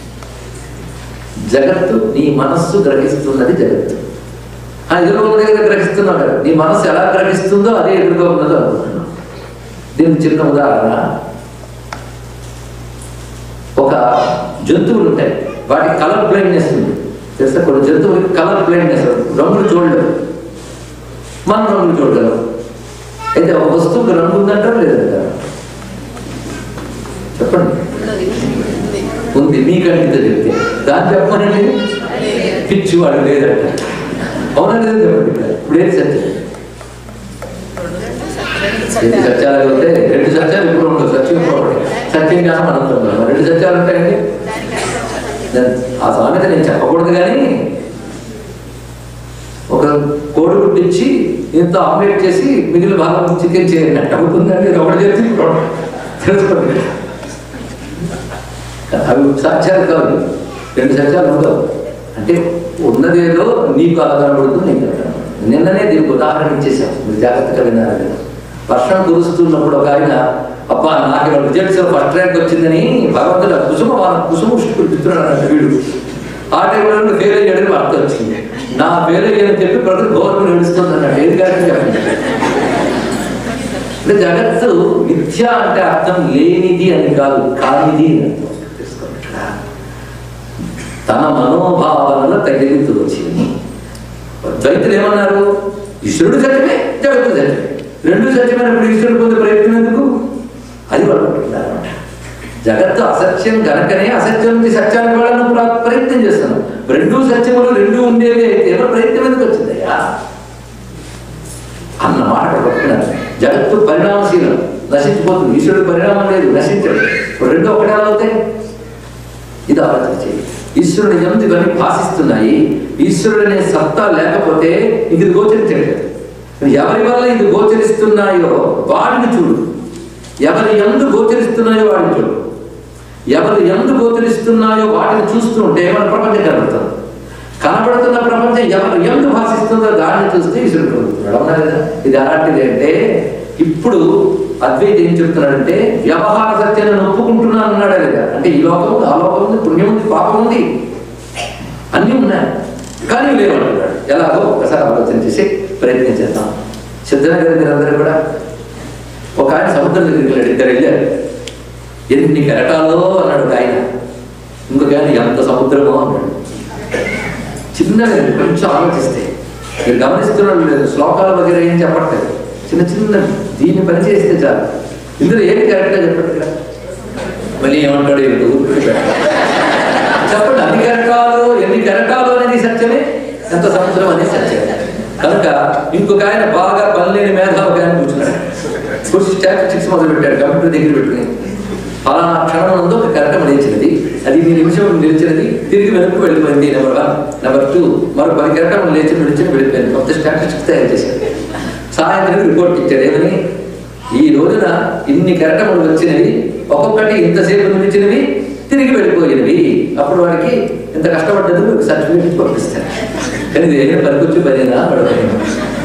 A: జగత్తు నీ మనస్సు గ్రహిస్తున్నది జగత్తు ఆ ఎదురుగా ఉన్న దగ్గర గ్రహిస్తున్నావు కదా నీ మనస్సు ఎలా గ్రహిస్తుందో అదే ఎదురుగా ఉన్నదో అనుకుంటున్నావు దీనికి చిన్న ఉదాహరణ ఒక జంతువులు ఉంటాయి వాటి కలర్ బ్లైండ్నెస్ ఉంది తెలుసా కొన్ని జంతువులకి కలర్ బ్లైండ్నెస్ రంగులు చూడలేవు మనం రంగులు చూడగలం అయితే ఒక వస్తువుకి రంగు ఉందంటారా లేదంటారా చెప్పండి
B: ఉన్నది ఉంది
A: ఉంది మీకంటే చెప్తే దాన్ని చెప్పమనండి పిచ్చి వాడు లేదంట అవునా లేదా చెప్పండి ఇక్కడ ఇప్పుడు ఏది సత్యం ఎన్ని సత్యాలు అయితే రెండు సత్యాలు ఇప్పుడు ఉండవు సత్యం ఇప్పుడు ఒకటి సత్యం జ్ఞానం అనంతం బ్రహ్మ. రెండు సత్యాలు ఉంటాయండి నేను- ఆ సామెత నేను చెప్పకూడదు కానీ ఒక కోడి గుడ్డిచ్చి ఇంత ఆమ్లెట్ చేసి మిగిలిన భాగం చికెన్ చేయండి అంటే అవుతుందండి ఇది ఒకటి చేసి ఇప్పుడు ఒకటి. తెలుసుకోండి అవి సాక్ష్యాలు కాదు రెండు సత్యాలు ఉండవు అంటే ఉన్నదేదో నీకు అలా కనబడుతుంది నీకు అలా కనబడుతుంది. నిన్ననే దీనికి ఉదాహరణ ఇచ్చేసాం మీరు జాగ్రత్తగా విన్నారు కదా వర్షం కురుస్తున్నప్పుడు ఒక ఆయన అబ్బా నాకు ఇవాళ రిజల్ట్స్ ఫస్ట్ ర్యాంక్ వచ్చిందని భగవంతుడు ఆ కుసుమ వాళ్ళ కుసుమ పుష్పిస్తున్నాడు వీడు ఆ టైంలో ఫెయిల్ అయ్యాడని వార్త వచ్చింది నా ఫెయిల్ అయ్యానని చెప్పి ప్రజలు గవర్నమెంట్ నడుస్తుంది అన్నాడు ఏది కానీ చెప్పండి అంటే జగత్తు మిథ్య అంటే అర్థం లేనిది అని కాదు కానిది అని అర్థం తెలుసుకోండి ఇక్కడ. తన మనోభావనలో తగిలితూ వచ్చింది ద్వైతులు ఏమన్నారు ఈశ్వరుడు సత్యమే జగత్తు సత్యమే రెండు సత్యమైనప్పుడు ఈశ్వరుడు పొందే ప్రయత్నం ఎందుకు అది వాళ్ళు అంటున్నారు అన్నమాట. జగత్తు అసత్యం గనకనే అసత్యం నుంచి సత్యానికి వాళ్ళను ప్ర- ప్రయత్నం చేస్తున్నాం రెండు సత్యములు రెండు ఉండేవి అయితే ఎవరు ప్రయత్నం ఎందుకు వచ్చిందయ్యా అన్న మాట అక్కడ పట్టుకున్నారు జగత్తు పరిణామశీలం నశించిపోతుంది ఈశ్వరుడు పరిణామం లేదు నశించడు ఇప్పుడు రెండు ఒకటే ఎలా అవుతాయి ఇది ఆలోచన చేయి ఈశ్వరుడు ఎందు ఇవన్నీ భాషిస్తున్నాయి ఈశ్వరుడు అనే సత్తా లేకపోతే ఇది గోచరించట్లేదు ఎవరి వల్ల ఇది గోచరిస్తున్నాయో వాడిని చూడు ఎవరి ఎందు గోచరిస్తున్నాయో వాడిని చూడు ఎవరు ఎందు గోచరిస్తున్నాయో వాటిని చూస్తూ ఉంటే మన ప్రపంచం కనబడుతుంది కనబడుతున్న ప్రపంచం ఎవరు ఎందు భాషిస్తుందో దాన్ని చూస్తే ఈశ్వరుడు కలుగుతున్నాడు అవునా లేదా ఇది అలాంటిది అంటే ఇప్పుడు అద్వైత ఏం చెప్తున్నాడంటే వ్యవహార సత్యాన్ని ఒప్పుకుంటున్నాను అన్నాడా లేదా అంటే ఈ లోకం ఉంది ఆ లోకం ఉంది పుణ్యం ఉంది పాపం ఉంది అన్నీ ఉన్నాయి కానీ లేవు అంటున్నాడు ఎలాగో ఒకసారి ఆలోచన చేసి ప్రయత్నం చేద్దాం సిద్ధంగా గారు మీరందరూ కూడా ఒక ఆయన సముద్రం దగ్గరికి వెళ్ళాడు ఇద్దరు వెళ్ళారు ఎన్ని కెరటాలో అన్నాడు ఒక ఆయన ఇంకొక ఆయన ఎంత సముద్రమో అన్నాడు చిన్నగా కొంచెం ఆలోచిస్తే మీరు గమనిస్తున్నాడు లేదు శ్లోకాల వగేర ఏం చెప్పట్లేదు చిన్న చిన్న దీన్ని పని చేస్తే చాలు ఇందులో ఏంటి కరెక్ట్గా చెప్పండి ఇక్కడ మళ్ళీ ఏమంటాడు ఏంటి ఊరుకుని పెట్టాలి. చెప్పండి అన్ని కెరటాలు ఎన్ని కెరటాలు అనేది సత్యమే ఎంత సముద్రం అనేది సత్యమే కనుక ఇంకొక ఆయన బాగా పనిలేని మేధావి ఆయన కూర్చున్నాడు కూర్చి స్టాటిస్టిక్స్ మొదలు పెట్టాడు కంప్యూటర్ దగ్గర పెట్టుకుని ఫలానా క్షణం నందు ఒక కెరటం లేచినది అది ఈ నిమిషం నిలిచినది తిరిగి వెనక్కి వెళ్ళిపోయింది నెంబర్ వన్ నెంబర్ టూ మరో పది కెరటం లేచి నిలిచి వెళ్ళిపోయింది కొత్త స్టాటిస్టిక్స్ తయారు చేశాడు సాయంత్రం రిపోర్ట్ ఇచ్చాడు ఏమని ఈ రోజున ఇన్ని కెరటములు వచ్చినవి ఒక్కొక్కటి ఇంతసేపు నిలిచినవి తిరిగి వెళ్ళిపోయినవి అప్పుడు వాడికి ఇంత కష్టపడ్డది సర్టిఫికేట్ పంపిస్తారు కానీ ఇది ఏం పనికొచ్చి పనినా పడతాను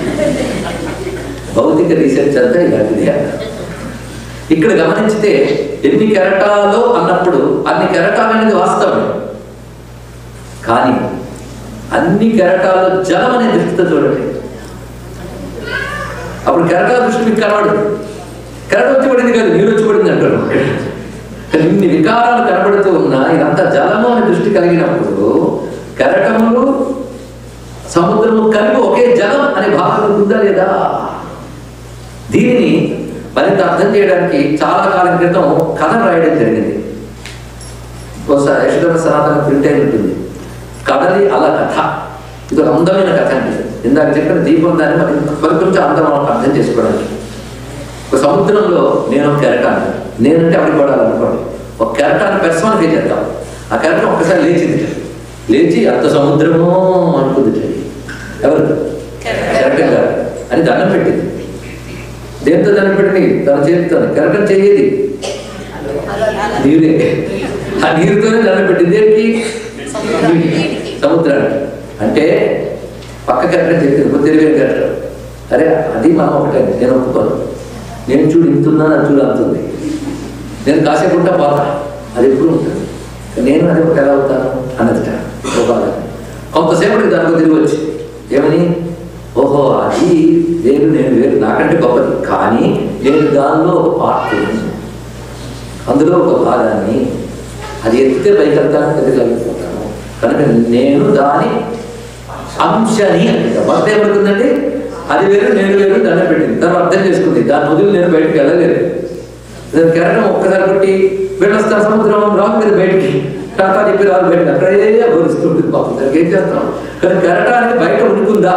A: భౌతిక రీసెర్చ్ అంతా ఇలాంటిది అన్నారు ఇక్కడ గమనించితే ఎన్ని కెరటాలు అన్నప్పుడు అన్ని కెరటాలు అనేది వాస్తవం కానీ అన్ని కెరటాలు జలం అనే దృష్టితో చూడండి అప్పుడు కెరటాల దృష్టి మీకు కనబడదు కెరటం వచ్చి పడింది కాదు నీరు వచ్చి పడింది అంటారు కానీ ఇన్ని వికారాలు కనబడుతూ ఉన్నా ఇదంతా జలము అనే దృష్టి కలిగినప్పుడు కెరటములు సముద్రము కలిపి ఒకే జలం అనే భావన ఉందా లేదా దీనిని మరింత అర్థం చేయడానికి చాలా కాలం క్రితం కథ రాయడం జరిగింది బహుశా యశోధర సనాతన ప్రింట్ అయి ఉంటుంది కథది అలా కథ ఇది ఒక అందమైన కథ అండి ఇందాక చెప్పిన దీపం దాన్ని మరి మరి కొంచెం అందం మనం అర్థం చేసుకోవడానికి ఒక సముద్రంలో నేను ఒక కెరటాన్ని నేనంటే అవి పడాలనుకోండి ఒక కెరటాన్ని పెర్సోనిఫై చేద్దాం ఆ కెరటం ఒక్కసారి లేచింది లేచి అంత సముద్రమో అనుకుంది ఎవరు కెరటం గారు అని దండం పెట్టింది దేంతో దండం పెట్టింది తన చేతితో కెరటం చెయ్యేది నీరే ఆ నీరుతోనే దండం పెట్టింది దేనికి నీటికి. సముద్రానికి అంటే పక్క కెరటం చెప్పింది తెలివైన కెరటం అరే అది మనం ఒకటే నేను ఒప్పుకోను నేను చూడు ఇంతున్నా అది చూడు అంతుంది నేను కాసేపు ఉంటా పోతా అది ఎప్పుడు ఉంటుంది నేను అది ఒక ఎలా అవుతాను అన్నదిట ఒక బాధ కొంతసేపటికి దానికి తిరిగి వచ్చి ఏమని ఓహో అది వేరు నేను వేరు నాకంటే గొప్పది కానీ నేను దానిలో ఒక పార్ట్ అందులో ఒక భాగాన్ని అది ఎత్తితే పైకి వెళ్తాను ఎదగలిగిపోతాను కనుక నేను దాని అంశని అంటే భర్త ఏమనుకుందండి అది వేరు నేను వేరు దండం పెట్టింది తను అర్థం చేసుకుంది దాని వదిలి నేను బయటికి వెళ్ళలేదు దాని కెరటం ఒక్కసారి కొట్టి వెళ్ళొస్తాను సముద్రం రాదు మీద బయటికి టాటా చెప్పి రాదు బయట అక్కడే భరిస్తుంటుంది పాపం దానికి ఏం చేస్తాం కానీ కెరటానికి బయట ఉనికుందా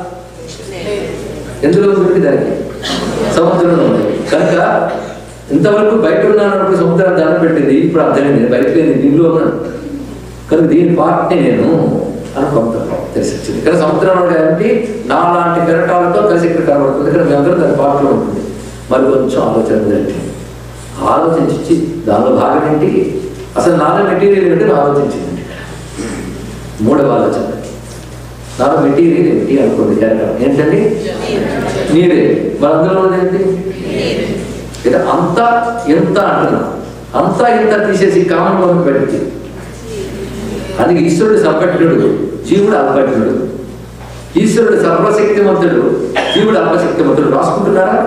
A: ఎందులో ఉంది దానికి సముద్రంలో ఉంది కనుక ఇంతవరకు బయట ఉన్నానప్పుడు సముద్రాన్ని దాన్ని పెట్టింది ఇప్పుడు అర్థమైంది నేను బయట లేదు దీనిలో ఉన్నాను కనుక దీని పార్ట్ని నేను అనుకుంటున్నాను తెలిసి వచ్చింది ఇక్కడ సముద్రం అంటే నా లాంటి కెరటాలతో కలిసి ఇక్కడ కనబడుతుంది ఇక్కడ మేమందరం దాని పార్ట్లో ఉంటుంది మరి కొంచెం ఆలోచన ఏంటి ఆలోచించి దానిలో భాగం ఏంటి అసలు నాలో మెటీరియల్ ఏంటి ఆలోచించింది మూడవ ఆలోచన నాలో మెటీరియల్ ఏంటి అనుకోండి కెరటం ఏంటండి నీరే మరి అందులో ఉన్నది ఏంటి ఇది అంతా ఎంత అంటున్నాం అంతా ఇంత తీసేసి కామన్ వరకు పెట్టి అందుకే ఈశ్వరుడు సంపట్టుడు జీవుడు అల్పట్టుడు ఈశ్వరుడు సర్వశక్తిమంతుడు జీవుడు అల్పశక్తిమంతుడు రాసుకుంటున్నారా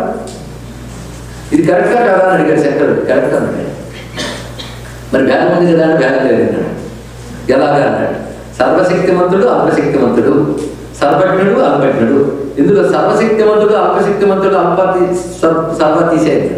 A: ఇది కరెక్టా కాదా అని అడిగారు శంకరుడు కరెక్ట్ అన్నాడు మరి భేదం ఉంది కదా అని భేదం లేదు అన్నాడు ఎలాగా అన్నాడు సర్వశక్తిమంతుడు అల్పశక్తిమంతుడు సర్వజ్ఞుడు అల్పజ్ఞుడు ఇందులో సర్వశక్తిమంతుడు అల్పశక్తిమంతుడు అల్ప తీ- సర్వ సర్వ తీసేది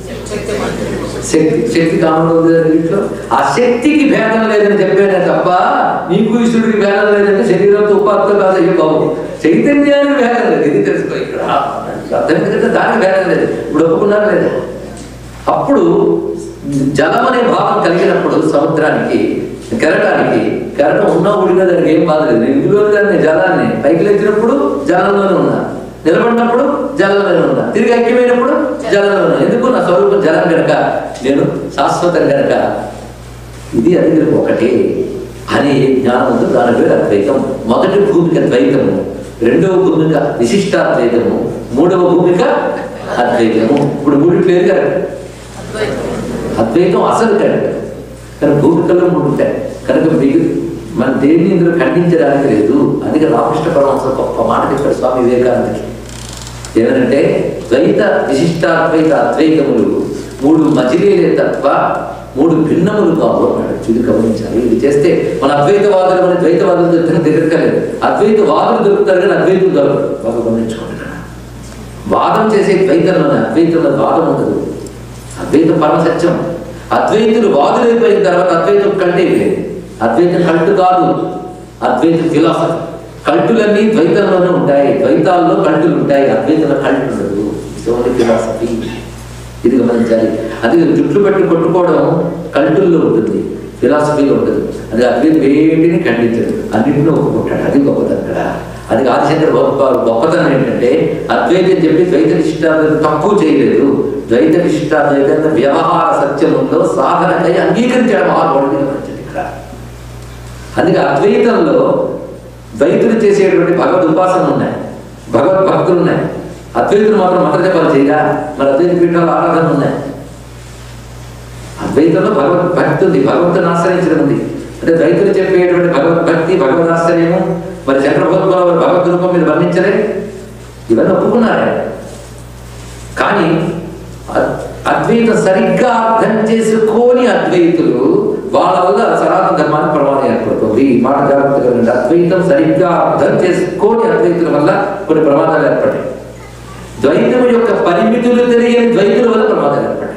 A: శక్తి శక్తి కామన్ ఉంది కదా ఇంట్లో ఆ శక్తికి భేదం లేదని చెప్పానే తప్ప నీకు ఈశ్వరుడికి భేదం లేదంటే శరీరంతో ఉపాధితో కాదు అయ్యో బాబు చైతన్యానికి భేదం లేదు ఇది తెలుసుకో ఇక్కడ అర్థం ఎందుకంటే దానికి భేదం లేదు ఇప్పుడు ఒప్పుకున్నారు లేదా అప్పుడు జలం అనే భావం కలిగినప్పుడు సముద్రానికి కెరటానికి కెరటం ఉన్నా ఉడినా దానికి ఏం బాధ లేదు నేను ఇందులో దాన్ని జలాన్ని పైకి లేచినప్పుడు జలంలోనే ఉన్నా నిలబడినప్పుడు జలంలోనే ఉన్నా తిరిగి ఐక్యమైనప్పుడు జలంలో ఉన్నా ఎందుకు నా స్వరూపం జలం కనుక నేను శాశ్వతం కనుక ఇది అది కనుక ఒకటే అనే జ్ఞానం ఉంది దాని పేరు అద్వైతం మొదటి భూమిక ద్వైతము రెండవ భూమిక విశిష్టాద్వైతము మూడవ భూమిక అద్వైతము ఇప్పుడు మూడు పేరు కరెక్ట్ అద్వైతం అసలు కరెక్ట్ కానీ భూమికలో మూడు ఉంటాయి కనుక మీకు మన దేన్ని ఇందులో ఖండించడానికి లేదు అందుకే రామకృష్ణ పరమహంస గొప్ప మాట చెప్పాడు స్వామి వివేకానందకి ఏమనంటే ద్వైత విశిష్టాద్వైత అద్వైతములు మూడు మజిలీలే తప్ప మూడు భిన్నములు కావు అన్నాడు చూది గమనించాలి ఇది చేస్తే మన అద్వైతవాదులు మన ద్వైతవాదులు దొరికిన దగ్గరకలేదు అద్వైతవాదులు దొరుకుతారు కానీ అద్వైతులు దొరకరు బాగా గమనించుకోండి ఇక్కడ. వాదం చేసే ద్వైతంలోనే అద్వైతంలో వాదం ఉండదు అద్వైతం పరమ సత్యం అద్వైతులు వాదులైపోయిన తర్వాత అద్వైతం కల్ట్ అయిపోయింది అద్వైతం కల్ట్ కాదు అద్వైతం ఫిలాసఫీ కల్టులన్నీ ద్వైతంలోనే ఉంటాయి ద్వైతాల్లో కల్టులు ఉంటాయి అద్వైతంలో కల్ట్ ఉండదు ఓన్లీ ఫిలాసఫీ ఇది గమనించాలి అది జుట్లు పెట్టి కొట్టుకోవడం కల్టుల్లో ఉంటుంది ఫిలాసఫీలో ఉంటుంది అది అద్వైతం వేటిని ఖండించదు అన్నింటినీ ఒప్పుకుంటాడు అది గొప్పతనం కదా అది ఆదిశంకర్ గొప్ప గొప్పతనం ఏంటంటే అద్వైతం చెప్పి ద్వైత విశిష్టాద్వైతం తక్కువ చేయలేదు ద్వైత విశిష్టాద్వైతం వ్యవహార సత్యములో సాధనకై అంగీకరించడం మహాత్ముడిని గమనించండి ఇక్కడ అందుకే అద్వైతంలో ద్వైతులు చేసేటువంటి భగవద్ ఉపాసనలు ఉన్నాయి భగవద్ భక్తులు ఉన్నాయి అద్వైతులు మాత్రం మంత్ర జపాలు చేయగా మరి అద్వైత పీఠాలు ఆరాధన ఉన్నాయి అద్వైతంలో భగవద్ భక్తి ఉంది భగవంతుని ఆశ్రయించడం ఉంది అంటే ద్వైతులు చెప్పేటువంటి భగవద్ భక్తి భగవద్ ఆశ్రయము మరి చంద్రబాబు వారు భగవద్ రూపం మీద వర్ణించలే ఇవన్నీ ఒప్పుకున్నారే కానీ అ- అద్వైతం సరిగ్గా అర్థం చేసుకోని అద్వైతులు వాళ్ళ వల్ల సనాతన ధర్మానికి ప్రమాదం ఏర్పడుతుంది ఈ మాట జాగ్రత్తగా వినండి. అద్వైతం సరిగ్గా అర్థం చేసుకోని అద్వైతుల వల్ల కొన్ని ప్రమాదాలు ఏర్పడ్డాయి ద్వైతం యొక్క పరిమితులు తెలియని ద్వైతుల వల్ల ప్రమాదాలు ఏర్పడ్డాయి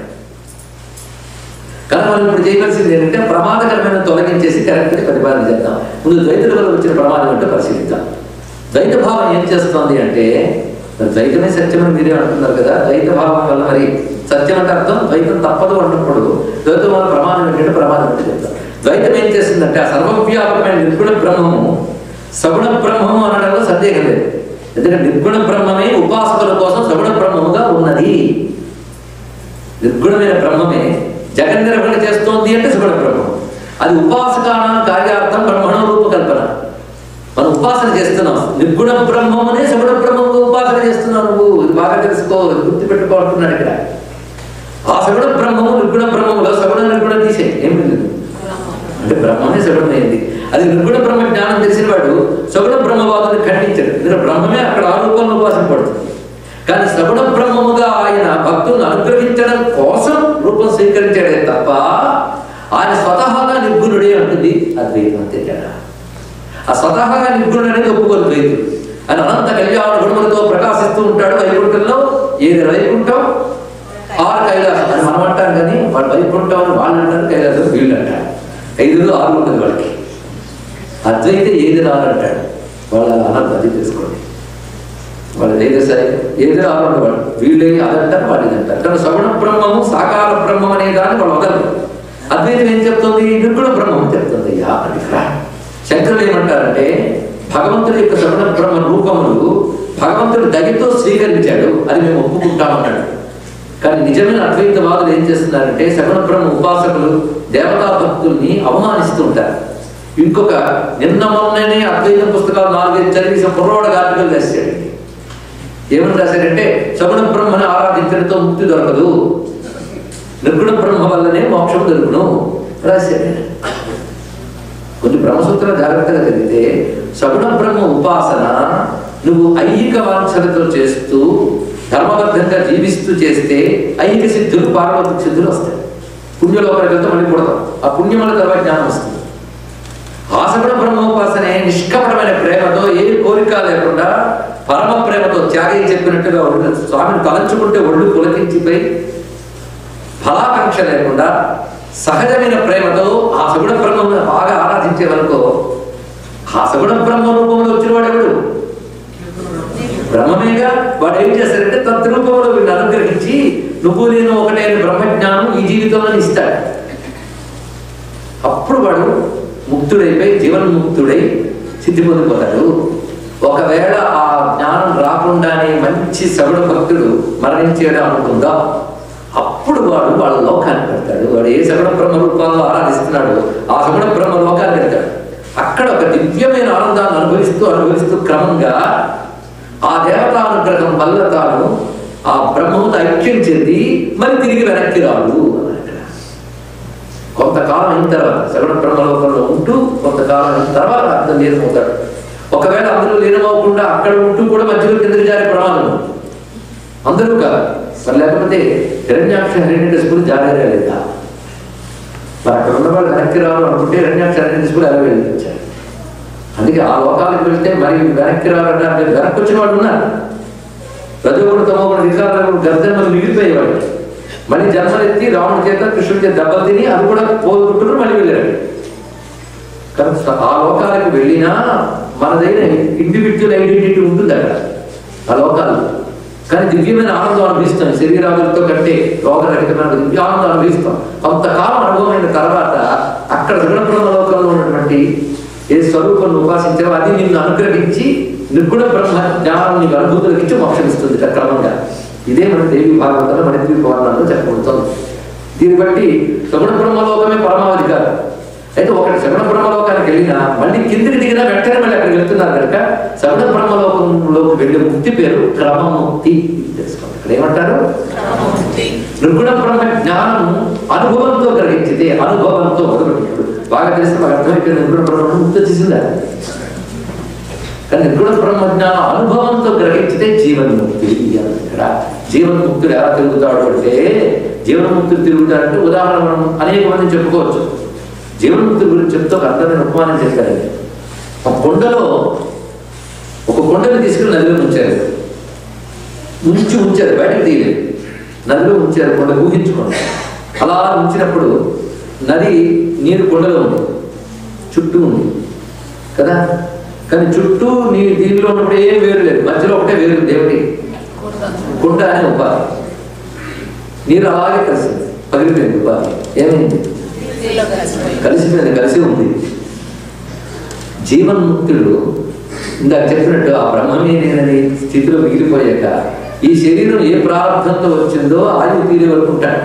A: కానీ మనం ఇప్పుడు చేయవలసింది ఏంటంటే ప్రమాదకరమైన తొలగించేసి కరెక్ట్గా ప్రతిపాదన చేద్దాం ముందు ద్వైతుల వల్ల వచ్చిన ప్రమాదం అంటే పరిశీలిద్దాం ద్వైత భావం ఏం చేస్తోంది అంటే మరి ద్వైతమే సత్యమని మీరే అంటున్నారు కదా ద్వైత భావం వల్ల మరి సత్యం అంటే అర్థం ద్వైతం తప్పదు అన్నప్పుడు ద్వైతం వల్ల ప్రమాదం ఏంటంటే ప్రమాదం అంటే చెప్తాం ద్వైతం ఏం చేస్తుందంటే ఆ సర్వవ్యాపకమైన నిర్గుణ బ్రహ్మము సగుణ బ్రహ్మము అనడంలో సందేహం లేదు ఎందుకంటే నిర్గుణ బ్రహ్మమే ఉపాసకుల కోసం సగుణ బ్రహ్మముగా ఉన్నది నిర్గుణమైన బ్రహ్మమే జగన్ నిర్వహణ చేస్తోంది అంటే సగుణ బ్రహ్మం అది ఉపాసకానం కార్యార్థం బ్రహ్మణ రూపకల్పన మనం ఉపాసన చేస్తున్నాం నిర్గుణ బ్రహ్మమునే సగుణ బ్రహ్మముగా ఉపాసన చేస్తున్నావు నువ్వు ఇది బాగా తెలుసుకో ఇది గుర్తుపెట్టుకో అంటున్నాడు ఇక్కడ ఆ సగుణ బ్రహ్మము నిర్గుణ బ్రహ్మములో సగుణ నిర్గుణ తీసే ఏం లేదు అంటే బ్రహ్మమే సగుణమైంది అది నిర్గుణ బ్రహ్మ జ్ఞానం తెలిసిన వాడు సగుణ బ్రహ్మవాదుని ఖండించాడు ఎందుకంటే బ్రహ్మమే అక్కడ ఆ రూపంలో ఉపాసన పడుతుంది కానీ సగుణ బ్రహ్మముగా ఆయన భక్తులను అనుగ్రహించడం కోసం రూపం స్వీకరించాడే తప్ప ఆయన స్వతహాగా నిర్గుణుడే అంటుంది అద్వైతం అంతే తేడా ఆ స్వతహాగా నిర్గుణుడు అనేది ఒప్పుకోరు ద్వైతులు ఆయన అనంత కళ్యాణ గుణములతో ప్రకాశిస్తూ ఉంటాడు వైకుంఠంలో ఏది వైకుంఠం ఆరు కైలాసం అని మనం అంటాం కానీ వాళ్ళు వైకుంఠం అని వాళ్ళు అంటారు కైలాసం వీళ్ళు అంటారు ఐదులో ఆరు ఉంటుంది వాళ్ళకి అద్వైత ఏది రాలంటాడు వాళ్ళు అలా అనద్దు అది తెలుసుకోండి వాళ్ళు ఏదో సరే ఏదో ఆరు వాళ్ళు వీళ్ళే అదంటారు వాళ్ళు ఇదంటారు కానీ సగుణ బ్రహ్మము సాకార బ్రహ్మం అనే దాన్ని వాళ్ళు వదలరు అద్వైతం ఏం చెప్తుంది నిర్గుణ బ్రహ్మం చెప్తుంది యా అని ఇక్కడ శంకరులు ఏమంటారంటే భగవంతుడి యొక్క సగుణ బ్రహ్మ రూపములు భగవంతుడు దగితో స్వీకరించాడు అది మేము ఒప్పుకుంటామన్నాడు కానీ నిజమైన అద్వైతవాదులు ఏం చేస్తున్నారంటే సగుణ బ్రహ్మ ఉపాసకులు దేవతా భక్తుల్ని అవమానిస్తూ ఉంటారు ఇంకొక నిన్న మొన్ననే అద్వైత పుస్తకాలు నాలుగైదు చదివేసిన కుర్రోడ గార్పికలు రాశాడు ఏమని రాశాడంటే సగుణ బ్రహ్మను ఆరాధించడంతో ముక్తి దొరకదు నిర్గుణ బ్రహ్మ వల్లనే మోక్షం దొరుకును రాశాడు కొంచెం బ్రహ్మసూత్రం జాగ్రత్తగా చదివితే సగుణ బ్రహ్మ ఉపాసన నువ్వు ఐహిక వాంఛలతో చేస్తూ ధర్మబద్ధంగా జీవిస్తూ చేస్తే ఐహిక సిద్ధులు పార్వతిక సిద్ధులు వస్తాయి పుణ్యలోకానికి వెళ్తే మళ్ళీ పుడతాం ఆ పుణ్యముల తర్వాత జ్ఞానం వస్తుంది ఆ సగుణ బ్రహ్మోపాసనే నిష్కపటమైన ప్రేమతో ఏ కోరిక లేకుండా పరమ ప్రేమతో త్యాగం చెప్పినట్టుగా ఒళ్ళు స్వామిని తలంచుకుంటే ఒళ్ళు పులకించిపోయి ఫలాకాంక్ష లేకుండా సహజమైన ప్రేమతో ఆ సగుణ బ్రహ్మను బాగా ఆరాధించే వరకు ఆ సగుణ బ్రహ్మ రూపంలో వచ్చిన వాడు ఎవడు బ్రహ్మమేగా వాడు ఏం చేస్తాడంటే తద్రూపంలో వీడిని అనుగ్రహించి నువ్వు నేను ఒకటే అనే బ్రహ్మజ్ఞానం ఈ జీవితంలో ఇస్తాడు అప్పుడు వాడు ముక్తుడైపోయి జీవన్ముక్తుడై సిద్ధి పొందిపోతాడు ఒకవేళ ఆ జ్ఞానం రాకుండానే మంచి సగుణ భక్తుడు మరణించాడు అనుకుందాం అప్పుడు వాడు వాళ్ళ లోకానికి వెళ్తాడు వాడు ఏ సగుణ బ్రహ్మ రూపాల్లో ఆరాధిస్తున్నాడు ఆ సగుణ బ్రహ్మ లోకానికి వెళ్తాడు అక్కడ ఒక దివ్యమైన ఆనందాన్ని అనుభవిస్తూ అనుభవిస్తూ క్రమంగా ఆ దేవతానుగ్రహం వల్ల తాను ఆ బ్రహ్మముతో ఐక్యం చెంది మరి తిరిగి వెనక్కి రాడు అన్నాడు ఇక్కడ. కొంతకాలం అయిన తర్వాత సగుణ బ్రహ్మలోకంలో ఉంటూ కొంతకాలం అయిన తర్వాత అర్థం లీనమవుతాడు ఒకవేళ అందరూ లీనమవకుండా అక్కడ ఉంటూ కూడా మధ్యలో కిందకి జారే ప్రమాదం ఉంది. అందరూ కాదు మరి లేకపోతే హిరణ్యాక్ష హిరణ్యకశిపుడు జారేరా లేదా మరి అక్కడ ఉన్న వాళ్ళు వెనక్కి రావాలి అనుకుంటే హిరణ్యాక్ష హిరణ్యకశిపుడు ఎలా వెళ్ళించారు అందుకే ఆ లోకాలకు వెళ్తే మరి వెనక్కి రావాలంటే అంటే వెనక్కి వచ్చిన వాళ్ళు ఉన్నారు రజోగుడు తమోగుడు వికారాలు గర్జనలు మిగిలిపోయేవాడు మళ్ళీ జన్మలెత్తి రాముడి చేత కృష్ణుడి చేత దెబ్బలు తిని అది కూడా పోగొట్టుకుని మళ్ళీ వెళ్ళాడు కనుక ఆ లోకాలకు వెళ్ళినా మనదైన ఇండివిజువల్ ఐడెంటిటీ ఉంటుంది అక్కడ ఆ లోకాలు కానీ దివ్యమైన ఆనందం అనుభవిస్తాం శరీరాలతో కంటే రోగరహితమైన దివ్య ఆనందం అనుభవిస్తాం కొంతకాలం అనుభవమైన తర్వాత అక్కడ సగుణ లోకంలో ఉన్నటువంటి ఏ స్వరూపం ఉపాసించావో అది నిన్ను అనుగ్రహించి నిర్గుణ బ్రహ్మ జ్ఞానం నీకు అనుభూతులకు ఇచ్చి మోక్షం ఇస్తుంది క్రమంగా ఇదే మన దేవి భాగవతంలో మన దేవి పౌర్ణంలో చెప్పబడుతుంది దీన్ని బట్టి సగుణ బ్రహ్మలోకమే పరమావధి కాదు అయితే ఒకటి సగుణ బ్రహ్మలోకానికి వెళ్ళినా మళ్ళీ కిందికి దిగినా వెంటనే మళ్ళీ అక్కడికి వెళ్తున్నారు కనుక సగుణ బ్రహ్మలోకంలోకి వెళ్ళే ముక్తి పేరు క్రమముక్తి ఇది తెలుసుకోండి ఇక్కడ ఏమంటారు నిర్గుణ బ్రహ్మ జ్ఞానం అనుభవంతో గ్రహించితే అనుభవంతో మొదలుపెట్టాడు బాగా తెలిసిన మాకు అర్థమైపోయిన నిర్గుణ బ్రహ్మ ముక్తి వచ్చేసిందా కానీ నిర్గుణ బ్రహ్మజ్ఞాన అనుభవంతో గ్రహించితే జీవన్ముక్తి అన్నది ఇక్కడ జీవన్ముక్తుడు ఎలా తిరుగుతాడు అంటే జీవన్ముక్తుడు తిరుగుతాడంటే ఉదాహరణ మనం అనేక మంది చెప్పుకోవచ్చు జీవన్ముక్తుడి గురించి చెప్తూ ఒక అర్థమైన ఉపమానం చెప్పారండి ఒక కొండలో ఒక కొండని తీసుకుని నదిలో ఉంచారు ఉంచి ఉంచారు బయటకు తీయలేదు నదిలో ఉంచారు కొండ ఊహించుకోండి అలా ఉంచినప్పుడు నది నీరు కొండలో ఉంది చుట్టూ ఉంది కదా కానీ చుట్టూ నీ దీనిలో ఉన్నప్పుడు ఏం వేరు లేదు మధ్యలో ఒకటే వేరు ఉంది ఏమిటి కుండ అనే ఉపాధి నీరు అలాగే కలిసింది పగిలిపోయింది ఉపాధి ఏమైంది
B: నీలో కలిసిపోయి
A: కలిసిపోయింది కలిసి ఉంది జీవన్ముక్తుడు ఇందాక చెప్పినట్టు ఆ బ్రహ్మమే నేనని స్థితిలో మిగిలిపోయాక ఈ శరీరం ఏ ప్రారంభంతో వచ్చిందో ఆయువు తీరే వరకు ఉంటాడు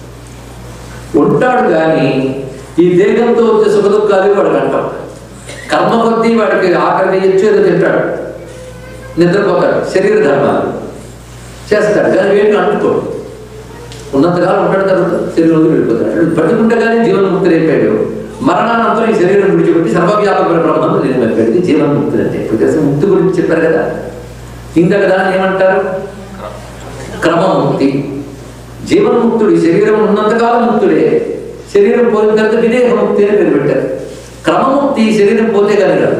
A: ఉంటాడు కానీ ఈ దేహంతో వచ్చే సుఖ దుఃఖాలు వాడికి అంటాం కర్మ కొద్దీ వాడికి ఆకలి వేయచ్చు ఏదో తింటాడు నిద్రపోతాడు శరీర ధర్మాలు చేస్తాడు కానీ వేటి అంటుకోడు ఉన్నంతకాలం ఉంటాడు తర్వాత శరీరం వదిలి వెళ్ళిపోతాడు బతికుంటే కానీ జీవన్ముక్తుడు అయిపోయాడు మరణానంతరం ఈ శరీరం విడిచిపెట్టి సర్వవ్యాపక బ్రహ్మను నేను వెళ్ళిపోయింది జీవన్ముక్తుడు అంటే ఇప్పుడు తెలిసిన ముక్తి గురించి చెప్పారు కదా ఇందాక దాన్ని ఏమంటారు క్రమముక్తి జీవన్ముక్తుడు ఈ శరీరం ఉన్నంతకాలం ముక్తుడే శరీరం పోయిన తర్వాత విదేహముక్తి అని పేరు పెట్టారు క్రమముక్తి ఈ శరీరం పోతే కానీ రాదు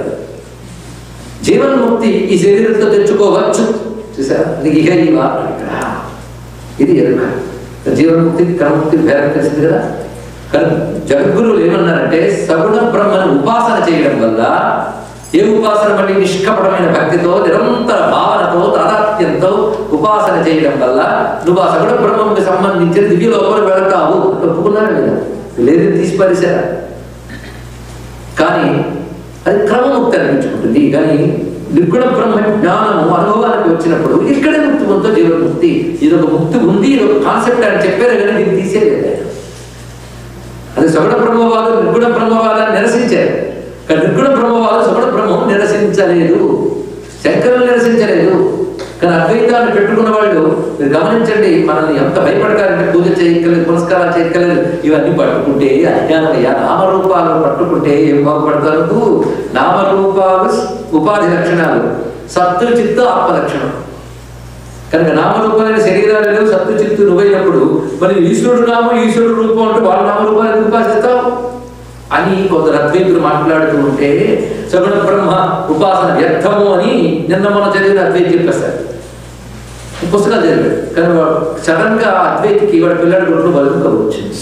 A: జీవన్ముక్తి ఈ శరీరంతో తెచ్చుకోవచ్చు చూసారా అది ఇహ ఈ మాట ఇక్కడ ఇది ఎరుక జీవన్ముక్తి క్రమముక్తి భేదం తెలిసింది కదా కానీ జగద్గురువులు ఏమన్నారంటే సగుణ బ్రహ్మను ఉపాసన చేయడం వల్ల ఏ ఉపాసన మళ్ళీ నిష్కపటమైన భక్తితో నిరంతర భావనతో తాదాత్మ్యంతో ఉపాసన చేయడం వల్ల నువ్వు ఆ సగుణ బ్రహ్మంకి సంబంధించిన దివ్య లోపల వెళతావు ఒప్పుకున్నారా లేదా లేదు తీసి పరిసారా కానీ అది క్రమముక్తి అనిపించుకుంటుంది కానీ నిర్గుణ బ్రహ్మ జ్ఞానము అనుభవానికి వచ్చినప్పుడు ఇక్కడే ముక్తి ఉందో జీవన్ముక్తి ఇది ఒక ముక్తి ఉంది ఇది ఒక కాన్సెప్ట్ అని చెప్పారు కానీ దీన్ని తీసేయలేదు ఆయన. అది సగుణ బ్రహ్మవాదు నిర్గుణ బ్రహ్మవాదాన్ని నిరసించారు కానీ నిర్గుణ బ్రహ్మవాదు సగుణ బ్రహ్మం నిరసించలేదు శంకరులు నిరసించలేదు కానీ అద్వైతాన్ని పెట్టుకున్న వాళ్ళు మీరు గమనించండి మనల్ని ఎంత భయపడతారంటే పూజ చేయక్కర్లేదు పురస్కారాలు చేయక్కర్లేదు ఇవన్నీ పట్టుకుంటే అజ్ఞానమయ్యా నామరూపాలను పట్టుకుంటే ఏం బాగుపడతారు నామరూపాలు ఉపాధి లక్షణాలు సత్తు చిత్తు ఆత్మ లక్షణం కనుక నామరూపాలైన శరీరాలు లేవు సత్తు చిత్తు నువ్వైనప్పుడు మరి ఈశ్వరుడు నామం ఈశ్వరుడు రూపం అంటే వాళ్ళ నామరూపాలను ఉపాసిస్తావు అని కొందరు అద్వైతులు మాట్లాడుతూ ఉంటే సగుణ బ్రహ్మ ఉపాసన వ్యర్థము అని నిన్న మొన్న చదివిన అద్వైతి చెప్పేస్తారు పుస్తకాలు చదివాడు కానీ వాడు సడన్ గా అద్వైతికి వాడు పిల్లడి కొట్లు బతుకు వచ్చింది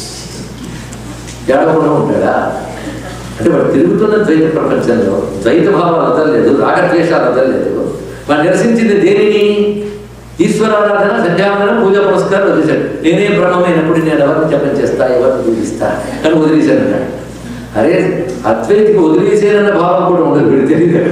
A: ఏడవకుండా ఉంటాడా అంటే వాడు తిరుగుతున్న ద్వైత ప్రపంచంలో ద్వైత భావాలు వదలలేదు రాగద్వేషాలు వదలలేదు వాడు నిరసించింది దేనిని ఈశ్వరారాధన సంధ్యావనం పూజా పురస్కారం వదిలేశాడు నేనే బ్రహ్మమైనప్పుడు నేను ఎవరిని జపం చేస్తా ఎవరిని పూజిస్తా అని వదిలేశాను అన్నాడు అరే అద్వైతికి వదిలేసేనన్న భావం కూడా ఉండదు వీడు తెలియదు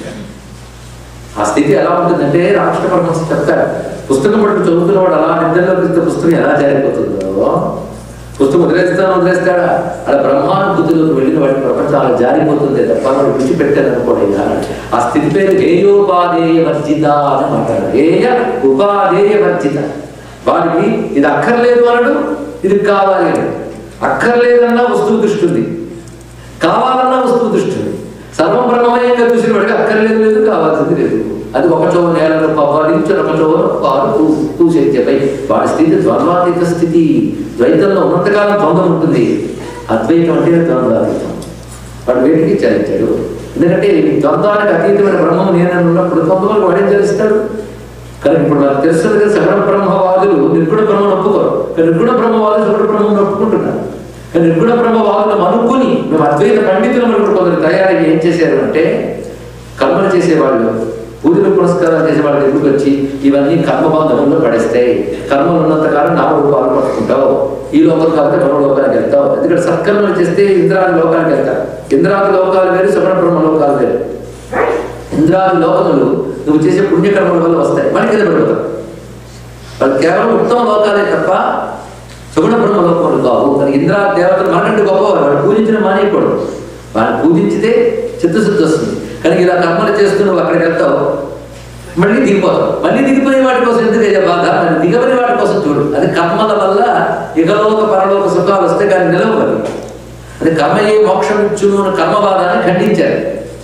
A: ఆ స్థితి ఎలా ఉంటుందంటే రామకృష్ణ పరమహంస చెప్తారు పుస్తకం పట్టు చదువుతున్నవాడు అలా నిద్రలోకి ఇస్తే పుస్తకం ఎలా జారిపోతుందో పుస్తకం వదిలేస్తాను వదిలేస్తాడా అలా బ్రహ్మానుభూతిలోకి వెళ్ళిన వాడి ప్రపంచం అలా జారిపోతుంది తప్ప వాడు విడిచిపెట్టాను అనుకోండి ఆ స్థితి పేరు హేయోపాధేయ వర్జిత అని మాట్లాడారు హేయ ఉపాధేయ వర్జిత వారికి ఇది అక్కర్లేదు అనడు ఇది కావాలి అని అక్కర్లేదన్నా వస్తువు దృష్టి ఉంది కావాలన్నా వస్తువు దృష్టి ఉంది సర్వం బ్రహ్మమయంగా చూసిన వాడికి అక్కర్లేదు లేదు కావాల్సింది లేదు అది ఒక చోవ నేలలో పవ్వాడించి ఒక చోవ పాలు పూసేపై వాడి స్థితి ద్వంద్వాతీత స్థితి ద్వైతంలో ఉన్నంతకాలం ద్వంద్వం ఉంటుంది అద్వైతం అంటే ద్వంద్వాతీతం వాడు వేటికి చలించాడు ఎందుకంటే ఈ ద్వంద్వానికి అతీతమైన బ్రహ్మం నేను ఉన్నప్పుడు ద్వంద్వాలు వాడేం చలిస్తాడు కానీ ఇప్పుడు నాకు తెలుస్తుంది కదా సగుణ బ్రహ్మవాదులు నిర్గుణ బ్రహ్మను ఒప్పుకోరు కానీ నిర్గుణ బ్రహ్మవాదులు సగుణ బ్రహ్మను ఒప్పుకుంటున్నారు కానీ నిర్గుణ బ్రహ్మవాదులను అనుకుని మేము అద్వైత పండితులు ఇప్పుడు కొందరు తయారయ్యి ఏం చేశారు అంటే కర్మలు చేసేవాళ్ళు పూజలు పురస్కారాలు చేసే వాళ్ళు ఎందుకు వచ్చి ఇవన్నీ కర్మబంధంలో పడేస్తాయి కర్మలు ఉన్నంతకాలం నామరూపాలు పట్టుకుంటావు ఈ లోకం కాకపోతే మరో లోకానికి వెళ్తావు ఎందుకంటే సత్కర్మలు చేస్తే ఇంద్రాది లోకానికి వెళ్తారు ఇంద్రాది లోకాలు వేరు సగుణ బ్రహ్మ లోకాలు వేరు ఇంద్రాది లోకములు నువ్వు చేసే పుణ్యకర్మల వల్ల వస్తాయి మళ్ళీ కింద పడిపోతావు వాళ్ళు కేవలం ఉత్తమ లోకాలే తప్ప సుగుణ బ్రహ్మ లోకములు కావు కానీ ఇంద్రా దేవతలు మనకంటే గొప్పవారు వాళ్ళు పూజించిన మానేయకూడదు వాళ్ళు పూజించితే చిత్తశుద్ధి వస్తుంది కానీ ఇలా కర్మలు చేస్తూ నువ్వు అక్కడికి వెళ్తావు మళ్ళీ దిగిపోతావు మళ్ళీ దిగిపోయే వాటి కోసం ఎందుకు అయ్యే బాధ మరి దిగబడి వాటి కోసం చూడు అది కర్మల వల్ల ఇహలోక పరలోక సుఖాలు వస్తే కానీ నిలవదు అది కర్మయే మోక్షం ఇచ్చును అన్న కర్మవాదాన్ని ఖండించారు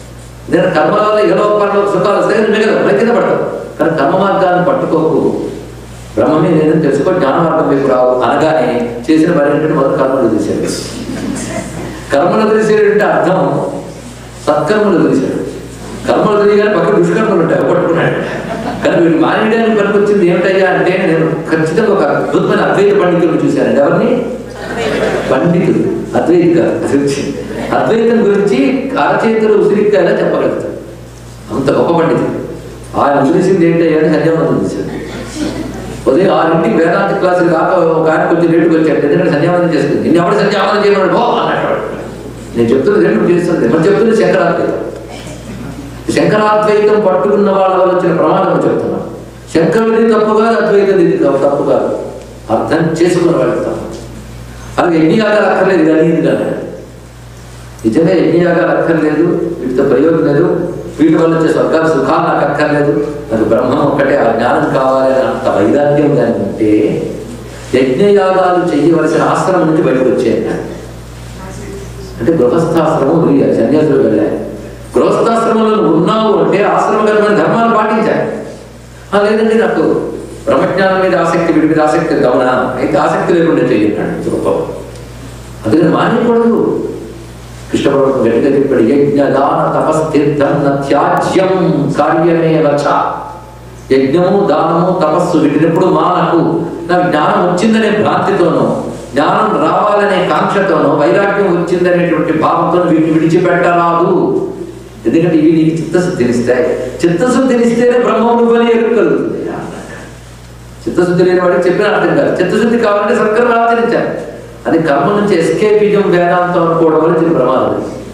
A: నేను కర్మల వల్ల ఏదో పనులు సుఖాలు వస్తాయి నువ్వు కదా మళ్ళీ కింద పడతావు కానీ కర్మ మార్గాన్ని పట్టుకోకు బ్రహ్మమే నేను తెలుసుకో జ్ఞాన మార్గం వైపు రావు అనగానే చేసిన పని ఏంటంటే మొదలు కర్మలు తీసేది కర్మలు తెలిసేటంటే అర్థం సత్కర్మలు తెలిసాడు కర్మలు తెలియగానే పక్కన దుష్కర్మలు ఉంటాయి అవి పట్టుకున్నాడు కానీ వీడు మానేయడానికి పనికొచ్చింది ఏమిటయ్యా అంటే నేను ఖచ్చితంగా ఒక అద్భుతమైన అద్వైత పండితులను చూశాను ఎవరిని పండితుడు అద్వైత కాదు, అది వచ్చింది. అద్వైతం గురించి అరచేతులు ఉసిరికాయలా చెప్పగలుగుతాడు అంత గొప్ప పండితుడు ఆయన ఉసిరిసింది ఏంటయ్యా అని సంధ్యావందనం చేశాడు ఉదయం ఆరింటికి వేదాంత క్లాసులు కాక ఒక ఆయన కొంచెం లేటుకు వచ్చాడు ఎందుకంటే సంధ్యావందనం చేసుకుంది నిన్ను ఎవరు సంధ్యావందనం చేయమన్నాడు బో అన్నట్టు వాడు. నేను చెప్తున్నది రెండు చేస్తుంది మరి చెప్తున్నది శంకరాద్వైతం శంకరాద్వైతం పట్టుకున్న వాళ్ళ వల్ల వచ్చిన ప్రమాదం చెప్తున్నా శంకరుడిది తప్పు కాదు అద్వైతం ఇది తప్పు కాదు అర్థం చేసుకున్న వాళ్ళకి తప్పు అలాగే యజ్ఞయాగాలు అక్కర్లేదు కానీ ఇది కానీ నిజంగా యజ్ఞయాగాలు అక్కర్లేదు వీటితో ప్రయోజనం లేదు వీటి వల్ల వచ్చే స్వర్గాలు సుఖాలు నాకు అక్కర్లేదు నాకు బ్రహ్మం ఒక్కటే ఆ జ్ఞానం కావాలి అని అంత వైరాగ్యం కానీ ఉంటే యజ్ఞయాగాలు చేయవలసిన ఆశ్రమం నుంచి బయటకు వచ్చేయండి అంటే గృహస్థాశ్రమం వదిలేయాలి సన్యాసులు వెళ్ళాలి గృహస్థాశ్రమంలో నువ్వు ఉన్నావు అంటే ఆశ్రమకరమైన ధర్మాలు పాటించాలి ఆ, లేదండి నాకు బ్రహ్మజ్ఞానం మీద ఆసక్తి వీడి మీద ఆసక్తి గమనా అయితే ఆసక్తి లేకుండా చెయ్యండి గొప్ప అందుకని మానేయకూడదు కృష్ణ పరమాత్మ గట్టిగా చెప్పాడు యజ్ఞదాన తపస్థిర్థం నత్యాజ్యం కార్యమే వచ యజ్ఞము దానము తపస్సు వీటినప్పుడు మానకు నాకు జ్ఞానం వచ్చిందనే భ్రాంతితోనో జ్ఞానం రావాలనే కాంక్షతోనో వైరాగ్యం వచ్చిందనేటువంటి భావంతో వీటిని విడిచిపెట్టరాదు ఎందుకంటే ఇవి నీకు చిత్తశుద్ధినిస్తాయి చిత్తశుద్ధినిస్తేనే బ్రహ్మం నువ్వని ఎరుకలుగుతుంది చిత్తశుద్ధి లేని వాడికి చెప్పిన అర్థం కాదు చిత్తశుద్ధి కావాలంటే సత్కర్మ ఆచరించాలి అది కర్మ నుంచి ఎస్కేపిజం వేదాంతం అనుకోవడం వల్ల దీని ప్రమాదం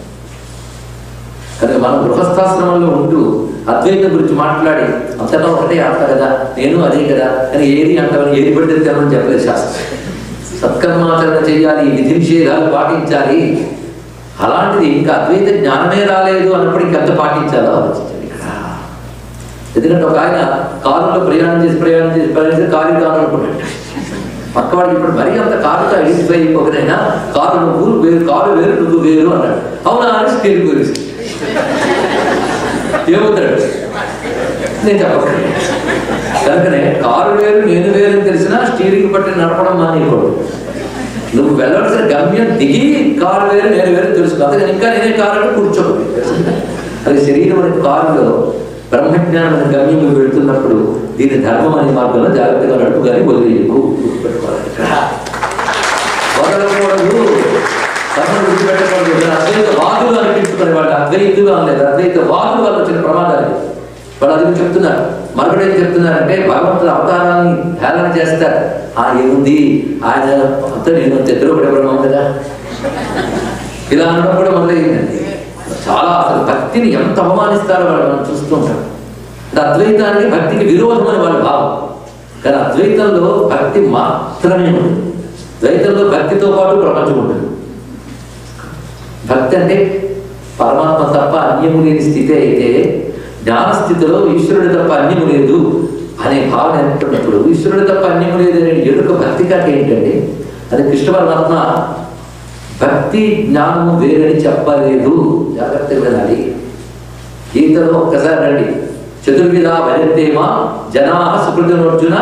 A: కానీ మనం గృహస్థాశ్రమంలో ఉంటూ అద్వైతం గురించి మాట్లాడి అంతటా ఒకటే అంత కదా నేను అదే కదా కానీ ఏది అంటామని ఏది పడితే తెలమని చెప్పలేదు శాస్త్రం సత్కర్మాచరణ చేయాలి విధి నిషేధాలు పాటించాలి అలాంటిది ఇంకా అద్వైత జ్ఞానమే రాలేదు అన్నప్పుడు ఇంకెంత పాటించాలో ఆలోచించండి ఇక్కడ ఎందుకంటే ఒక ఆయన కారులో ప్రయాణం చేసి ప్రయాణం చేసి ప్రయాణం చేసి కారు కారు అనుకున్నాడు పక్కవాడికి ఇప్పుడు మరీ అంత కారుతో ఐడెంటిఫై అయిపోకనైనా కారు నువ్వు వేరు కారు వేరు నువ్వు వేరు అన్నాడు అవునా అని స్టీరింగ్ గురించి ఏమవుతాడు నేను చెప్పకండి కనుకనే కారు వేరు నేను వేరు అని తెలిసినా స్టీరింగ్ పట్టి నడపడం మానేయకూడదు నువ్వు వెళ్ళవలసిన గమ్యం దిగి కారు వేరు నేను వేరు తెలుసు అందుకని ఇంకా నేనే కారు అని కూర్చోకూడదు అది శరీరం అనే కారులో బ్రహ్మజ్ఞానం అనే గమ్యం వెళ్తున్నప్పుడు దీని ధర్మం అనే మార్గంలో జాగ్రత్తగా నడుపు కానీ వదిలేయకు గుర్తుపెట్టుకోవాలి ఇక్కడ. వదలకూడదు కర్మను విడిచిపెట్టకూడదు కానీ అద్వైత వాదులు అనిపించుకునే వాళ్ళు అద్వైతులు అనలేదు అద్వైత వాదులు వల్ల వచ్చిన ప్రమాదాలు వాళ్ళు అది చెప్తున్నారు మరొకటి ఏం చెప్తున్నారంటే భగవంతుడు అవతారాన్ని హేళన చేస్తారు ఆ ఏముంది ఆయన అంతా నేను తెద్దులో బ్రహ్మం కదా ఇలా అనడం కూడా మొదలైందండి చాలా అసలు భక్తిని ఎంత అవమానిస్తారో వాళ్ళు మనం చూస్తూ ఉంటాం అంటే అద్వైతానికి భక్తికి విరోధం అని వాళ్ళ భావం కానీ అద్వైతంలో భక్తి మాత్రమే ఉంటుంది ద్వైతంలో భక్తితో పాటు ప్రపంచం ఉంటుంది భక్తి అంటే పరమాత్మ తప్ప అన్యము లేని స్థితి అయితే జ్ఞాన స్థితిలో ఈశ్వరుడు తప్ప అన్యము లేదు అనే భావన ఏర్పడినప్పుడు ఈశ్వరుడు తప్ప అన్యము లేదు అనే ఎరుక భక్తి కాక ఏంటంటే అది కృష్ణ పరమాత్మ భక్తి జ్ఞానము వేరని చెప్పలేదు జాగ్రత్తగా వినాలి గీతలో ఒక్కసారి రండి చతుర్విధ వయత్తేమా జనా సుకృతనోర్జున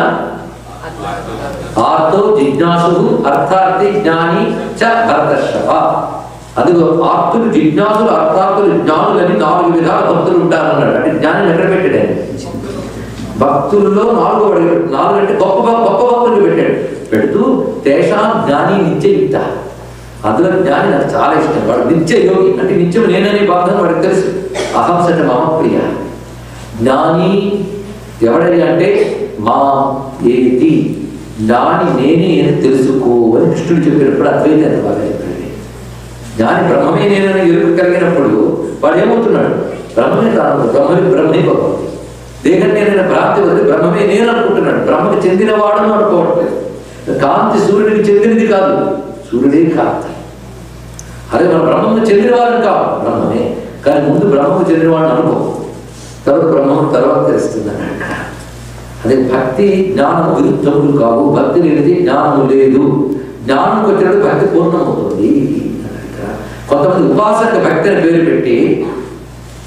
A: ఆర్తో జిజ్ఞాసు అర్థార్థి జ్ఞాని చ భరతర్షభ అదిగో ఆర్తులు జిజ్ఞాసులు అర్థార్థులు జ్ఞానులని నాలుగు విధాల భక్తులు ఉంటారన్నాడు అంటే జ్ఞానం ఎక్కడ పెట్టాడు ఆయన? భక్తుల్లో నాలుగో వాడు నాలుగు అంటే గొప్ప భక్- గొప్ప భక్తులు పెట్టాడు పెడుతూ తేషాం జ్ఞాని నిత్యయుక్త అందులో జ్ఞాని నాకు చాలా ఇష్టం వాడు నిత్య యోగి అంటే నిత్యం నేననే బాధను వాడికి తెలుసు అహంసట మమ ప్రియ జ్ఞాని ఎవడని అంటే మా ఏది జ్ఞాని నేనే అని తెలుసుకో అని కృష్ణుడు చెప్పినప్పుడు అద్వైతాన్ని బాగా చెప్పాడు జ్ఞాని బ్రహ్మమే నేనని ఎరుక కలిగినప్పుడు వాడు ఏమవుతున్నాడు బ్రహ్మమే కాదు బ్రహ్మని బ్రహ్మే భగవతి దేహం నేనైన భ్రాంతి వదిలి బ్రహ్మమే నేను అనుకుంటున్నాడు బ్రహ్మకి చెందినవాడను అనుకోవట్లేదు కాంతి సూర్యుడికి చెందినది కాదు సూర్యుడే కాంతి అదే మన బ్రహ్మము చెందినవాడు కాదు బ్రహ్మమే కానీ ముందు బ్రహ్మము చెందినవాడిని అనుకో తర్వాత బ్రహ్మము తర్వాత తెలుస్తుందని అక్కడ అదే భక్తి జ్ఞానం విరుద్ధములు కావు భక్తి లేనిది జ్ఞానము లేదు జ్ఞానంకి వచ్చినప్పుడు భక్తి పూర్ణమవుతుంది కొంతమంది ఉపాసక భక్తి అని పేరు పెట్టి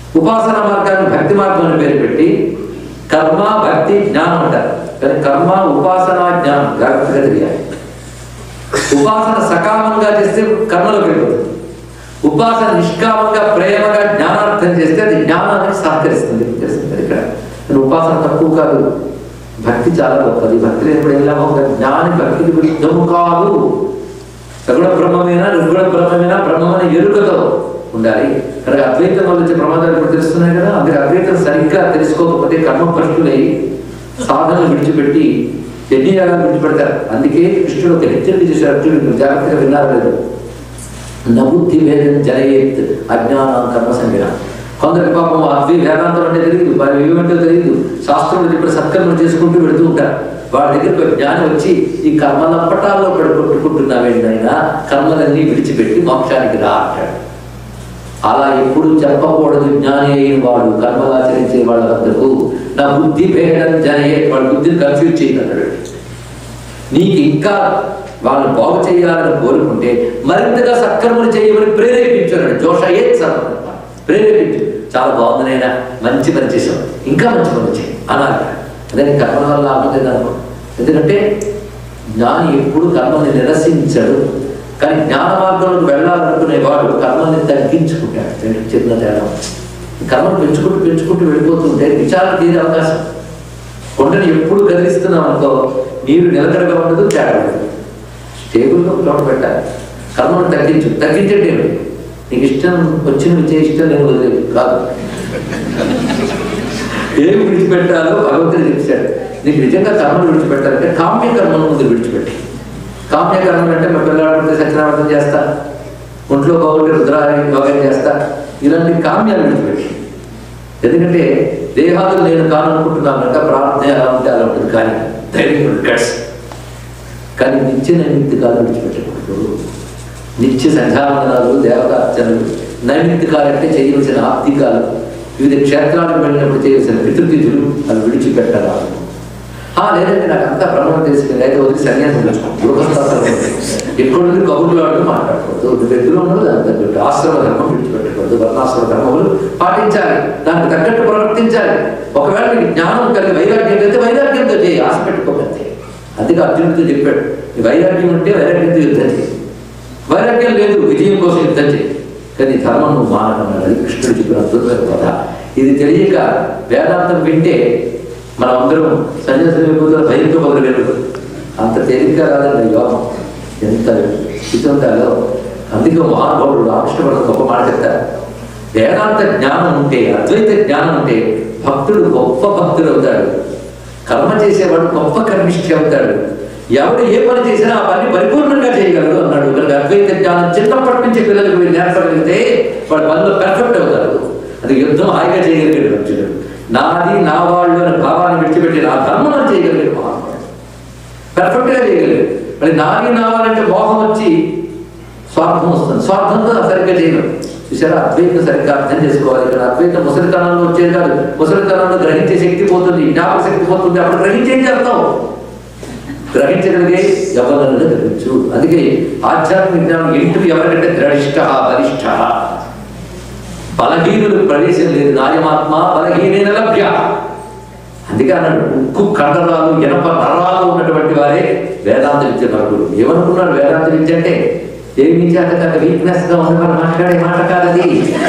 A: ఉపాసన మార్గాన్ని భక్తి మార్గం అని పేరు పెట్టి కర్మ భక్తి జ్ఞానం అంటారు కానీ కర్మ ఉపాసన జ్ఞానం జాగ్రత్తగా తెలియాలి ఉపాసన సకామంగా చేస్తే కర్మలో వెళ్ళిపోతుంది ఉపాసన నిష్కామంగా ప్రేమగా జ్ఞానార్థం చేస్తే అది జ్ఞానానికి సహకరిస్తుంది తెలుస్తుంది ఇక్కడ కానీ ఉపాసన తక్కువ కాదు భక్తి చాలా గొప్పది భక్తి లేనప్పుడు ఎలా ఒక జ్ఞాని భక్తికి విరుద్ధము కాదు సగుణ బ్రహ్మమేనా నిర్గుణ బ్రహ్మమేనా బ్రహ్మమని ఎరుకతో ఉండాలి కనుక అద్వైతం వల్ల వచ్చే ప్రమాదాలు ఇప్పుడు తెలుస్తున్నాయి కదా అందుకే అద్వైతం సరిగ్గా తెలుసుకోకపోతే కర్మ భ్రష్టులై సాధనలు విడిచిపెట్టి యజ్ఞయాగాలు విడిచిపెడతారు అందుకే కృష్ణుడు ఒక హెచ్చరిక చేశారు అర్జునుడు జాగ్రత్తగా విన్నారు లేదు నబుద్ధి భేదం జనయేత్ అజ్ఞానం కర్మ సంజ్ఞ కొందరికి పాపం అద్వి వేదాంతం అంటే తెలియదు వారి ఏమంటో తెలియదు శాస్త్రంలో చెప్పిన సత్కర్మలు చేసుకుంటూ వెళుతూ ఉంటారు వాడి దగ్గరికి ఒక జ్ఞానం వచ్చి ఈ కర్మలంపటాల్లో పడి కొట్టుకుంటున్నావేంటైనా కర్మలన్నీ విడిచిపెట్టి మోక్షానికి రా అంటాడు అలా ఎప్పుడు చెప్పకూడదు జ్ఞాని అయిన వాడు కర్మలు ఆచరించే వాళ్ళ వద్దకు నా బుద్ధి భేదం జనయే వాడి బుద్ధిని కన్ఫ్యూజ్ చేయగలడు నీకు ఇంకా వాళ్ళని బాగు చేయాలని కోరుకుంటే మరింతగా సత్కర్మలు చేయమని ప్రేరేపించాడు జోషయే సత్కర్మ ప్రేరేపించు చాలా బాగుంది నాయనా మంచి పని చేసావు ఇంకా మంచి పని చేయి అనాలి అదే నీ కర్మల వల్ల లాభం లేదనుకో ఎందుకంటే జ్ఞాని ఎప్పుడు కర్మని నిరసించడు కానీ జ్ఞాన మార్గంలోకి వెళ్ళాలనుకునేవాడు కర్మల్ని తగ్గించుకుంటాడు రెండింటికి చిన్న తేడా కర్మను పెంచుకుంటూ పెంచుకుంటూ వెళ్ళిపోతుంటే విచారణ తీరే అవకాశం కొండని ఎప్పుడు కదిలిస్తున్నాం అనుకో నీరు నిలకడగా ఉండదు తేడా ఉండదు టేబుల్లో చోట పెట్టాలి కర్మను తగ్గించు తగ్గించండి ఏమి? నీకు ఇష్టం వచ్చిన విచ్చే ఇష్టం నేను వదిలేదు కాదు ఏమి విడిచిపెట్టాలో భగవంతుడు చెప్పాడు నీకు నిజంగా కర్మను విడిచిపెట్టాలంటే కామ్య కర్మను ముందు విడిచిపెట్టి కామ్య కర్మలు అంటే మా పిల్లలు సత్యనారాయణ చేస్తా ఒంట్లో బాగుంటే రుద్రాలయం యోగం చేస్తా ఇలాంటి కామ్యాలు విడిచిపెట్టి ఎందుకంటే దేహాలు నేను కాననుకుంటున్నాను కనుక ప్రార్థన ఎలా ఉంటే అలా ఉంటుంది కానీ ధైర్యం గట్స్ కానీ నిత్య నైమిత్తికాలు విడిచిపెట్టకూడదు నిత్య సంధ్యావందనాలు దేవతార్చనలు నైమిత్తికాలు అంటే చేయవలసిన ఆప్తికాలు వివిధ క్షేత్రాలకు వెళ్ళినప్పుడు చేయవలసిన పితృతిథులు అవి విడిచిపెట్టరాదు ఆ, లేదంటే నాకు అంతా బ్రహ్మం తెలిసింది అయితే వదిలి సన్యాసం తెచ్చుకోండి గృహస్థాపన ఎక్కడ నుండి కబుర్లు ఆడుతూ మాట్లాడకూడదు దగ్గర ఉన్నది దాని తగ్గట్టు ఆశ్రమ ధర్మం విడిచిపెట్టకూడదు వర్ణాశ్రమ ధర్మములు పాటించాలి దానికి తగ్గట్టు ప్రవర్తించాలి ఒకవేళ నీకు జ్ఞానం కలిగి వైరాగ్యం అయితే వైరాగ్యంతో చేయి ఆశ పెట్టుకోకంతే అందుకే అర్జునుడితో చెప్పాడు నీ వైరాగ్యం ఉంటే వైరాగ్యంతో యుద్ధం చేయి వైరాగ్యం లేదు విజయం కోసం యుద్ధం చేయి కానీ ధర్మం నువ్వు మానడం అది కృష్ణుడు చెప్పిన అద్భుతమైన కథ ఇది తెలియక వేదాంతం వింటే మనం అందరం సన్యాసం భయంతో మొదలు అంత తేలిక రాదండి యోగం ఎంత స్థితి ఉండాలో అందుకే మహానుభావుడు రామకృష్ణ గొప్ప మాట చెప్తారు వేదాంత జ్ఞానం ఉంటే అద్వైత జ్ఞానం ఉంటే భక్తుడు గొప్ప భక్తుడు అవుతాడు కర్మ చేసేవాడు గొప్ప కర్మిష్ఠి అవుతాడు ఎవడు ఏ పని చేసినా ఆ పని పరిపూర్ణంగా చేయగలడు అన్నాడు కనుక అద్వైత జ్ఞానం చిన్నప్పటి నుంచి పిల్లలకు మీరు నేర్పగలిగితే వాడు పనులు పెర్ఫెక్ట్ అవుతారు అది యుద్ధం హాయిగా చేయగలిగాడు అర్జునుడు నాది నా వాళ్ళు అనే భావాన్ని విడిచిపెట్టి నా ధర్మం అని చేయగలిగాడు మహాత్ముడు పెర్ఫెక్ట్గా చేయగలిగాడు మరి నాది నావాలంటే మోహం వచ్చి స్వార్థం వస్తుంది స్వార్థంతో సరిగ్గా చేయగలరు చూసారా అద్వైతం సరిగ్గా అర్థం చేసుకోవాలి ఇక్కడ అద్వైతం ముసలితనంలో వచ్చేది కాదు ముసలితనంలో గ్రహించే శక్తి పోతుంది జ్ఞాపక శక్తి పోతుంది అప్పుడు గ్రహించేం చేస్తాం గ్రహించగలిగే ఎవరిని గ్రహించు అందుకే ఆధ్యాత్మిక జ్ఞానం ఎంటు ఎవరికంటే ద్రడిష్ట బలిష్ట బలహీనులకు ప్రవేశం లేదు నాయమాత్మ బలహీనైన లభ్య అందుకే అన్నాడు ఉక్కు కండరాలు ఎనప నరాలు ఉన్నటువంటి వారే వేదాంత విద్య నరుడు ఏమనుకున్నాడు వేదాంత విద్య అంటే ఏమి విద్య అంటే తన వీక్నెస్ గా ఉంది మనం మాట్లాడే మాట కాదది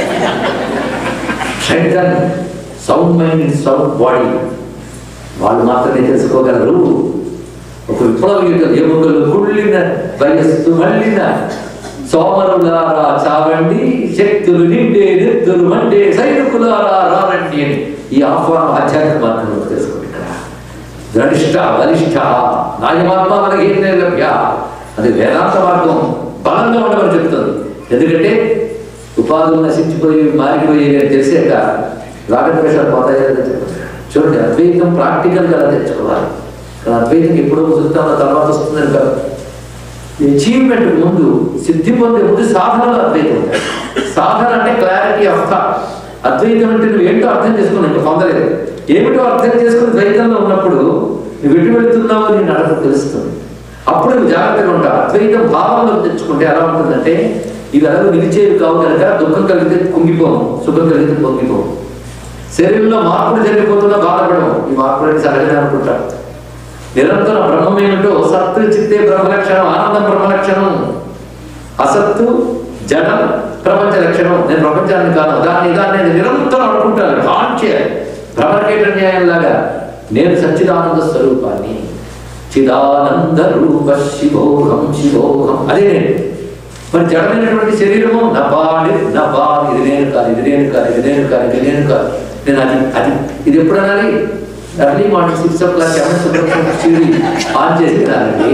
A: strengthen sound mind sound body వాళ్ళు మాత్రమే తెలుసుకోగలరు ఒక విప్లవీయుత ఎముకలు కుళ్ళిన వయస్సు మళ్ళిన సోమరులారా చావండి శక్తులు నిండే నెత్తులు మండే సైనికులారా రారండి అని ఈ ఆహ్వానం ఆధ్యాత్మిక మార్గంలో తెలుసుకోండి ఇక్కడ ద్రడిష్ట బలిష్ట నాయమాత్మ మనకి ఏం లభ్య అది వేదాంత మార్గం బలంగా ఉండమని చెప్తుంది ఎందుకంటే ఉపాధులు నశించిపోయి మారిపోయి అని తెలిసాక రాగద్వేషాలు పోతాయని చెప్పారు చూడండి అద్వైతం ప్రాక్టికల్గా అలా తెచ్చుకోవాలి కానీ అద్వైతం ఎప్పుడో ముసుగుతామో తర్వాత వస్తుందని కాదు అచీవ్మెంట్ ముందు సిద్ధి పొందే ముందు సాధనలో అద్వైతం ఉంటాయి సాధన అంటే క్లారిటీ ఆఫ్ థాట్ అద్వైతం అంటే నువ్వు ఏంటో అర్థం చేసుకుని ఇంకా పొందలేదు ఏమిటో అర్థం చేసుకుని ద్వైతంలో ఉన్నప్పుడు నువ్వు ఎటు వెళుతున్నావో నీ నడక తెలుస్తుంది అప్పుడు నువ్వు జాగ్రత్తగా ఉంటావు అద్వైతం భావంలో తెచ్చుకుంటే ఎలా ఉంటుందంటే ఇవి ఎలాగో నిలిచేవి కావు కనుక దుఃఖం కలిగితే కుంగిపోము సుఖం కలిగితే పొంగిపోము శరీరంలో మార్పులు జరిగిపోతున్నా బాధపడము ఈ మార్పులని సహజమే అనుకుంటాం నిరంతరం బ్రహ్మమేమిటో సత్తు చిత్తే బ్రహ్మలక్షణం ఆనందం బ్రహ్మలక్షణం అసత్తు జడం ప్రపంచ లక్షణం నేను ప్రపంచాన్ని కాను దాన్ని దాన్ని నేను నిరంతరం అనుకుంటాను కాంక్ష భ్రమరకేట న్యాయంలాగా నేను సచ్చిదానంద స్వరూపాన్ని చిదానంద రూప శివోహం శివోహం అదే నేను మరి జడమైనటువంటి శరీరము నపాలి నపాలి ఇది నేను కాదు ఇది నేను కాదు ఇది నేను కాదు ఇది నేను కాదు నేను అది అది ఇది ఎప్పుడు అనాలి early morning six o'clock seven Subrahmanyam on చేసి రానండి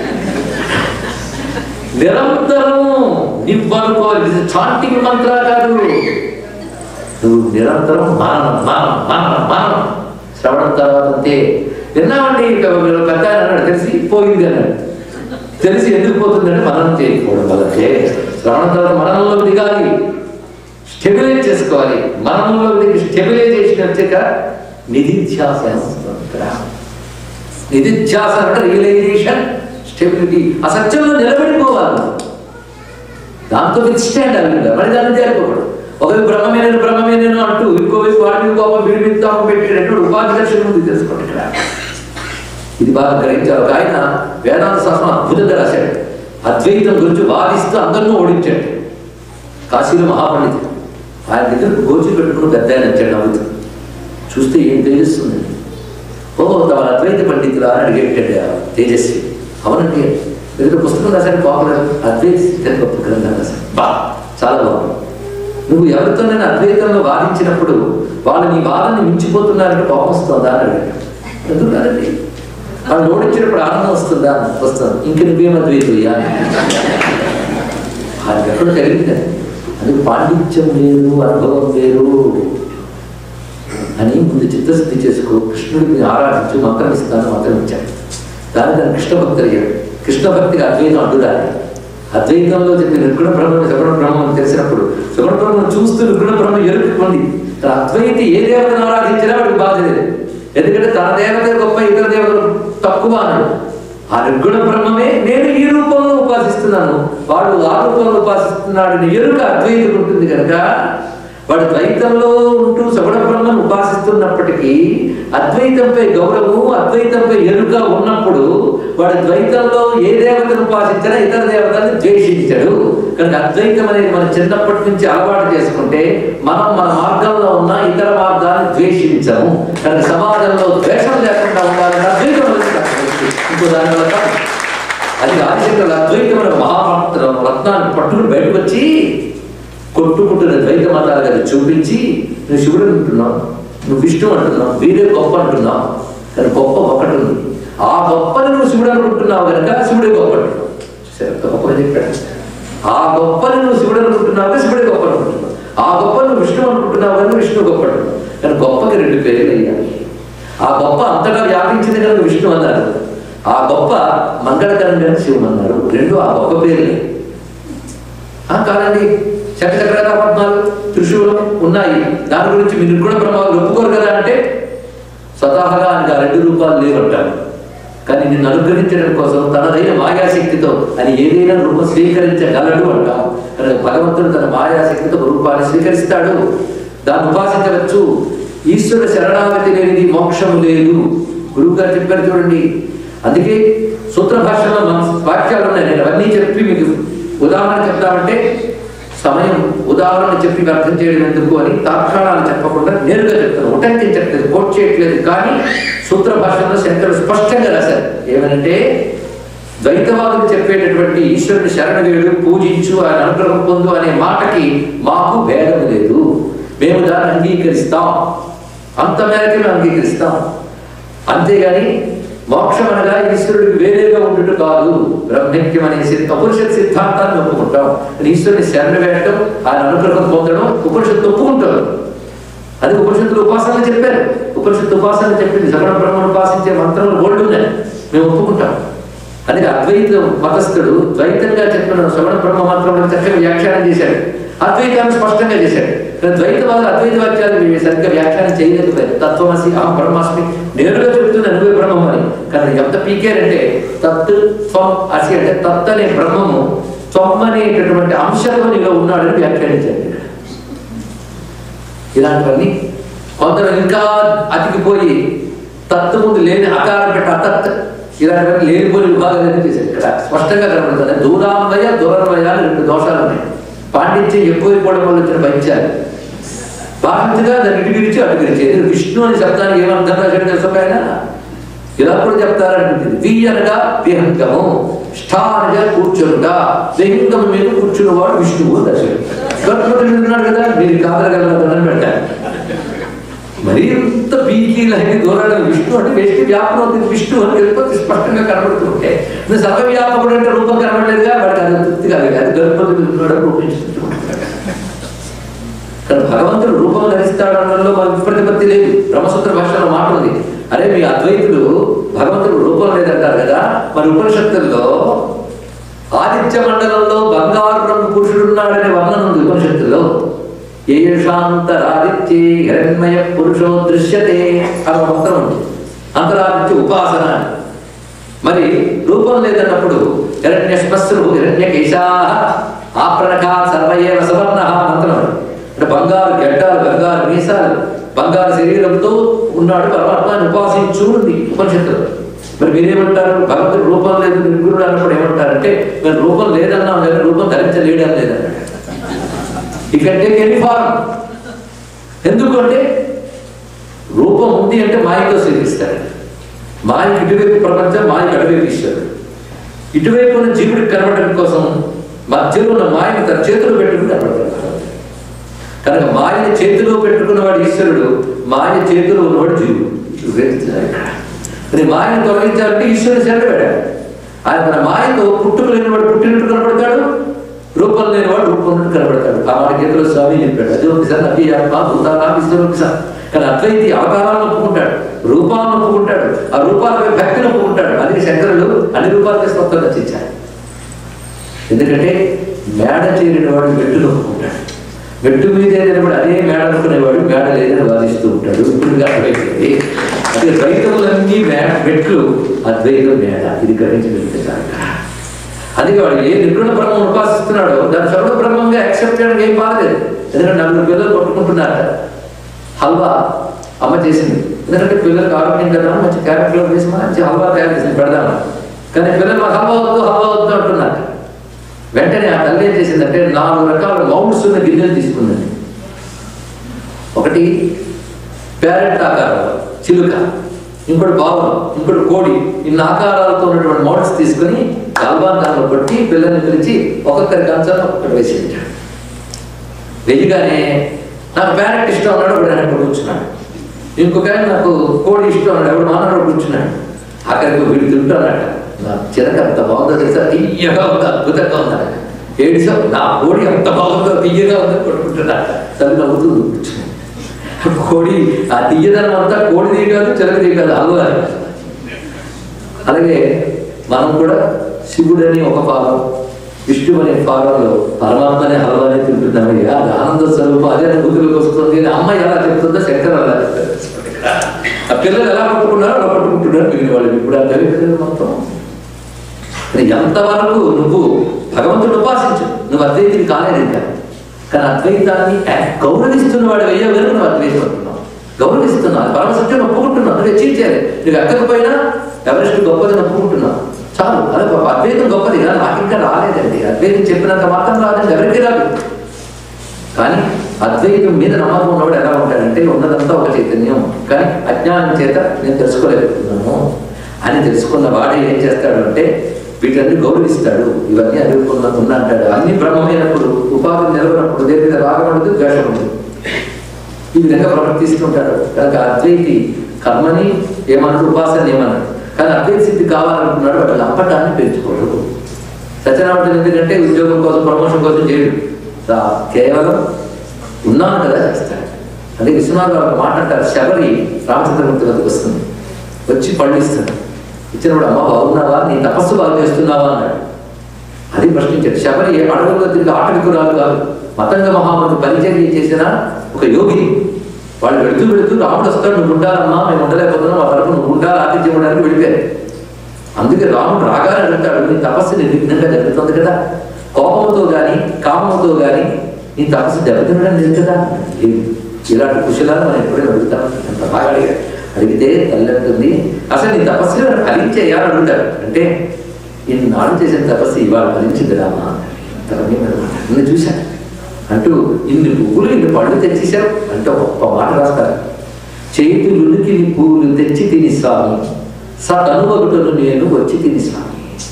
A: నిరంతరం నివ్వనుకోవాలి ఇది చాంటింగ్ మంత్ర కాదు నువ్వు నిరంతరం మానం మానం మానం మానం శ్రవణం తర్వాత అంతే విన్నామండి ఇక వీళ్ళ పెద్ద ఆయన అన్నాడు తెలిసి పోయింది అన్నాడు తెలిసి ఎందుకు పోతుందంటే మనం చేయకపోవడం వల్లకే శ్రవణం తర్వాత మనలో దిగాలి స్టెబిలైజ్ చేసుకోవాలి మనలో దిగి స్టెబిలైజేషన్ వచ్చాక నిధిధ్యాసనం నిధిధ్యాస అంటే రియలైజేషన్ స్టెబిలిటీ ఆ సత్యంలో నిలబడిపోవాలి దాంతో విత్ స్టాండ్ అవ్వాలి మరి దాన్ని చేరుకోకూడదు ఒకవైపు బ్రహ్మమే నేను బ్రహ్మమే నేను అంటూ ఇంకోవైపు వాడిని కోపం వీడి మీద తాపం పెట్టేటట్టు ఉపాధి దర్శనం ఉంది తెలుసుకోండి ఇక్కడ ఇది బాగా గ్రహించారు ఒక ఆయన వేదాంత శాస్త్రం అద్భుతంగా రాశాడు అద్వైతం గురించి వాదిస్తూ అందరినూ ఓడించాడు కాశీలో మహాపండితుడు ఆయన దగ్గర గోచి పెట్టుకుని పెద్ద ఆయన వచ్చాడు నవ్వుతూ చూస్తే ఏం తెలుస్తుందండి ఓహో తమ అద్వైత పండితులా అని అడిగేటాడు ఆ తేజస్వి అవునండి దగ్గర పుస్తకం రాశాడు పాపులర్ అద్వైత సిద్ధాంత గొప్ప గ్రంథం రాశాడు బా చాలా బాగుంది నువ్వు ఎవరితోనైనా అద్వైతంలో వాదించినప్పుడు వాళ్ళు నీ వాదనని మించిపోతున్నారంటే కోపం వస్తుందా అని అడిగాడు ఎందుకు కాదండి వాళ్ళు ఓడించినప్పుడు ఆనందం వస్తుందా వస్తుంది ఇంక నువ్వేం అద్వైతయ్యా అది ఎక్కడ కలిగింది అది పాండిత్యం వేరు అనుభవం వేరు అని ముందు చిత్తశుద్ధి చేసుకో కృష్ణుడిని ఆరాధించు మంత్రం ఇస్తాను మంత్రం ఇచ్చాడు దాని దాని కృష్ణ భక్తి అయ్యాడు కృష్ణ భక్తికి అద్వైతం అడ్డురాలి అద్వైతంలో చెప్పిన నిర్గుణ బ్రహ్మం సగుణ బ్రహ్మం అని తెలిసినప్పుడు సగుణ బ్రహ్మం చూస్తూ నిర్గుణ బ్రహ్మం ఎరుకుకోండి అద్వైతి ఏ దేవతను ఆరాధించినా వాడికి బాధ లేదు ఎందుకంటే తన దేవత గొప్ప ఇతర దేవతలు తక్కువ అన్నాడు ఆ నిర్గుణ బ్రహ్మమే నేను ఈ రూపంలో ఉపాసిస్తున్నాను వాడు ఆ రూపంలో ఉపాసిస్తున్నాడని ఎరుక అద్వైతుడు ఉంటుంది కనుక వాడు ద్వైతంలో ఉంటూ సగుణ బ్రహ్మను ఉపాసిస్తున్నప్పటికీ అద్వైతంపై గౌరవము అద్వైతంపై ఎరుక ఉన్నప్పుడు వాడు ద్వైతంలో ఏ దేవతను ఉపాసించినా ఇతర దేవతలను ద్వేషించడు కనుక అద్వైతం అనేది మనం చిన్నప్పటి నుంచి అలవాటు చేసుకుంటే మనం మన మార్గంలో ఉన్న ఇతర మార్గాన్ని ద్వేషించము కనుక సమాజంలో ద్వేషం లేకుండా ఉండాలని అద్వైతం అనేది కాకపోతే ఇంకో దానివల్ల కాదు. అది ఆదిశంకరుడు అద్వైతమైన మహామంత్రం రత్నాన్ని పట్టుకుని బయటకు వచ్చి కొట్టుకుంటున్న ద్వైత మతాలు కదా చూపించి నువ్వు శివుడు అంటున్నావు నువ్వు విష్ణు అంటున్నావు వీరే గొప్ప అంటున్నావు కానీ గొప్ప ఒకటి ఉంది ఆ గొప్పని నువ్వు శివుడు అనుకుంటున్నావు కనుక శివుడే గొప్ప అంటున్నావు చూసారా? ఎంత గొప్పగా చెప్పాడు ఆ గొప్పని నువ్వు శివుడు అనుకుంటున్నావు కనుక శివుడే గొప్ప అనుకుంటున్నావు ఆ గొప్ప నువ్వు విష్ణు అనుకుంటున్నావు కనుక విష్ణు గొప్ప అంటున్నావు కానీ గొప్పకి రెండు పేర్లు అయ్యాలి ఆ గొప్ప అంతటా వ్యాపించింది కనుక విష్ణు అన్నారు ఆ గొప్ప మంగళకరంగా శివుడు అన్నారు రెండు ఆ గొప్ప పేర్లే ఆ కాదండి చక్రచక్ర పద్మాలు త్రిశూలం ఉన్నాయి దాని గురించి మీరు కూడా బ్రహ్మాలు ఒప్పుకోరు కదా అంటే స్వతహాగా ఆయనకు ఆ రెండు రూపాలు లేవంటారు కానీ నిన్ను అనుగ్రహించడం కోసం తనదైన మాయాశక్తితో అని ఏదైనా రూపం స్వీకరించగలడు అంటాం కనుక భగవంతుడు తన మాయాశక్తితో ఒక రూపాన్ని స్వీకరిస్తాడు దాన్ని ఉపాసించవచ్చు ఈశ్వర శరణాగతి లేనిది మోక్షము లేదు గురువు గారు చెప్పారు చూడండి అందుకే సూత్ర భాషలో మన వాక్యాలు ఉన్నాయి నేను అవన్నీ చెప్పి మీకు ఉదాహరణ చెప్తామంటే సమయం ఉదాహరణ చెప్పి వ్యర్థం చేయడం ఎందుకు అని తాత్కాణాలు చెప్పకుండా నేరుగా చెప్తాను ఉటంకించట్లేదు కోట్ చేయట్లేదు కానీ సూత్ర భాషలో శంకరుడు స్పష్టంగా రాశారు ఏమనంటే ద్వైతవాదులు చెప్పేటటువంటి ఈశ్వరుని శరణవేడు పూజించు ఆయన అనుగ్రహం పొందు అనే మాటకి మాకు భేదం లేదు మేము దాన్ని అంగీకరిస్తాం అంత మేరకు మేము అంగీకరిస్తాం అంతేగాని మోక్షం అనగా ఈశ్వరుడికి వేరేగా ఉండుట కాదు బ్రహ్మక్యం అనే సిద్ధ ఉపనిషత్ సిద్ధాంతాన్ని ఒప్పుకుంటాం కానీ ఈశ్వరుని శరణ వేయటం ఆయన అనుగ్రహం పొందడం ఉపనిషత్తు ఒప్పుకుంటారు అది ఉపనిషత్తులు ఉపాసనలు చెప్పారు ఉపనిషత్తు ఉపాసన చెప్పింది సగుణ బ్రహ్మను ఉపాసించే మంత్రాలు బోల్డ్ ఉన్నాయి మేము ఒప్పుకుంటాం అందుకే అద్వైత మతస్థుడు ద్వైతంగా చెప్పిన శ్రవణ బ్రహ్మ మంత్రంలో చక్కగా వ్యాఖ్యానం చేశాడు అద్వైతాన్ని స్పష్టంగా చేశాడు కానీ ద్వైతవాదులు అద్వైత వాక్యాలు సరిగ్గా వ్యాఖ్యానం చేయలేకపోయారు తత్వమసి ఆ బ్రహ్మాస్మి నేరుగా చెప్తుంది అనుభవ బ్రహ్మం అని కానీ ఎంత పీకారంటే తత్ త్వం అసి అంటే తత్ అనే బ్రహ్మము త్వం అనేటటువంటి అంశంలో ఉన్నాడని వ్యాఖ్యానించారు ఇక్కడ. ఇలాంటివన్నీ కొందరు ఇంకా అతికిపోయి తత్తు ముందు లేని అకారం పెట్టి అతత్ ఇలాంటివన్నీ లేనిపోని విభాగాలన్నీ చేశారు ఇక్కడ స్పష్టంగా కనబడుతుంది దూరాన్వయ దూరన్వయ అని రెండు దోషాలు ఉన్నాయి పాండిత్యం ఎక్కువైపోవడం వల్ల వచ్చిన పంచాలు భాషగా దాన్ని ఇటు విరిచి అటు విరిచి ఇది విష్ణు అనే శబ్దానికి ఏమర్థం రాశాడు తెలుసు ఒక ఆయన ఇలా కూడా చెప్తారంటుంది వి అనగా విహంగము ష్ఠా అనగా కూర్చునుట విహంగము మీద కూర్చున్నవాడు విష్ణువు అని రాశాడు గణపతి ఉన్నాడు కదా మీరు కాదరగలదని పెడతారు మరి ఇంత బీకి లహరి దూరాలు విష్ణు అంటే వేస్ట్ వ్యాపనం అవుతుంది విష్ణు అని గణపతి స్పష్టంగా కనబడుతుంటే నువ్వు సర్వవ్యాపకుడు అంటే రూపం కనబడలేదుగా వాడికి అది తృప్తి కాలేదు అది గణపతి ఉన్నాడు రూపించుకుంటున్నాడు కానీ భగవంతుడు రూపం ధరిస్తాడు అనడంలో మనకు విప్రతిపత్తి లేదు బ్రహ్మసూత్ర భాషలో మాట ఉంది అరే మీ అద్వైతులు భగవంతుడు రూపం లేదంటారు కదా మరి ఉపనిషత్తుల్లో ఆదిత్య మండలంలో బంగారు రంగు పురుషుడు ఉన్నాడనే వర్ణన ఉంది ఉపనిషత్తుల్లో ఏషాంతరాదిత్యే హిరణ్మయ పురుషో దృశ్యతే అని ఒక మంత్రం ఉంది అంతరాదిత్య ఉపాసన అని. మరి రూపం లేదన్నప్పుడు హిరణ్య శ్మశ్రు హిరణ్య కేశా ఆప్రణక సర్వయేవ సవర్ణ మంత్రం అది. అంటే బంగారు గడ్డాలు బంగారు మీసాలు బంగారు శరీరంతో ఉన్నాడు పరమాత్మాన్ని ఉపాసించు ఉంది ఉపనిషత్తులు మరి మీరేమంటారు భగవంతుడు రూపం లేదు నిర్గుణుడు అన్నప్పుడు ఏమంటారంటే మేము రూపం లేదన్నాం కానీ రూపం ధరించలేడం లేదన్నాడు ఇక్కడ టేక్ ఎనీ ఫారం ఎందుకంటే రూపం ఉంది అంటే మాయతో సేవిస్తాడు మాయకి ఇటువైపు ప్రపంచం మాయకి అటువైపు ఈశ్వరుడు ఇటువైపు ఉన్న జీవుడికి కనబడడం కోసం మధ్యలో ఉన్న మాయని తన చేతిలో పెట్టుకుని కనబడతాడు కనుక మాయని చేతిలో పెట్టుకున్నవాడు ఈశ్వరుడు మాయ చేతిలో ఉన్నవాడు జీవుడు ఇది గ్రహించాలి ఇక్కడ. మరి మాయని తొలగించాలంటే ఈశ్వరుడు శరణ పెట్టాడు ఆయన తన మాయతో పుట్టుకు లేనివాడు పుట్టినట్టు కనబడతాడు రూపం లేనివాడు రూపం ఉన్నట్టు కనబడతాడు ఆ మాట గీతలో స్వామి చెప్పాడు అదే ఒకసారి నటి ఆత్మ భూతానా ఈశ్వరు ఒకసారి కానీ అద్వైతి అవతారాలను ఒప్పుకుంటాడు రూపాలను ఒప్పుకుంటాడు ఆ రూపాలపై భక్తిని ఒప్పుకుంటాడు అందుకే శంకరులు అన్ని రూపాలపై స్వప్నం రచించారు ఎందుకంటే మేడ చేరిన వాడు మెట్టును ఒప్పుకుంటాడు మెట్టు మీదే నిలబడి అదే మేడ అనుకునేవాడు మేడ లేదని వాదిస్తూ ఉంటాడు ఇప్పుడు అర్థమైపోయింది అదే ద్వైతములన్నీ మేడ మెట్లు అద్వైతం మేడ ఇది గ్రహించగలుగుతారు అందుకే వాడు ఏ నిర్గుణ బ్రహ్మం ఉపాసిస్తున్నాడో దాని సగుణ బ్రహ్మంగా యాక్సెప్ట్ చేయడానికి ఏం బాధలేదు ఎందుకంటే నలుగురు పిల్లలు కొట్టుకుంటున్నారట హల్వా అమ్మ చేసింది ఎందుకంటే పిల్లలకు ఆరోగ్యం కదా మంచి క్యారెక్టర్లో వేసి మంచి హల్వా తయారు చేసింది పెడదాము కానీ పిల్లలు "మాకు హల్వా వద్దు హల్వా వద్దు అంటున్నారు వెంటనే ఆ తల్లి ఏం చేసిందంటే నాలుగు రకాల మౌండ్స్ ఉన్న గిన్నెలు తీసుకుందండి ఒకటి ప్యారెట్ ఆకారం చిలుక ఇంకోటి బావం ఇంకోటి కోడి ఇన్ని ఆకారాలతో ఉన్నటువంటి మౌండ్స్ తీసుకొని గాల్బాంతాలను కొట్టి పిల్లల్ని పిలిచి ఒక్కొక్కరి కంచాలను ఒక్కొక్కటి వేసి వెయ్యగానే నాకు ప్యారెట్ ఇష్టం ఉన్నాడు ఒకడు ఆయన కూర్చున్నాడు ఇంకొక ఆయన నాకు కోడి ఇష్టం ఉన్నాడు ఎవడు మానవుడు కూర్చున్నాడు అక్కడికి వీడు తింటున్నాడు నా చిలక అంత బాగుందో తెలుసా తీయగా ఉంది అద్భుతంగా ఉందా ఏడిసా నా కోడి అంత బాగుందో తీయగా ఉందని కొట్టుకుంటున్నాడు తల్లి నవ్వుతూ కూర్చున్నాడు కోడి ఆ తీయదనం అంతా కోడిది కాదు చిలకది కాదు హల్వా అలాగే మనం కూడా శివుడని ఒక పాదం విష్ణు అనే పాదంలో పరమాత్మ అనే హల్వానే తింటున్నామయ్య అది ఆనంద స్వరూపం అదే అనుభూతిలోకి వస్తుంది అని అమ్మ ఎలా చెప్తుందో శంకర్ అలా చెప్తారు ఆ పిల్లలు ఎలా పట్టుకున్నారో అలా పట్టుకుంటున్నారు మిగిలిన వాళ్ళు ఇప్పుడు అర్థం మొత్తం మరి ఎంతవరకు నువ్వు భగవంతుడు ఉపాసించు నువ్వు అద్వైతుడు కాలేదు ఇంకా కానీ అద్వైతాన్ని గౌరవిస్తున్న వాడు వెయ్యవు కనుక నువ్వు అద్వైతం అంటున్నావు గౌరవిస్తున్నావు పరమసత్యం ఒప్పుకుంటున్నావు నువ్వు హెచ్చించాలి నువ్వు ఎక్కకపోయినా ఎవరెస్ట్ గొప్పదని ఒప్పుకుంటున్నావు చాలు అదే పాప అద్వైతం గొప్పది కదా నాకు ఇంకా రాలేదండి అద్వైతం చెప్పినంత మాత్రం రాదండి ఎవరికి రాదు కానీ అద్వైతం మీద నమ్మకం ఉన్నవాడు ఎలా ఉంటాడంటే ఉన్నదంతా ఒక చైతన్యం కానీ అజ్ఞానం చేత నేను తెలుసుకోలేకపోతున్నాను అని తెలుసుకున్న వాడే ఏం చేస్తాడు అంటే వీటన్ని గౌరవిస్తాడు ఇవన్నీ అనుకున్న ఉన్నా అంటాడు అన్ని బ్రహ్మమైనప్పుడు ఉపాధి నిలవనప్పుడు దేని మీద రాగం ఉండదు ద్వేషం ఉండదు ఈ విధంగా ప్రవర్తిస్తుంటాడు కనుక అద్వైతి కర్మని ఏమన్నాడు ఉపాసన ఏమన్నాడు కానీ అద్వైత సిద్ధి కావాలనుకున్నాడు వాటి లంపటాన్ని పెంచుకోడు సత్యనారాయణ ఎందుకంటే ఉద్యోగం కోసం ప్రమోషన్ కోసం చేయడు రా- కేవలం ఉన్నాను కదా చేస్తాడు అదే విశ్వనాథ్ గారు ఒక మాట అంటారు శబరి రామచంద్రమూర్తి వద్దకు వస్తుంది వచ్చి పళ్ళు ఇస్తుంది ఇచ్చినప్పుడు అమ్మ బాగున్నావా నీ తపస్సు బాగా చేస్తున్నావా అన్నాడు అది ప్రశ్నించాడు శబరి ఏ అడవుల్లో తిరిగి ఆటవికురాలు కాదు మతంగ మహాముని పరిచర్య చేసిన ఒక యోగిని వాళ్ళు వెళుతూ వెళుతూ రాముడు వస్తాడు నువ్వు ఉండాలమ్మా మేము ఉండలేకపోతున్నాం మా తరపు నువ్వు ఉండాలి ఆతిథ్యం ఉండడానికి వెళ్ళిపోయారు అందుకే రాముడు రాగానే అడుగుతాడు నీ తపస్సు నిర్విఘ్నంగా జరుగుతుంది కదా కోపంతో కానీ కామంతో కానీ నీ తపస్సు దెబ్బతినడం లేదు కదా లేదు ఇలాంటి కుశలాలు మనం ఎప్పుడైనా అడుగుతాం ఎంత బాగా అడిగారు అడిగితే తల్లి అసలు నీ తపస్సు ఏమైనా ఫలించేయా అని అడుగుతారు అంటే ఇన్నాళ్ళు చేసిన తపస్సు ఇవాళ ఫలించింది రామా నేను చూశాను అంటూ ఇన్ని పువ్వులు ఇన్ని పళ్ళు తెచ్చేశారు అంటే ఒక గొప్ప మాట రాస్తారు చేతులునికి పువ్వులు తెచ్చి తిని స్వామి సతనువగుటను నేను వచ్చి తిని స్వామి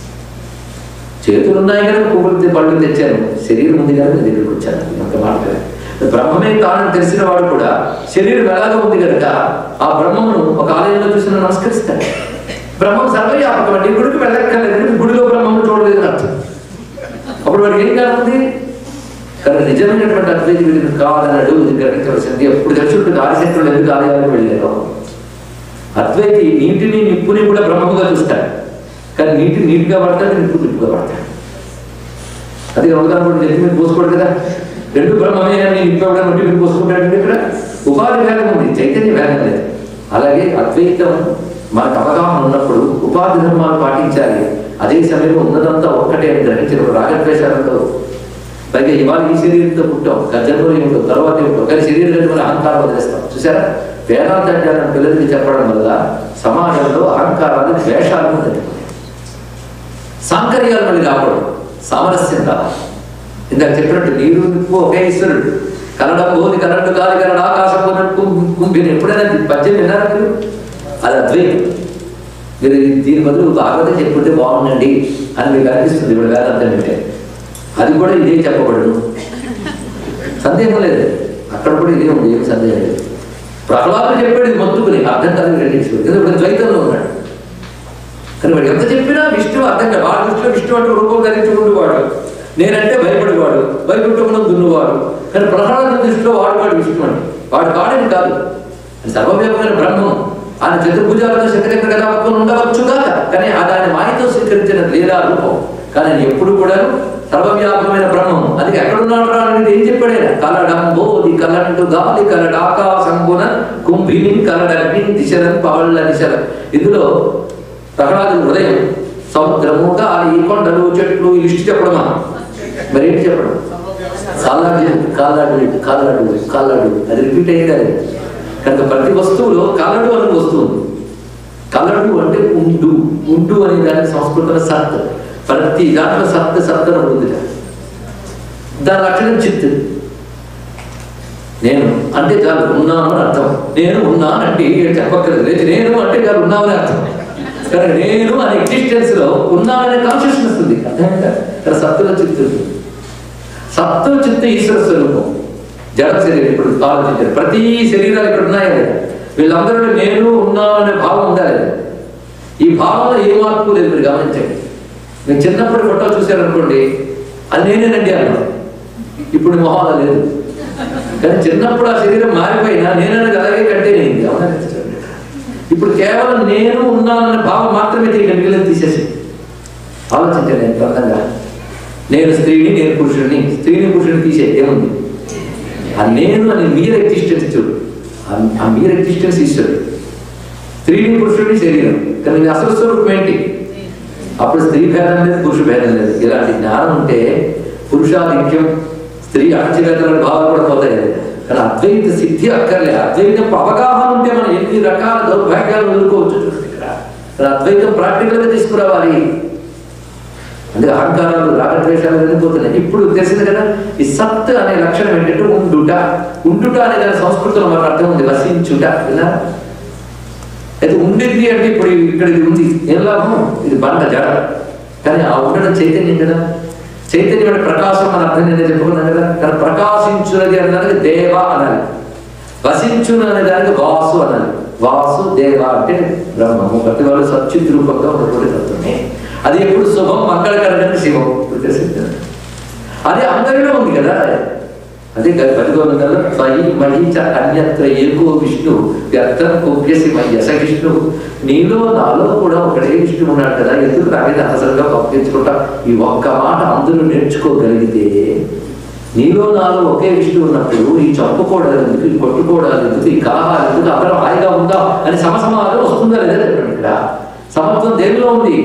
A: చేతులు ఉన్నాయి కనుక పువ్వులు తె- పళ్ళు తెచ్చాను శరీరం ఉంది కనుక నీ దగ్గరికి వచ్చాను ఇంత మాట కదా. బ్రహ్మమే కాదని తెలిసిన వాడు కూడా శరీరం ఎలాగ ఉంది కనుక ఆ బ్రహ్మమును ఒక ఆలయంలో చూసిన నమస్కరిస్తాడు బ్రహ్మం సర్వవ్యాపకం అంటే గుడికి వెళ్ళక్కర్లేదు గుడిలో బ్రహ్మను చూడలేదు అర్థం అప్పుడు వాడికి ఏం కానుంది కానీ నిజమైనటువంటి అద్వైత విధులు కాదన్నాడు ఇది గ్రహించవలసింది ఎప్పుడు తెలిసి ఉంటుంది ఆదిశంకరులు ఎందుకు ఆలయాలకు వెళ్ళారు అద్వైతి నీటిని నిప్పుని కూడా బ్రహ్మముగా చూస్తాడు కానీ నీటి నీటిగా పడతాడు నిప్పు నిప్పుగా పడతాడు అది అవగాహన కూడా నెత్తి మీద పోసుకోడు కదా రెండు బ్రహ్మమే అని నిప్పు కూడా నొట్టి మీద పోసుకుంటాడు ఇక్కడ ఉపాధి భేదం ఉంది చైతన్య భేదం లేదు అలాగే అద్వైతం మనకు అవగాహన ఉన్నప్పుడు ఉపాధి ధర్మాలు పాటించాలి అదే సమయంలో ఉన్నదంతా ఒక్కటే అని గ్రహించినప్పుడు రాగద్వేషాలతో పైగా ఇవాళ ఈ శరీరంతో పుట్టాం గర్జంలో ఏమిటో తర్వాత ఏమిటో కానీ శరీరం కంటే మనం అహంకారం వదిలేస్తాం చూసారా వేదాంత జ్ఞానం పిల్లలకి చెప్పడం వల్ల సమాజంలో అహంకారాలు ద్వేషాలను తగ్గిపోతాయి సాంకర్యాలు మళ్ళీ రాకూడదు సామరస్యం రావాలి ఇందాక చెప్పినట్టు నీరు నిప్పు ఒకే ఈశ్వరుడు కన్నడం బోధి కరెంటు గాలి కన్నడ ఆకాశం పోనట్టు కుంభిని ఎప్పుడైనా పద్యం విన్నారా మీరు అది అద్వైతం మీరు దీని బదులు భాగవతం చెప్పుకుంటే బాగుండండి అని మీకు అనిపిస్తుంది ఇప్పుడు వేదాంతం వింటే అది కూడా ఇదే చెప్పబడదు సందేహం లేదు అక్కడ కూడా ఇదే ఉంది ఏం సందేహం లేదు ప్రహ్లాదుడు చెప్పాడు ఇది మొత్తుకుని అర్థం కాదు గ్రహించు ఎందుకంటే ద్వైతంలో ఉన్నాడు కానీ వాడు ఎంత చెప్పినా విష్ణువు అర్థం కాదు వాడి దృష్టిలో విష్ణు అంటే రూపం ధరించుకుంటూవాడు నేనంటే భయపడేవాడు భయపెట్టుకున్న దున్నువాడు కానీ ప్రహ్లాద దృష్టిలో వాడు వాడు విష్ణు అంటే వాడు కాడని కాదు అది సర్వవ్యాపమైన బ్రహ్మం ఆయన చతుర్భుజాలతో శక్తిరేఖ కథాపత్వం ఉండవచ్చుగా కానీ అది ఆయన మాయతో స్వీకరించిన లీలా రూపం కానీ ఆయన ఎప్పుడు కూడా సర్వవ్యాపకమైన బ్రహ్మం అది ఎక్కడున్నాడు రా అనేది ఏం చెప్పాడు ఆయన కలడంబోది కలంటు గాలి కలడ ఆకాశంబున కుంభిని కలడగ్ని దిశలను పవళ్ళ దిశల ఇందులో ప్రహ్లాదు హృదయం సముద్రము గాలి కొండలు చెట్లు ఈ లిస్ట్ చెప్పడమా మరి ఏంటి చెప్పడం కాలాడు కాలాడు కాలాడు కాలాడు అది రిపీట్ అయ్యింది అది కనుక ప్రతి వస్తువులో కాలడు అనే వస్తువు ఉంది కలడు అంటే ఉండు ఉండు అనే దానికి సంస్కృతంలో సత్ ప్రతి దాంట్లో సత్ సత్ అని ఉంది దాని లక్షణం చిత్ నేను అంటే చాలు ఉన్నాను అని అర్థం నేను ఉన్నానంటే ఏం చెప్పక్కర్లేదు లేదు నేను అంటే చాలు ఉన్నామని అర్థం కానీ నేను అనే ఎగ్జిస్టెన్స్ లో ఉన్నాననే కాన్షియస్నెస్ ఉంది అర్థమైందా ఇక్కడ సత్తులో చిత్తు ఉంది సత్తు చిత్త ఈశ్వర స్వరూపం జడ శరీరం ఇప్పుడు ఆలోచించారు ప్రతి శరీరాలు ఇక్కడ ఉన్నాయి కదా వీళ్ళందరూ నేను ఉన్నాను అనే భావం ఉందా లేదా ఈ భావంలో ఏ మార్పు లేదు మీరు గమనించండి మీరు చిన్నప్పుడు ఫోటో చూశారనుకోండి అది నేనేనండి అన్నాను ఇప్పుడు మొహాల లేదు కానీ చిన్నప్పుడు ఆ శరీరం మారిపోయినా నేనన్నది అలాగే కంటైన్ అయింది అవునా ఇప్పుడు కేవలం నేను ఉన్నానన్న భావం మాత్రమే తీయగలిగేది తీసేసి ఆలోచించండి ఎంత అందంగా నేను స్త్రీని నేను పురుషుడిని స్త్రీని పురుషుడిని తీసే ఏముంది ఆ నేను అని మీర్ ఎగ్జిస్టెన్స్ చూడు ఆ- ఆ మీర్ ఎగ్జిస్టెన్స్ ఈశ్వరుడు స్త్రీని పురుషుడిని శరీరం కానీ ఇది అసలు స్వరూపం ఏంటి అప్పుడు స్త్రీ భేదం లేదు పురుష భేదం లేదు ఇలాంటి జ్ఞానం ఉంటే పురుషాధిక్యం స్త్రీ అణచివేతల భావాలు కూడా పోతాయి కానీ అద్వైత సిద్ధి అక్కర్లే అద్వైతం అవగాహన ఉంటే మనం ఎన్ని రకాల దౌర్భాగ్యాలు వదులుకోవచ్చు చూడండి ఇక్కడ కానీ అద్వైతం ప్రాక్టికల్ గా తీసుకురావాలి అందుకే అహంకారాలు రాగద్వేషాలు వెళ్ళిపోతున్నాయి ఇప్పుడు తెలిసింది కదా ఈ సత్ అనే లక్షణం ఏంటంటే ఉండుట ఉండుట అనే దాని సంస్కృతంలో మనకు అర్థం ఉంది వసించుట ఇలా అయితే ఉండింది అంటే ఇప్పుడు ఇక్కడ ఇది ఉంది ఏం లాభం ఇది బండ జడ కానీ ఆ ఉండడం చైతన్యం కదా చైతన్యం అంటే ప్రకాశం అని అర్థం నేను చెప్పుకున్నాను కదా కానీ ప్రకాశించున్నది అన్నది దేవ అనాలి వసించును అనే దానికి వాసు అనాలి వాసు దేవ అంటే బ్రహ్మము ప్రతి వాళ్ళు సత్యుత్ రూపంగా ఉన్నటువంటి తత్వమే అది ఎప్పుడు శుభం మంగళకరమైన శివం ఇప్పుడు తెలిసింది కదా. అది అందరిలో ఉంది కదా అదే పదిగోనంలో స్వయి మహిచ అన్యత్ర ఏకో విష్ణు వ్యర్థం కోప్యసి మయ్యస విష్ణు నీలో నాలో కూడా ఒకటే విష్ణు ఉన్నాడు కదా ఎందుకు నా మీద అసలుగా పంపించుకుంటా ఈ ఒక్క మాట అందరూ నేర్చుకోగలిగితే నీలో నాలో ఒకే విష్ణు ఉన్నప్పుడు ఈ చంపుకోవడాలు ఎందుకు ఈ కొట్టుకోవడాలు ఎందుకు ఈ కలహాలు ఎందుకు అందరం హాయిగా ఉందా అని సమసమాధానం వస్తుందా లేదా చెప్పండి ఇక్కడ సమత్వం దేనిలో ఉంది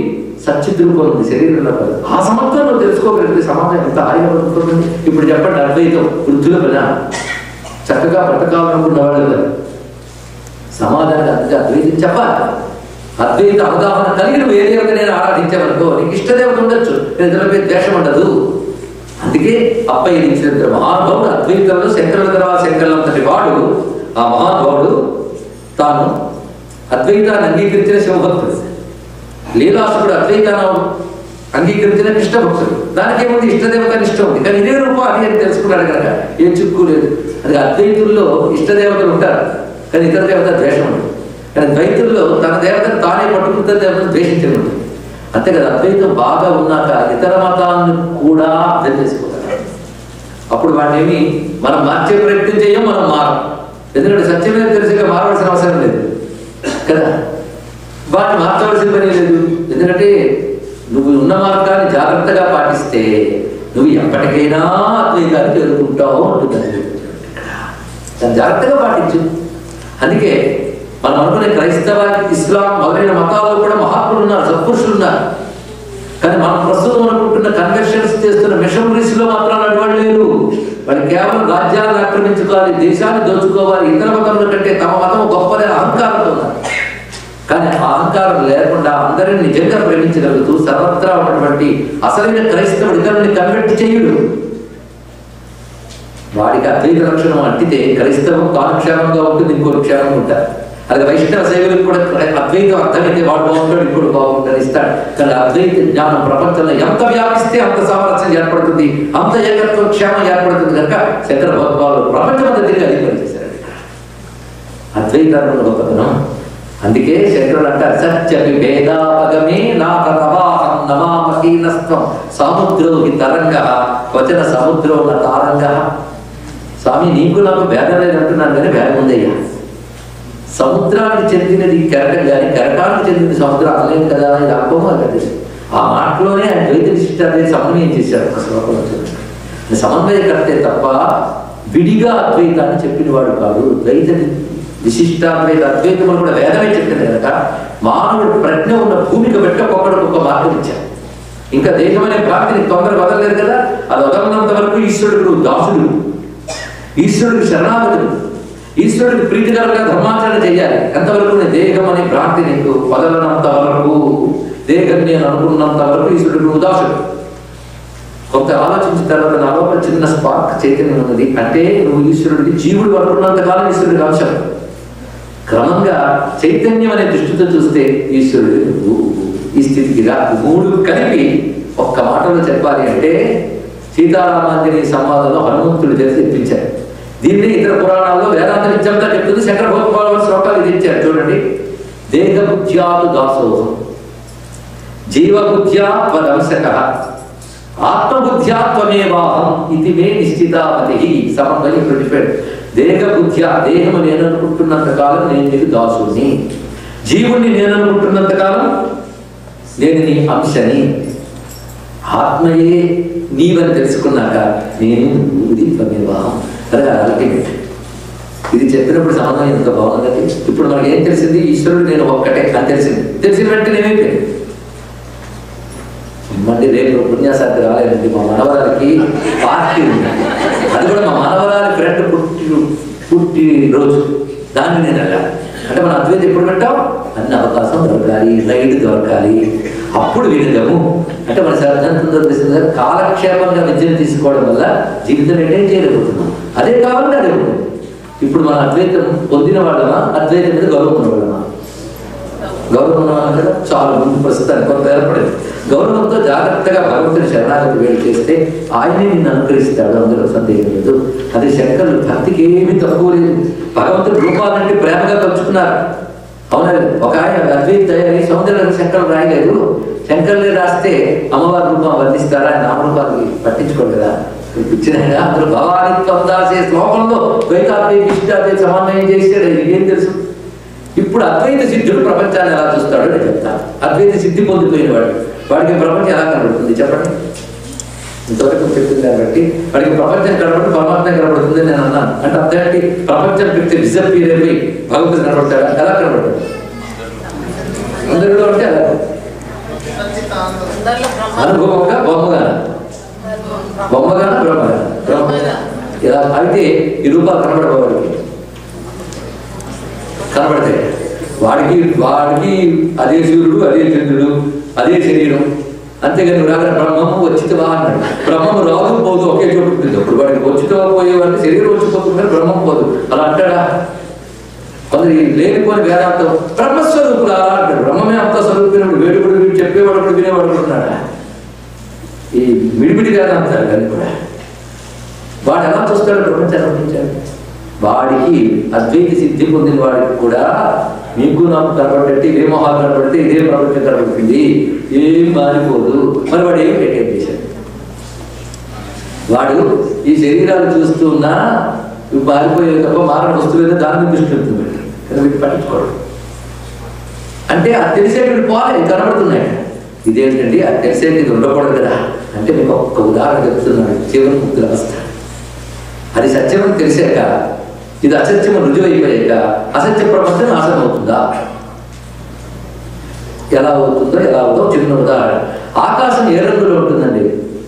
A: సచ్చిద్రూపం ఉంది శరీరంలో కాదు ఆ సమత్వం నువ్వు తెలుసుకోగలిగితే సమాజం ఎంత హాయిగా బతుకుతుంది ఇప్పుడు చెప్పండి అద్వైతం వృద్ధుల పని చక్కగా బ్రతకాలనుకున్న వాళ్ళు కదా సమాజానికి అందుకే అద్వైతం చెప్పాలి అద్వైత అవగాహన కలిగిన ఏ దేవత నేను ఆరాధించామనుకో నీకు ఇష్టదేవత ఉండొచ్చు ఇతరులపై ద్వేషం ఉండదు అందుకే అప్పయ్య ఇచ్చిన మహానుభావుడు అద్వైతంలో శంకరుల తర్వాత శంకరులంతటి వాడు ఆ మహానుభావుడు తాను అద్వైతాన్ని అంగీకరించిన శివభక్తుడు లీలాసుడు అద్వైతాన్ని అంగీకరించిన కృష్ణ భక్తుడు దానికి ఏముంది ఇష్టదేవత అని ఇష్టం ఉంది కానీ ఇదే రూపం అది అని తెలుసుకున్నాడు కనుక ఏం చిక్కు లేదు అది అద్వైతుల్లో ఇష్టదేవతలు ఉంటారు కానీ ఇతర దేవత ద్వేషం ఉంటుంది కానీ ద్వైతుల్లో తన దేవతను తానే పట్టుకున్న దేవతను ద్వేషించడం ఉంటుంది అంతే కదా అద్వైతం బాగా ఉన్నాక ఇతర మతాలను కూడా అర్థం చేసుకోగలరు అప్పుడు వాటిని ఏమి మనం మార్చే ప్రయత్నం చేయం మనం మారం ఎందుకంటే సత్యమే తెలిసిగా మారవలసిన అవసరం లేదు కదా వాటిని మార్చవలసిన పని లేదు ఎందుకంటే నువ్వు ఉన్న మార్గాన్ని జాగ్రత్తగా పాటిస్తే నువ్వు ఎప్పటికైనా అద్వైతాన్ని చేరుకుంటావు అంటుంది దాన్ని జాగ్రత్తగా పాటించు అందుకే మనం అనుకునే క్రైస్తవ ఇస్లాం మొదలైన మతాల్లో కూడా మహాత్ములు ఉన్నారు సత్పురుషులు ఉన్నారు కానీ మనం ప్రస్తుతం అనుకుంటున్న కన్వెన్షన్స్ చేస్తున్న మిషనరీస్ లో మాత్రం అటువంటి లేరు వాళ్ళు కేవలం రాజ్యాలను ఆక్రమించుకోవాలి దేశాన్ని దోచుకోవాలి ఇతర మతముల కంటే తమ మతం గొప్పదైన అహంకారంతో ఉన్నారు కానీ ఆ అహంకారం లేకుండా అందరిని నిజంగా ప్రేమించగలుగుతూ సర్వత్రా ఉన్నటువంటి అసలైన క్రైస్తవుడు ఇతరుని కన్వర్ట్ చేయుడు వాడికి అద్వైత లక్షణం అంటితే క్రైస్తవం కాలక్షేమంగా ఉంటుంది ఇంకోటి క్షేమంగా ఉంటారు అది వైష్ణవ సేవలకు కూడా అద్వైతం అర్థమైతే వాడు బాగుంటాడు ఇంకోటి బాగుంటాడు ఇస్తాడు కానీ అద్వైత జ్ఞానం ప్రపంచంలో ఎంత వ్యాపిస్తే అంత సామరస్యం ఏర్పడుతుంది అంత ఏకత్వ క్షేమం ఏర్పడుతుంది కనుక శంకర భగవాలు ప్రపంచం అంతా తిరిగి అధికారం చేశారు అద్వైతాన్ని గొప్పతనం అందుకే శంకరుడు అంటారు సత్య విభేదాపగమే నా ప్రవాహం నమామహీనస్త్వం సముద్రో హి తరంగ వచన సముద్రో న తారంగ స్వామి నీకు నాకు భేదం లేదంటున్నాను కానీ భేదం ఉందయ్యా సముద్రానికి చెందినది కెరటం కానీ కెరటానికి చెందినది సముద్రం అనలేదు కదా ఇది అల్పము అది ఆ మాటలోనే ఆయన ద్వైత విశిష్టాన్ని సమన్వయం చేశారు ఒక శ్లోకంలో చూడండి సమన్వయకర్తే తప్ప విడిగా అద్వైతాన్ని చెప్పినవాడు కాదు ద్వైత విశిష్టాద్వైత అద్వైతములు కూడా వేదమే చెప్పింది కనుక మానవుడు ప్రజ్ఞ ఉన్న భూమికి బట్టి ఒక్కొక్కడికి ఒక మార్గం ఇచ్చారు ఇంకా దేశమనే ప్రాప్తిని తొందర వదలలేదు కదా అది వదలనంత వరకు ఈశ్వరుడు దాసుడు ఈశ్వరుడికి శరణాగతుడు ఈశ్వరుడికి ప్రీతికరంగా ధర్మాచరణ చేయాలి ఎంతవరకు నీ దేహం అనే భ్రాంతి నీకు వదలనంత వరకు దేహం నేను అనుకున్నంత వరకు ఈశ్వరుడికి ఉదాసుడు కొంత ఆలోచించిన తర్వాత నా లోపల చిన్న స్పార్క్ చైతన్యం ఉన్నది అంటే నువ్వు ఈశ్వరుడికి జీవుడు అనుకున్నంత కాలం ఈశ్వరుడికి అంశం క్రమంగా చైతన్యం అనే దృష్టితో చూస్తే ఈశ్వరుడు నువ్వు ఈ స్థితికి రా మూడు కలిపి ఒక్క మాటలో చెప్పాలి అంటే సీతారామాంజనేయ సంవాదంలో హనుమంతుడు చేసి తెప్పించారు దీన్ని ఇతర పురాణాల్లో వేదాంత విద్యంతా చెప్తుంది శంకర భగవాన్ శ్లోకాలు ఇది ఇచ్చారు చూడండి దేహబుద్ధ్యాలు దాసోహం జీవబుద్ధ్యా త్వదంశక ఆత్మబుద్ధ్యా త్వమేవాహం ఇది మే నిశ్చితామతి సమన్వయం ఇప్పుడు చెప్పాడు దేహబుద్ధ్యా దేహము నేను అనుకుంటున్నంత కాలం నేను నీకు దాసుని జీవుణ్ణి నేను అనుకుంటున్నంత కాలం నేను నీ అంశని ఆత్మయే నీవని తెలుసుకున్నాక నేను ఇది త్వమేవాహం అదే అల్టిమేట్ ఇది చెప్పినప్పుడు సమన్వయం ఎంత బాగుందండి ఇప్పుడు మనకి ఏం తెలిసింది ఈశ్వరుడు నేను ఒక్కటే అని తెలిసింది తెలిసిన వెంటనే ఏమైపోయింది మళ్ళీ రేపు పుణ్యాసానికి రాలేదండి మా మనవరాలకి పార్టీ ఉంది అది కూడా మా మనవరాలి ఫ్రెండ్ పుట్టి పుట్టి రోజు దాన్ని నేను వెళ్ళాలి అంటే మన అద్వైతం ఎప్పుడు పెట్టాం అన్ని అవకాశం దొరకాలి లైట్ దొరకాలి అప్పుడు వినగము అంటే మన శ్రద్ధంతో తెలిసింది కాలక్షేపంగా విద్యను తీసుకోవడం వల్ల జీవితం ఎంటైన్ చేయలేకపోతున్నాం అదే కావాలంటే అదే ఉంటుంది ఇప్పుడు మన అద్వైతం పొందిన వాళ్ళమా అద్వైతం మీద గౌరవం ఉన్న వాళ్ళమా గౌరవం ఉన్నవాళ్ళం కదా చాలు ముందు ప్రస్తుతానికి కొంత ఏర్పడింది గౌరవంతో జాగ్రత్తగా భగవంతుని శరణాగతి వేడి చేస్తే ఆయనే నిన్ను అనుగ్రహిస్తాడు అందులో సందేహం లేదు అదే శంకరులు భక్తికి ఏమీ తక్కువ లేదు భగవంతుడు రూపాలంటే ప్రేమగా కలుచుకున్నారు అవునా ఒక ఆయన అద్వైత తయారీ సౌందర్య శంకరులు రాయలేదు శంకరులే రాస్తే అమ్మవారి రూపం వర్ణిస్తారా ఆయన నామరూపాలకి పట్టించుకోడు కదా ఇచ్చిన అందరూ భవానిత్వం దాసే శ్లోకంలో ద్వైతాద్వైత ఇష్టాద్వైత సమన్వయం చేసాడు ఏం తెలుసు ఇప్పుడు అద్వైత సిద్ధుడు ప్రపంచాన్ని ఎలా చూస్తాడో నేను చెప్తాను అద్వైత సిద్ధి పొందిపోయిన వాడు వాడికి ప్రపంచం ఎలా కనబడుతుంది చెప్పండి ఇంతవరకు చెప్తుంది కాబట్టి వాడికి ప్రపంచం కనబడి పరమాత్మ కనబడుతుంది అని నేను అన్నాను అంటే అర్థం ఏంటి ప్రపంచం పెడితే డిసప్పీర్ అయిపోయి భగవంతుడు కనబడతాడా ఎలా కనబడతాడు అందరిలో అంటే అలా
B: అందరిలో బ్రహ్మ
A: అనుభవంగా బొమ్మగా బొమ్మగా బ్రహ్మగా బ్రహ్మ ఇలా అయితే ఈ రూపాలు కనబడేవాడికి కనబడతాయి వాడికి వాడికి అదే సూర్యుడు అదే చంద్రుడు అదే శరీరం అంతేగాని రాగా బ్రహ్మము వచ్చితవా అన్నాడు బ్రహ్మము రాదు పోదు ఒకే చోటు ఉంటుంది అప్పుడు వాడికి వచ్చితవా పోయేవాడికి శరీరం వచ్చిపోతుంది బ్రహ్మం పోదు అలా అంటాడా కొందరు ఈ లేనిపోని వేదాంతం బ్రహ్మస్వరూపులు అలా అంటాడు బ్రహ్మమే అంత స్వరూపినప్పుడు వేడుకుడు వీడు చెప్పేవాడు కూడా వినేవాడు కూడా ఉన్నాడా ఈ మిడిమిడి వేదాంతాలు కానీ కూడా వాడు ఎలా చూస్తాడు ప్రపంచాన్ని అందించాడు వాడికి అద్వైత సిద్ధి పొందిన వాడికి కూడా మీకు నాకు కనబడితే ఇదే మొహాలు కనబడితే ఇదే ప్రపంచం కనబడుతుంది ఏం మారిపోదు మరి వాడు ఏం పెట్టేది చేశాడు వాడు ఈ శరీరాలు చూస్తున్నా ఇవి మారిపోయేది తప్ప మారణ వస్తువు ఏదో దాన్ని దృష్టి ఉంటుంది కానీ వీటి పట్టించుకోవడం అంటే అది తెలిసేటువంటి పోలే కనబడుతున్నాయి ఇదేంటండి అది తెలిసేది ఇది ఉండకూడదు కదా అంటే మీకు ఒక్క ఉదాహరణ చెప్తున్నాడు జీవన్ముక్తుల అవస్థ అది సత్యమని తెలిసాక ఇది అసత్యం రుజువు అయిపోయాక అసత్య ప్రపంచం నాశనం అవుతుందా ఎలా అవుతుందో ఎలా అవుతుందో చిన్న ఉదాహరణ ఆకాశం ఏ రంగులో ఉంటుందండి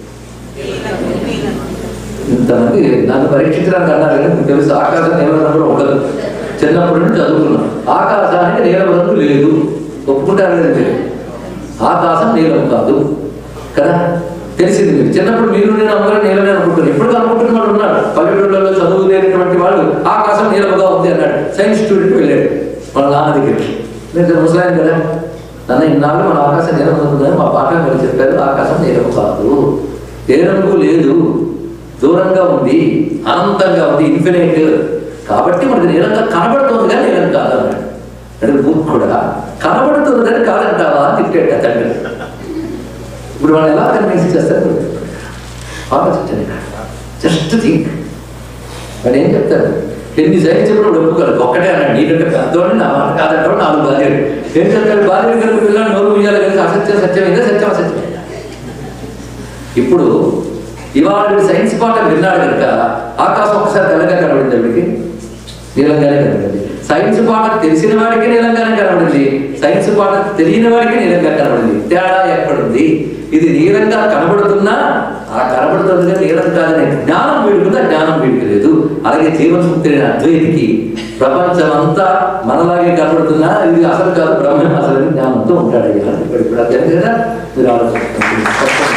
A: ఇంతమంది నన్ను పరీక్షించడానికి అన్నారు కానీ మీకు తెలుసు ఆకాశం నీలం రంగులో ఉండదు చిన్నప్పటి నుంచి చదువుకున్నాం ఆకాశానికి నీలం రంగు లేదు ఒప్పుకుంటారు లేదు మీరు ఆకాశం నీలం కాదు కదా తెలిసింది మీరు చిన్నప్పుడు మీరు నేను అందరూ నీలమే అనుకుంటున్నారు ఇప్పుడు అనుకుంటున్న వాళ్ళు ఉన్నారు పల్లెటూళ్ళలో చదువు లేనటువంటి వాళ్ళు ఆకాశం నీలముగా ఉంది అన్నాడు సైన్స్ స్టూడెంట్ వెళ్ళాడు వాళ్ళ నాన్న దగ్గరికి నేను ముసలాయన కదా నన్ను ఇన్నాళ్ళు మన ఆకాశం నీలం ఉంటుందని మా పాఠం గారు చెప్పారు ఆకాశం నీలము కాదు ఏ రంగు లేదు దూరంగా ఉంది అనంతంగా ఉంది ఇన్ఫినైట్ కాబట్టి మనకు నీలంగా కనబడుతుంది కానీ నీలం కాదు అన్నాడు అంటే మూర్ఖుడా కనబడుతుంది కానీ కాదంటావా అని తిట్టాడు తండ్రి ఇప్పుడు వాళ్ళు ఎలా కన్విన్స్ చేస్తారు ఆలోచించండి జస్ట్ థింక్ వాడు ఏం చెప్తారు ఎన్ని సైన్స్ చెప్పినప్పుడు ఒప్పుకోరు ఒక్కటే అన్నాడు నీకంటే పెద్దవాడిని నా మాట కాదంటాడు నాలుగు భార్యలు ఏం చెప్తాడు భార్య కలిపి పిల్లలు నోరు ముయ్యాలి కలిసి అసత్యం సత్యమైందా సత్యం అసత్యమైందా ఇప్పుడు ఇవాళ వీడు సైన్స్ పాఠం విన్నాడు కనుక ఆకాశం ఒకసారి తెల్లగా కనబడింది వీడికి నీలంగానే కనబడింది సైన్స్ పాఠం తెలిసిన వాడికి నీలంగానే కనబడింది సైన్స్ పాఠం తెలియని వాడికి నీలంగా కనబడింది తేడా ఎక్కడుంది ఇది నీలంగా కనబడుతున్నా ఆ కనబడుతుందిగా నీలం కాదనే జ్ఞానం వీడుకుందా జ్ఞానం వీడికి లేదు అలాగే జీవన్ముక్తి అద్వైతికి ప్రపంచం అంతా మనలాగే కనబడుతున్నా ఇది అసలు కాదు బ్రహ్మ అసలు జ్ఞానంతో ఉంటాడు అయ్యా ఇప్పుడు ఇప్పుడు అర్థం కదా మీరు ఆలోచించండి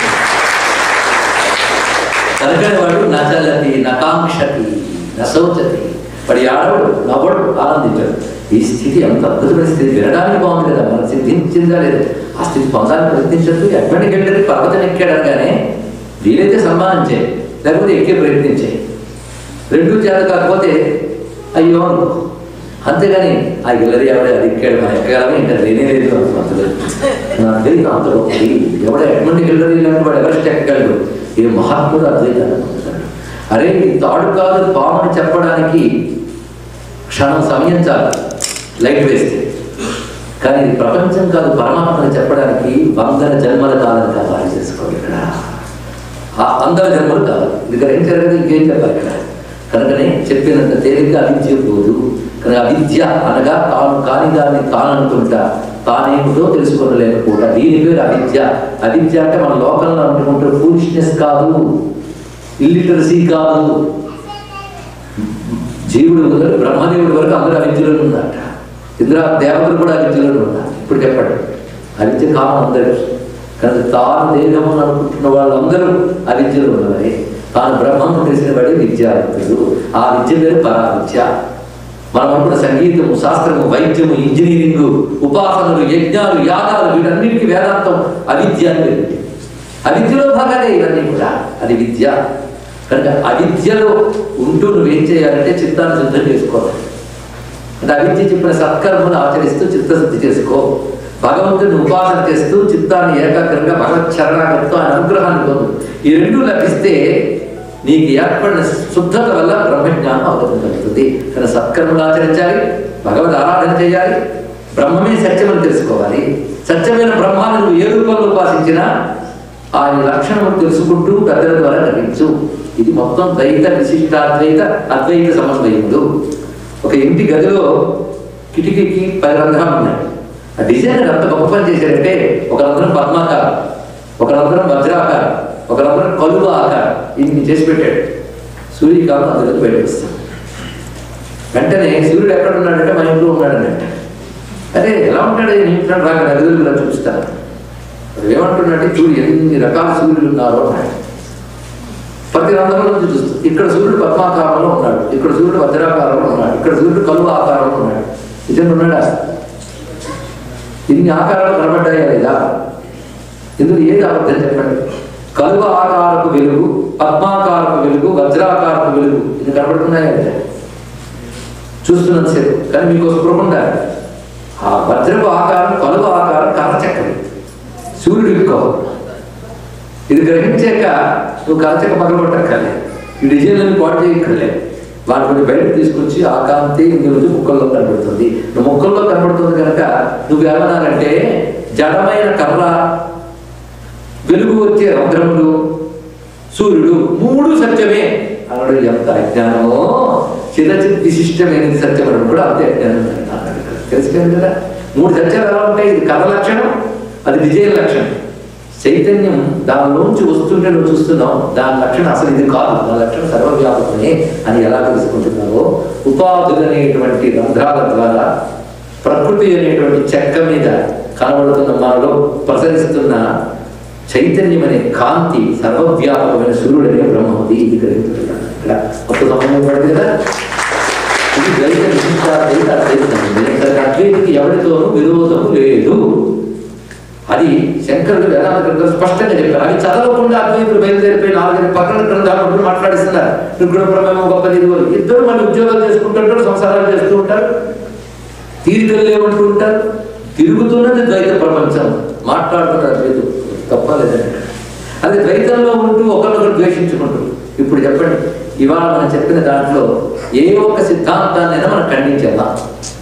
A: కనుకనే వాడు నచలతి నకాంక్షతి నశోచతి వాడి ఆడవాడు నవ్వడు ఆనందించాడు ఈ స్థితి ఎంత అద్భుతమైన స్థితి వినడానికి బాగుంది కదా మనం సిద్ధించిందా లేదు ఆ స్థితి పొందాలని ప్రయత్నించద్దు ఎక్కడికి వెళ్ళేది పర్వతం ఎక్కాడు కానీ వీలైతే సన్మానించే లేకపోతే ఎక్కే ప్రయత్నించే రెండు చేత కాకపోతే అయ్యో అనుకో అంతేగాని ఆ గిల్లరి ఎవడ అది ఎక్కాడు మనం ఎక్కగలమే ఇంకా లేనే లేదు అనుకుంటుంది నాకు తెలియదు అంతలో ఎవడ ఎటువంటి గిల్లరి ఇలాంటి వాడు ఎవరెస్ట్ ఎక్కగలడు ఏ మహాత్ముడు అద్వైతాన్ని పొందుతాడు అరే ఇది తాడు కాదు పాముని చెప్పడానికి క్షణం సమయం చాలు లైట్ వేస్తే కానీ ఇది ప్రపంచం కాదు పరమాత్మని చెప్పడానికి వందల జన్మల కాలం కావాలి చేసుకోవాలి ఇక్కడ ఆ వందల జన్మలు కావాలి ఇది గ్రహించారు కదా ఇంకేం చెప్పాలి ఇక్కడ కనుకనే చెప్పినంత తేలిగ్గా అవిద్య పోదు కనుక అవిద్య అనగా తాను కాని దాన్ని తాననుకుంటా తానేమిటో తెలుసుకోలేకపోతా దీని పేరు అవిద్య అవిద్య అంటే మన లోకంలో అనుకుంటే ఫూలిష్నెస్ కాదు ఇల్లిటరసీ కాదు జీవుడు మొదలు బ్రహ్మదేవుడి వరకు అందరూ అవిద్యలో ఉందట ఇంద్ర దేవతలు కూడా అవిద్యలో ఉన్నారు ఇప్పుడు చెప్పండి అవిద్య కాలం అందరూ కానీ తాను దేహము అనుకుంటున్న వాళ్ళందరూ అవిద్యలో ఉన్నవారే తాను బ్రహ్మను తెలిసిన వాడే విద్యార్థులు ఆ విద్య పేరు పరావిద్య మనం అనుకున్న సంగీతము శాస్త్రము వైద్యము ఇంజనీరింగ్ ఉపాసనలు యజ్ఞాలు యాగాలు వీటన్నిటికీ వేదాంతం అవిద్య అని పేరు అవిద్యలో భాగాలే ఇవన్నీ కూడా అది విద్య కనుక అవిద్యలో ఉంటూ నువ్వేం చేయాలంటే చిత్తాన్ని శుద్ధం చేసుకోవాలి అంటే అవిద్య చెప్పిన సత్కర్మను ఆచరిస్తూ చిత్తశుద్ధి చేసుకో భగవంతుని ఉపాసన చేస్తూ చిత్తాన్ని ఏకాగ్రంగా భగవత్ చరణాగతితో ఆయన అనుగ్రహాన్ని పొందు ఈ రెండు లభిస్తే నీకు ఏర్పడిన శుద్ధత వల్ల బ్రహ్మజ్ఞానం అవగతం కలుగుతుంది కానీ సత్కర్మలు ఆచరించాలి భగవద్ ఆరాధన చేయాలి బ్రహ్మమే సత్యమని తెలుసుకోవాలి సత్యమైన బ్రహ్మాన్ని నువ్వు ఏ రూపంలో ఉపాసించినా ఆయన లక్షణము తెలుసుకుంటూ పెద్దల ద్వారా గ్రహించు ఇది మొత్తం ద్వైత విశిష్టాద్వైత అద్వైత సమన్వయములు ఒక ఇంటి గదిలో కిటికీకి పది రంధ్రాలు ఉన్నాయి ఆ డిజైనర్ అంత గొప్ప పని చేశారంటే ఒకరందరం పద్మాకారం ఒకరందరం వజ్రాకారం ఒకరందరం కలువ ఆకారం ఇన్ని చేసి పెట్టాడు సూర్యకాలం అందులో బయటకు వస్తాం వెంటనే సూర్యుడు ఎక్కడ ఉన్నాడంటే మా ఇంట్లో ఉన్నాడనంట అదే ఎలా ఉంటాడు నేను ఇంట్లో రాక నగదులు చూపిస్తాను వాడు ఏమంటున్నాడంటే చూడు ఎన్ని రకాల సూర్యులు ఉన్నారో అన్నాడు ప్రతి రంధ్రంలో నుంచి చూస్తూ ఇక్కడ సూర్యుడు పద్మాకారంలో ఉన్నాడు ఇక్కడ సూర్యుడు వజ్రాకారంలో ఉన్నాడు ఇక్కడ సూర్యుడు కలువ ఆకారంలో ఉన్నాడు నిజంగా ఉన్నాడా ఇన్ని ఆకారాలు కనబడ్డాయా లేదా ఇందులో ఏది అబద్ధం చెప్పండి కలువ ఆకారపు వెలుగు పద్మాకారపు వెలుగు వజ్రాకారపు వెలుగు ఇది కనబడుతున్నాయా లేదా చూస్తున్నంతసేపు కానీ మీకు స్పృహ ఉండాలి ఆ వజ్రపు ఆకారం కలువ ఆకారం కర్రచక్కది సూర్యుడికి కావు ఇది గ్రహించాక నువ్వు కరచక పగలగొట్టక్కర్లే ఈ డిజైన్లను పాటు చేయక్కర్లే వాటిని బయటకు తీసుకొచ్చి ఆ కాంతి ఇందులో ముక్కల్లో కనబడుతుంది నువ్వు ముక్కల్లో కనబడుతుంది కనుక నువ్వు ఏమన్నానంటే జడమైన కర్ర వెలుగు వచ్చే రంధ్రములు సూర్యుడు మూడు సత్యమే అన్నాడు ఎంత అజ్ఞానమో చిరచిత్ విశిష్టమైనది సత్యం అనడం కూడా అంతే అజ్ఞానం అన్నాడు తెలుసుకోండి కదా మూడు సత్యాలు ఎలా ఉంటాయి ఇది కథ లక్షణం అది డిజైన్ లక్షణం చైతన్యం దానిలోంచి వస్తుంటే నువ్వు చూస్తున్నావు దాని లక్షణం అసలు ఇది కాదు దాని లక్షణం సర్వవ్యాపకమే అని ఎలా తెలుసుకుంటున్నావో ఉపాధులు అనేటువంటి రంధ్రాల ద్వారా ప్రకృతి అనేటువంటి చెక్క మీద కనబడుతున్న మనలో ప్రసరిస్తున్న చైతన్యం అనే కాంతి సర్వవ్యాపకమైన సూర్యుడనే బ్రహ్మది ఇది గ్రహించుతున్నాను ఇక్కడ ఒక సమయం పడింది కదా ఇది ద్వైత విశిష్టాద్వైత అద్వైతం ఇక్కడ అద్వైతికి ఎవరితోనూ విరోధము లేదు అది శంకరుడు వేదాంత గ్రంథాలు స్పష్టంగా చెప్పారు అవి చదవకుండా అద్వైతులు బయలుదేరిపోయి నాలుగైదు పక్కన గ్రంథాలు ఉంటూ మాట్లాడిస్తున్నారు నిర్గుణ ప్రమేమం గొప్పది ఇది గొప్పది. ఇద్దరు మళ్ళీ ఉద్యోగాలు చేసుకుంటుంటారు సంసారాలు చేస్తూ ఉంటారు తీరికలు లేవంటూ ఉంటారు తిరుగుతున్నది ద్వైత ప్రపంచం మాట్లాడుతున్నారు అద్వైతం తప్పలేదండి అది ద్వైతంలో ఉంటూ ఒకరినొకరు ద్వేషించుకుంటూ ఇప్పుడు చెప్పండి ఇవాళ మనం చెప్పిన దాంట్లో ఏ ఒక్క సిద్ధాంతాన్నైనా మనం ఖండించేద్దాం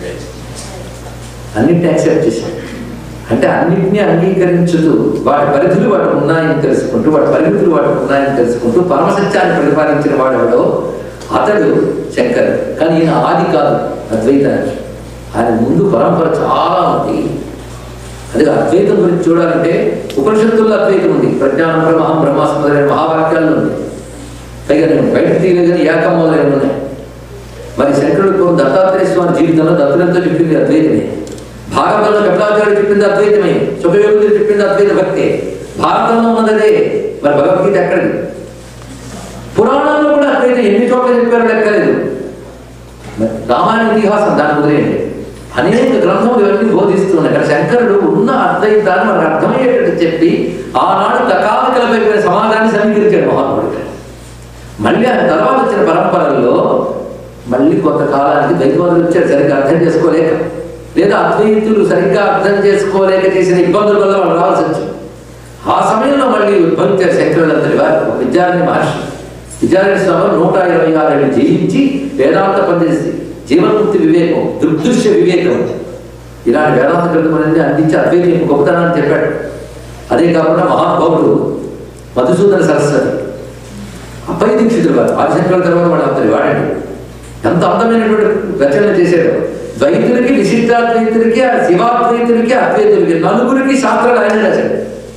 A: అన్నింటినీ యాక్సెప్ట్ చేశాం అంటే అన్నింటినీ అంగీకరించుతూ వాటి పరిధులు వాటికి ఉన్నాయని తెలుసుకుంటూ వాటి పరిమితులు వాటికి ఉన్నాయని తెలుసుకుంటూ పరమసత్యాన్ని ప్రతిపాదించిన వాడెవడో అతడు శంకర్ కానీ ఈయన ఆది కాదు అద్వైతానికి ఆయన ముందు పరంపర చాలా ఉంది అదే అద్వైతం గురించి చూడాలంటే ఉపనిషత్తుల్లో అద్వైతం ఉంది ప్రజ్ఞానం బ్రహ్మం బ్రహ్మాస్పద మహావాక్యాల్లో ఉంది పైగా నేను బయట తీయలేదు కానీ ఏకం మొదలైన ఉన్నాయి మరి శంకరుడు దత్తాత్రేయ స్వామి జీవితంలో దత్తులంతో చెప్పింది అద్వైతమే భాగవతంలో కపిలాచార్యుడు చెప్పింది అద్వైతమే సుఖయోగుడు చెప్పింది అద్వైత భక్తే భారతంలో ఉన్నదే మరి భగవద్గీత ఎక్కడిది పురాణాల్లో కూడా అద్వైతం ఎన్ని చోట్ల చెప్పారో లెక్కలేదు మరి రామాయణ ఇతిహాసం దాని వదిలేయండి అనేక గ్రంథములు ఇవన్నీ బోధిస్తున్నాయి ఇక్కడ శంకరుడు ఉన్న అద్వైతాన్ని మనకు అర్థమయ్యేటట్టు చెప్పి ఆనాడు కకాలికలపై సమాజాన్ని సమీకరించాడు మహాత్ముడు మళ్ళీ ఆయన తర్వాత వచ్చిన పరంపరల్లో మళ్ళీ కొంతకాలానికి ద్వైతవాదులు వచ్చారు సరిగ్గా అర్థం చేసుకోలేక లేదా అద్వైతులు సరిగ్గా అర్థం చేసుకోలేక చేసిన ఇబ్బందుల వల్ల వాళ్ళు రావాల్సి వచ్చింది ఆ సమయంలో మళ్ళీ ఉద్భవించారు శంకరులంతటి వారు ఒక విద్యారణి మహర్షి విద్యారణి స్వామి నూట ఇరవై ఆరు ఏళ్ళు జయించి వేదాంత పనిచేసి జీవన్ముక్తి వివేకం దుర్దృశ్య వివేకం ఇలాంటి వేదాంత గ్రంథములన్నీ అందించి అద్వైతం యొక్క గొప్పతనాన్ని చెప్పాడు అదే కాకుండా మహానుభావుడు మధుసూదన సరస్వతి అప్పయ్య దీక్షితులు వారు ఆదిశంకరుల తర్వాత వాడు అంతటి వాడండి ఎంత అందమైనటువంటి రచనలు చేశాడు ద్వైతులకి విశిష్టాద్వైతులకి ఆ శివాద్వైతులకి అద్వైతులకి నలుగురికి శాస్త్రాలు ఆయన రాశాడు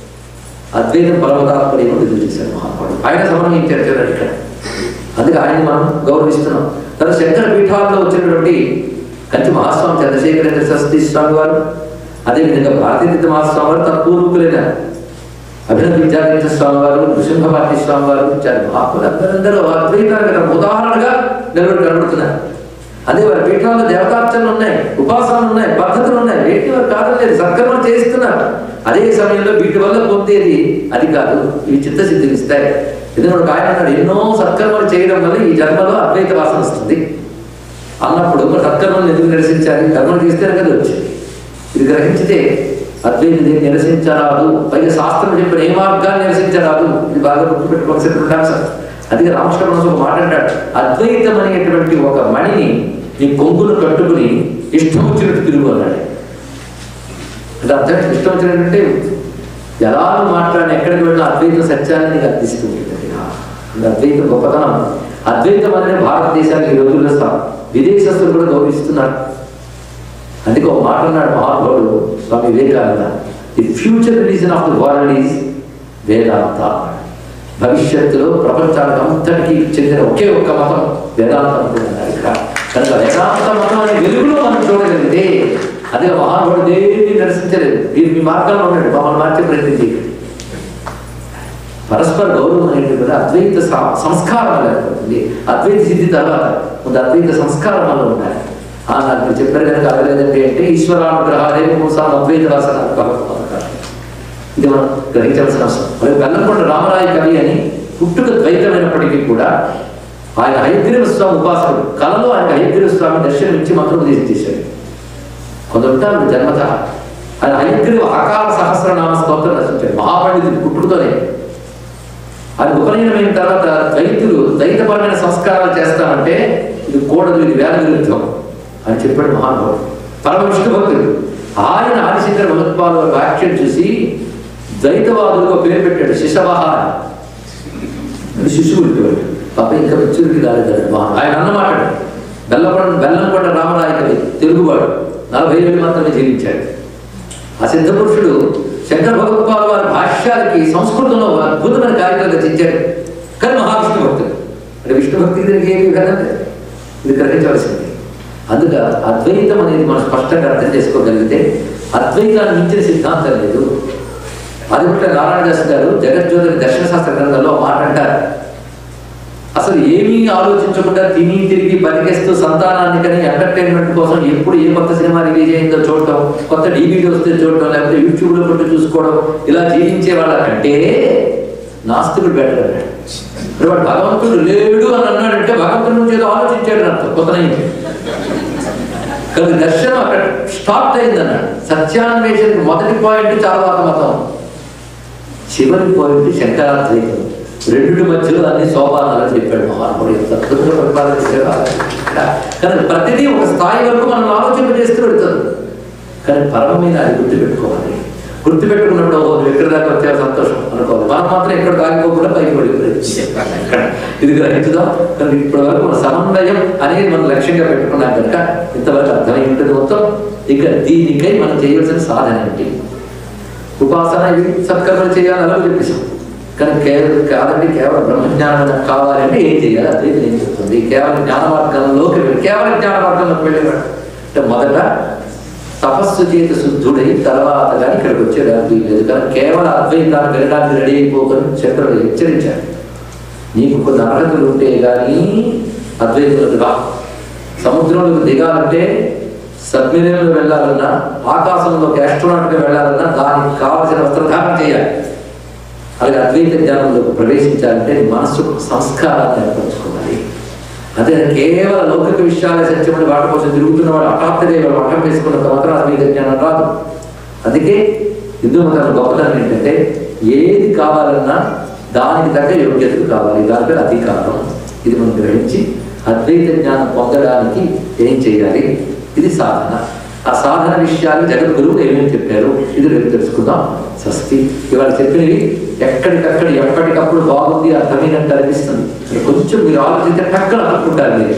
A: అద్వైతం పరమతాత్పర్యం రుజువు చేశాడు మహాత్ముడు ఆయన సమన్వయించారు చూడండి ఇక్కడ అందుకే ఆయన మనం గౌరవిస్తున్నాం తర్వాత శంకర పీఠాల్లో వచ్చినటువంటి కంచి మహాస్వామి చంద్రశేఖరేంద్ర సరస్వతి స్వామి వారు అదేవిధంగా భారతీయ మహాస్వామి వారు తన పూర్వీకులైన అభినవ విద్యార్థి స్వామి వారు నృసింహపాటి స్వామి వారు ఇచ్చారు మహాత్ములు అందరందరూ అద్వైతానికి ఒక ఉదాహరణగా నిలబడి కనబడుతున్నారు అదే వారి పీఠాల్లో దేవతార్చనలు ఉన్నాయి ఉపాసనలు ఉన్నాయి పద్ధతులు ఉన్నాయి వీటి వారు కాదలేదు సత్కర్మలు చేస్తున్నారు అదే సమయంలో వీటి వల్ల పొందేది అది కాదు ఇవి చిత్తశుద్ధిని ఇస్తాయి ఎందుకంటే ఒక ఆయన అన్నాడు ఎన్నో సత్కర్మలు చేయడం వల్ల ఈ జన్మలో అద్వైత వాసన వస్తుంది అన్నప్పుడు మరి సత్కర్మలు ఎందుకు నిరసించాలి కర్మలు చేస్తేనే కదా వచ్చింది ఇది గ్రహించితే అద్వైతం దీన్ని నిరసించరాదు పైగా శాస్త్రం చెప్పిన ఏ మార్గాన్ని నిరసించరాదు ఇది బాగా గుర్తుపెట్టుకోవాల్సినటువంటి అంశం అందుకే రామకృష్ణ పరమహంస ఒక మాట అంటాడు అద్వైతం అనేటువంటి ఒక మణిని నీ కొంగును కట్టుకుని ఇష్టం వచ్చినట్టు తిరుగు అన్నాడు అంటే అర్థం ఏంటి? ఇష్టం వచ్చినట్టుంటే ఎలా నువ్వు మాట్లాడిన ఎక్కడికి వెళ్ళినా అద్వైత సత్యాన్ని నీకు అందిస్తూ ఉంటుంది ఇది అద్వైతం గొప్పతనం అద్వైతం అనేది భారతదేశానికి ఈ రోజుల్లో స- విదేశస్తులు కూడా గౌరవిస్తున్నారు అందుకే ఒక మాట అన్నాడు మహానుభావుడు Swami Vivekananda the future religion of the world is Vedanta భవిష్యత్తులో ప్రపంచానికి అంతటికి చెందిన ఒకే ఒక్క మతం వేదాంతం అన్నారు ఇక్కడ కనుక వేదాంత మతం అనే వెలుగులో మనం చూడగలిగితే అదే మహానుభావుడు దేన్ని నిరసించలేదు మీరు మీ మార్గంలో ఉన్నాడు మమ్మల్ని మార్చే ప్రయత్నం చేయండి పరస్పర గౌరవం అనేది కూడా అద్వైత స- సంస్కారం లేకపోతుంది అద్వైత సిద్ధి తర్వాత ముందు అద్వైత సంస్కారం వల్ల ఉండాలి ఆ నాకు మీరు చెప్పారు కనుక అడగలేదంటే అంటే ఈశ్వరానుగ్రహాలే మూసాం అద్వైత వాసన ఇది మనం గ్రహించాల్సిన అవసరం మరి బెల్లంకొండ రామరాయ కవి అని పుట్టుక ద్వైతమైనప్పటికీ కూడా ఆయన హయగ్రీవ స్వామి ఉపాసకుడు కలలో ఆయన హయగ్రీవ స్వామి దర్శనం ఇచ్చి మంత్రం ఉపదేశం చేశాడు కొందరు జన్మత ఆయన హయగ్రీవ అకాల సహస్రనామ స్తోత్రం రచించాడు మహాపండితుడు పుట్టుకతోనే అది ఉపనయనమైన తర్వాత ద్వైతులు ద్వైతపరమైన సంస్కారాలు చేస్తామంటే ఇది కూడదు ఇది వేద విరుద్ధం అని చెప్పాడు మహానుభావుడు పరమ విష్ణు భక్తుడు ఆయన ఆదిశంకర భగవత్పాల వ్యాఖ్యలు చూసి ద్వైతవాదులకు పేరు పెట్టాడు శిశవహ అని శిశువులు పేరు పాప ఇంకా మెచ్యూరిటీ రాలేదు మహా- ఆయన అన్నమాట బెల్లకొండ బెల్లంకొండ రామరాయ కవి తెలుగువాడు నలభై ఏళ్ళు మాత్రమే జీవించాడు ఆ సిద్ధ పురుషుడు శంకర భగవత్పాల్ వారి భాష్యాలకి సంస్కృతంలో అద్భుతమైన కార్యక్రమం రచించాడు కానీ మహావిష్ణు భక్తుడు అంటే విష్ణు భక్తికి దీనికి ఏమి విధానం లేదు ఇది గ్రహించవలసింది అందుక అద్వైతం అనేది మనం స్పష్టంగా అర్థం చేసుకోగలిగితే అద్వైతాన్ని మించిన సిద్ధాంతం లేదు అది కూడా నారాయణదాస్ గారు జగజ్యోతి దర్శన శాస్త్ర గ్రంథంలో ఒక మాట అంటారు అసలు ఏమీ ఆలోచించకుండా తిని తిరిగి బతికేస్తూ సంతానాన్ని కానీ ఎంటర్టైన్మెంట్ కోసం ఎప్పుడు ఏ కొత్త సినిమా రిలీజ్ అయిందో చూడటం కొత్త డివిడి వస్తే చూడటం లేకపోతే యూట్యూబ్లో కొట్టి చూసుకోవడం ఇలా జీవించే వాళ్ళకంటే నాస్తికుడు బెటర్ అన్నాడు మరి వాడు భగవంతుడు లేడు అని అన్నాడంటే భగవంతుడి నుంచి ఏదో ఆలోచించాడు అర్థం కొత్తనైంది కానీ దర్శనం అక్కడ స్టాప్ అయింది అన్నాడు సత్యాన్వేషణకి మొదటి పాయింట్ చాలా మతం చివరి పాయింట్ శంకరాద్వైతం రెండు మధ్యలో అన్ని సోపానాలు చెప్పాడు మహానుభుడు ఎంత అద్భుతంగా పరిపాలన చేశాడు ఆలోచించాడు. కానీ ప్రతిదీ ఒక స్థాయి వరకు మనం ఆలోచన చేస్తూ వెళ్తుంది కానీ పరమమైన అది గుర్తుపెట్టుకోవాలి గుర్తుపెట్టుకున్నప్పుడు ఓహో నువ్వు ఎక్కడి దాకా వచ్చా సంతోషం అనుకోవాలి మనం మాత్రం ఎక్కడ కాగిపోకుండా పైకి పడిపోయింది ఇది గ్రహించుదాం కానీ ఇప్పటి వరకు మన సమన్వయం అనేది మనం లక్ష్యంగా పెట్టుకున్నాం కనుక ఇంతవరకు అర్థమై ఉంటుంది మొత్తం ఇక దీనికై మనం చేయవలసిన సాధన ఏంటి ఉపాసన ఇవి సత్కర్మలు చేయాలి అలా చెప్పేసాం కానీ కేవలం కాదండి కేవలం బ్రహ్మజ్ఞానం కావాలంటే ఏం చేయాలి అద్వైతం ఏం చెప్తుంది కేవలం జ్ఞాన మార్గంలోకి వెళ్ళి కేవలం జ్ఞాన మార్గంలోకి వెళ్ళేవాడు అంటే మొదట తపస్సు చేత శుద్ధుడై తర్వాత కానీ ఇక్కడికి వచ్చేదానికి లేదు కానీ కేవలం అద్వైతాన్ని వెళ్ళడానికి రెడీ అయిపోకని చక్రుడు హెచ్చరించాడు నీకు కొన్ని అర్హతలు ఉంటే కానీ అద్వైతులకు రా సముద్రంలోకి దిగాలంటే సబ్మెరీన్లో వెళ్ళాలన్నా ఆకాశంలోకి ఆస్ట్రోనాట్గా వెళ్ళాలన్నా దానికి కావలసిన వస్త్రధారణ చేయాలి అలాగే అద్వైత జ్ఞానంలోకి ప్రవేశించాలంటే నీ మనస్సుకు సంస్కారాన్ని ఏర్పరచుకోవాలి అదే కేవలం లౌకిక విషయాలే సత్యమని వాటి కోసం తిరుగుతున్న వాడు హఠాత్తుగా ఇవాళ మఠం వేసుకున్నంత మాత్రం అద్వైత జ్ఞానం రాదు అందుకే హిందూ మతం గొప్పతనం ఏంటంటే ఏది కావాలన్నా దానికి తగ్గ యోగ్యతలు కావాలి దాని పేరు అధికారం ఇది మనం గ్రహించి అద్వైత జ్ఞానం పొందడానికి ఏం చేయాలి ఇది సాధన ఆ సాధన విషయాలు జగద్గురువు ఏమేమి చెప్పారు ఇది రేపు తెలుసుకుందాం స్వస్తి ఇవాళ చెప్పినవి ఎక్కడికక్కడ ఎప్పటికప్పుడు బాగుంది అర్థమైనట్టు అనిపిస్తుంది మరి కొంచెం మీరు ఆలోచించే టక్కన అనుకుంటారు మీరు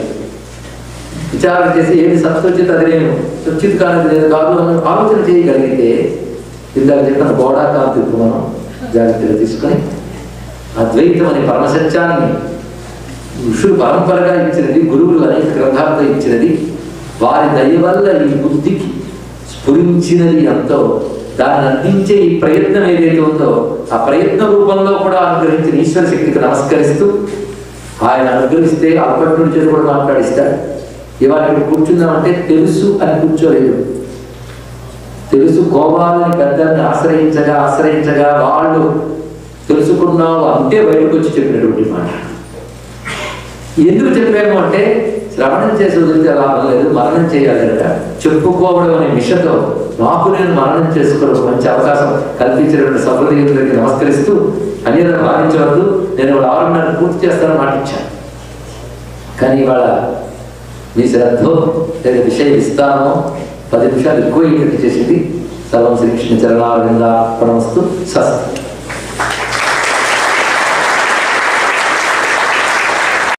A: విచారణ చేసి ఏది సత్వచిత అది నేను సచ్చిత్ కానిది నేను కాదు అని ఆలోచన చేయగలిగితే ఇందాక చెప్పిన గోడా కాంతి మనం జాగ్రత్తగా తీసుకొని అద్వైతం అనే పరమసత్యాన్ని ఋషులు పరంపరగా ఇచ్చినది గురువులు అనేక గ్రంథాలతో ఇచ్చినది వారి దయ వల్ల ఈ బుద్ధికి స్ఫురించినది ఎంతో దాన్ని అందించే ఈ ప్రయత్నం ఏదైతే ఉందో ఆ ప్రయత్న రూపంలో కూడా అనుగ్రహించిన ఈశ్వర శక్తికి నమస్కరిస్తూ ఆయన అనుగ్రహిస్తే అల్పట్టుడి చేసి కూడా మాట్లాడిస్తాడు ఇవాళ ఇక్కడ కూర్చుందామంటే తెలుసు అని కూర్చోలేదు తెలుసుకోవాలని పెద్దల్ని ఆశ్రయించగా ఆశ్రయించగా వాళ్ళు తెలుసుకున్నావు అంటే బయటకు వచ్చి చెప్పినటువంటి మాట ఎందుకు చెప్పాము అంటే శ్రవణం చేసి వదిలితే లాభం లేదు మరణం చేయాలంట చెప్పుకోవడం అనే మిషతో నాకు నేను మరణం చేసుకోవడం మంచి అవకాశం కల్పించినటువంటి సభ్యులకి నమస్కరిస్తూ అన్యత భావించవద్దు నేను ఇవాళ ఆరున్నర పూర్తి చేస్తానని మాట ఇచ్చాను కానీ ఇవాళ మీ శ్రద్ధ లేదా విషయ విస్తారమో పది నిమిషాలు ఎక్కువ అయ్యేటట్టు చేసింది సర్వం శ్రీకృష్ణ చరణారవింద ప్రణమస్తు స్వస్తి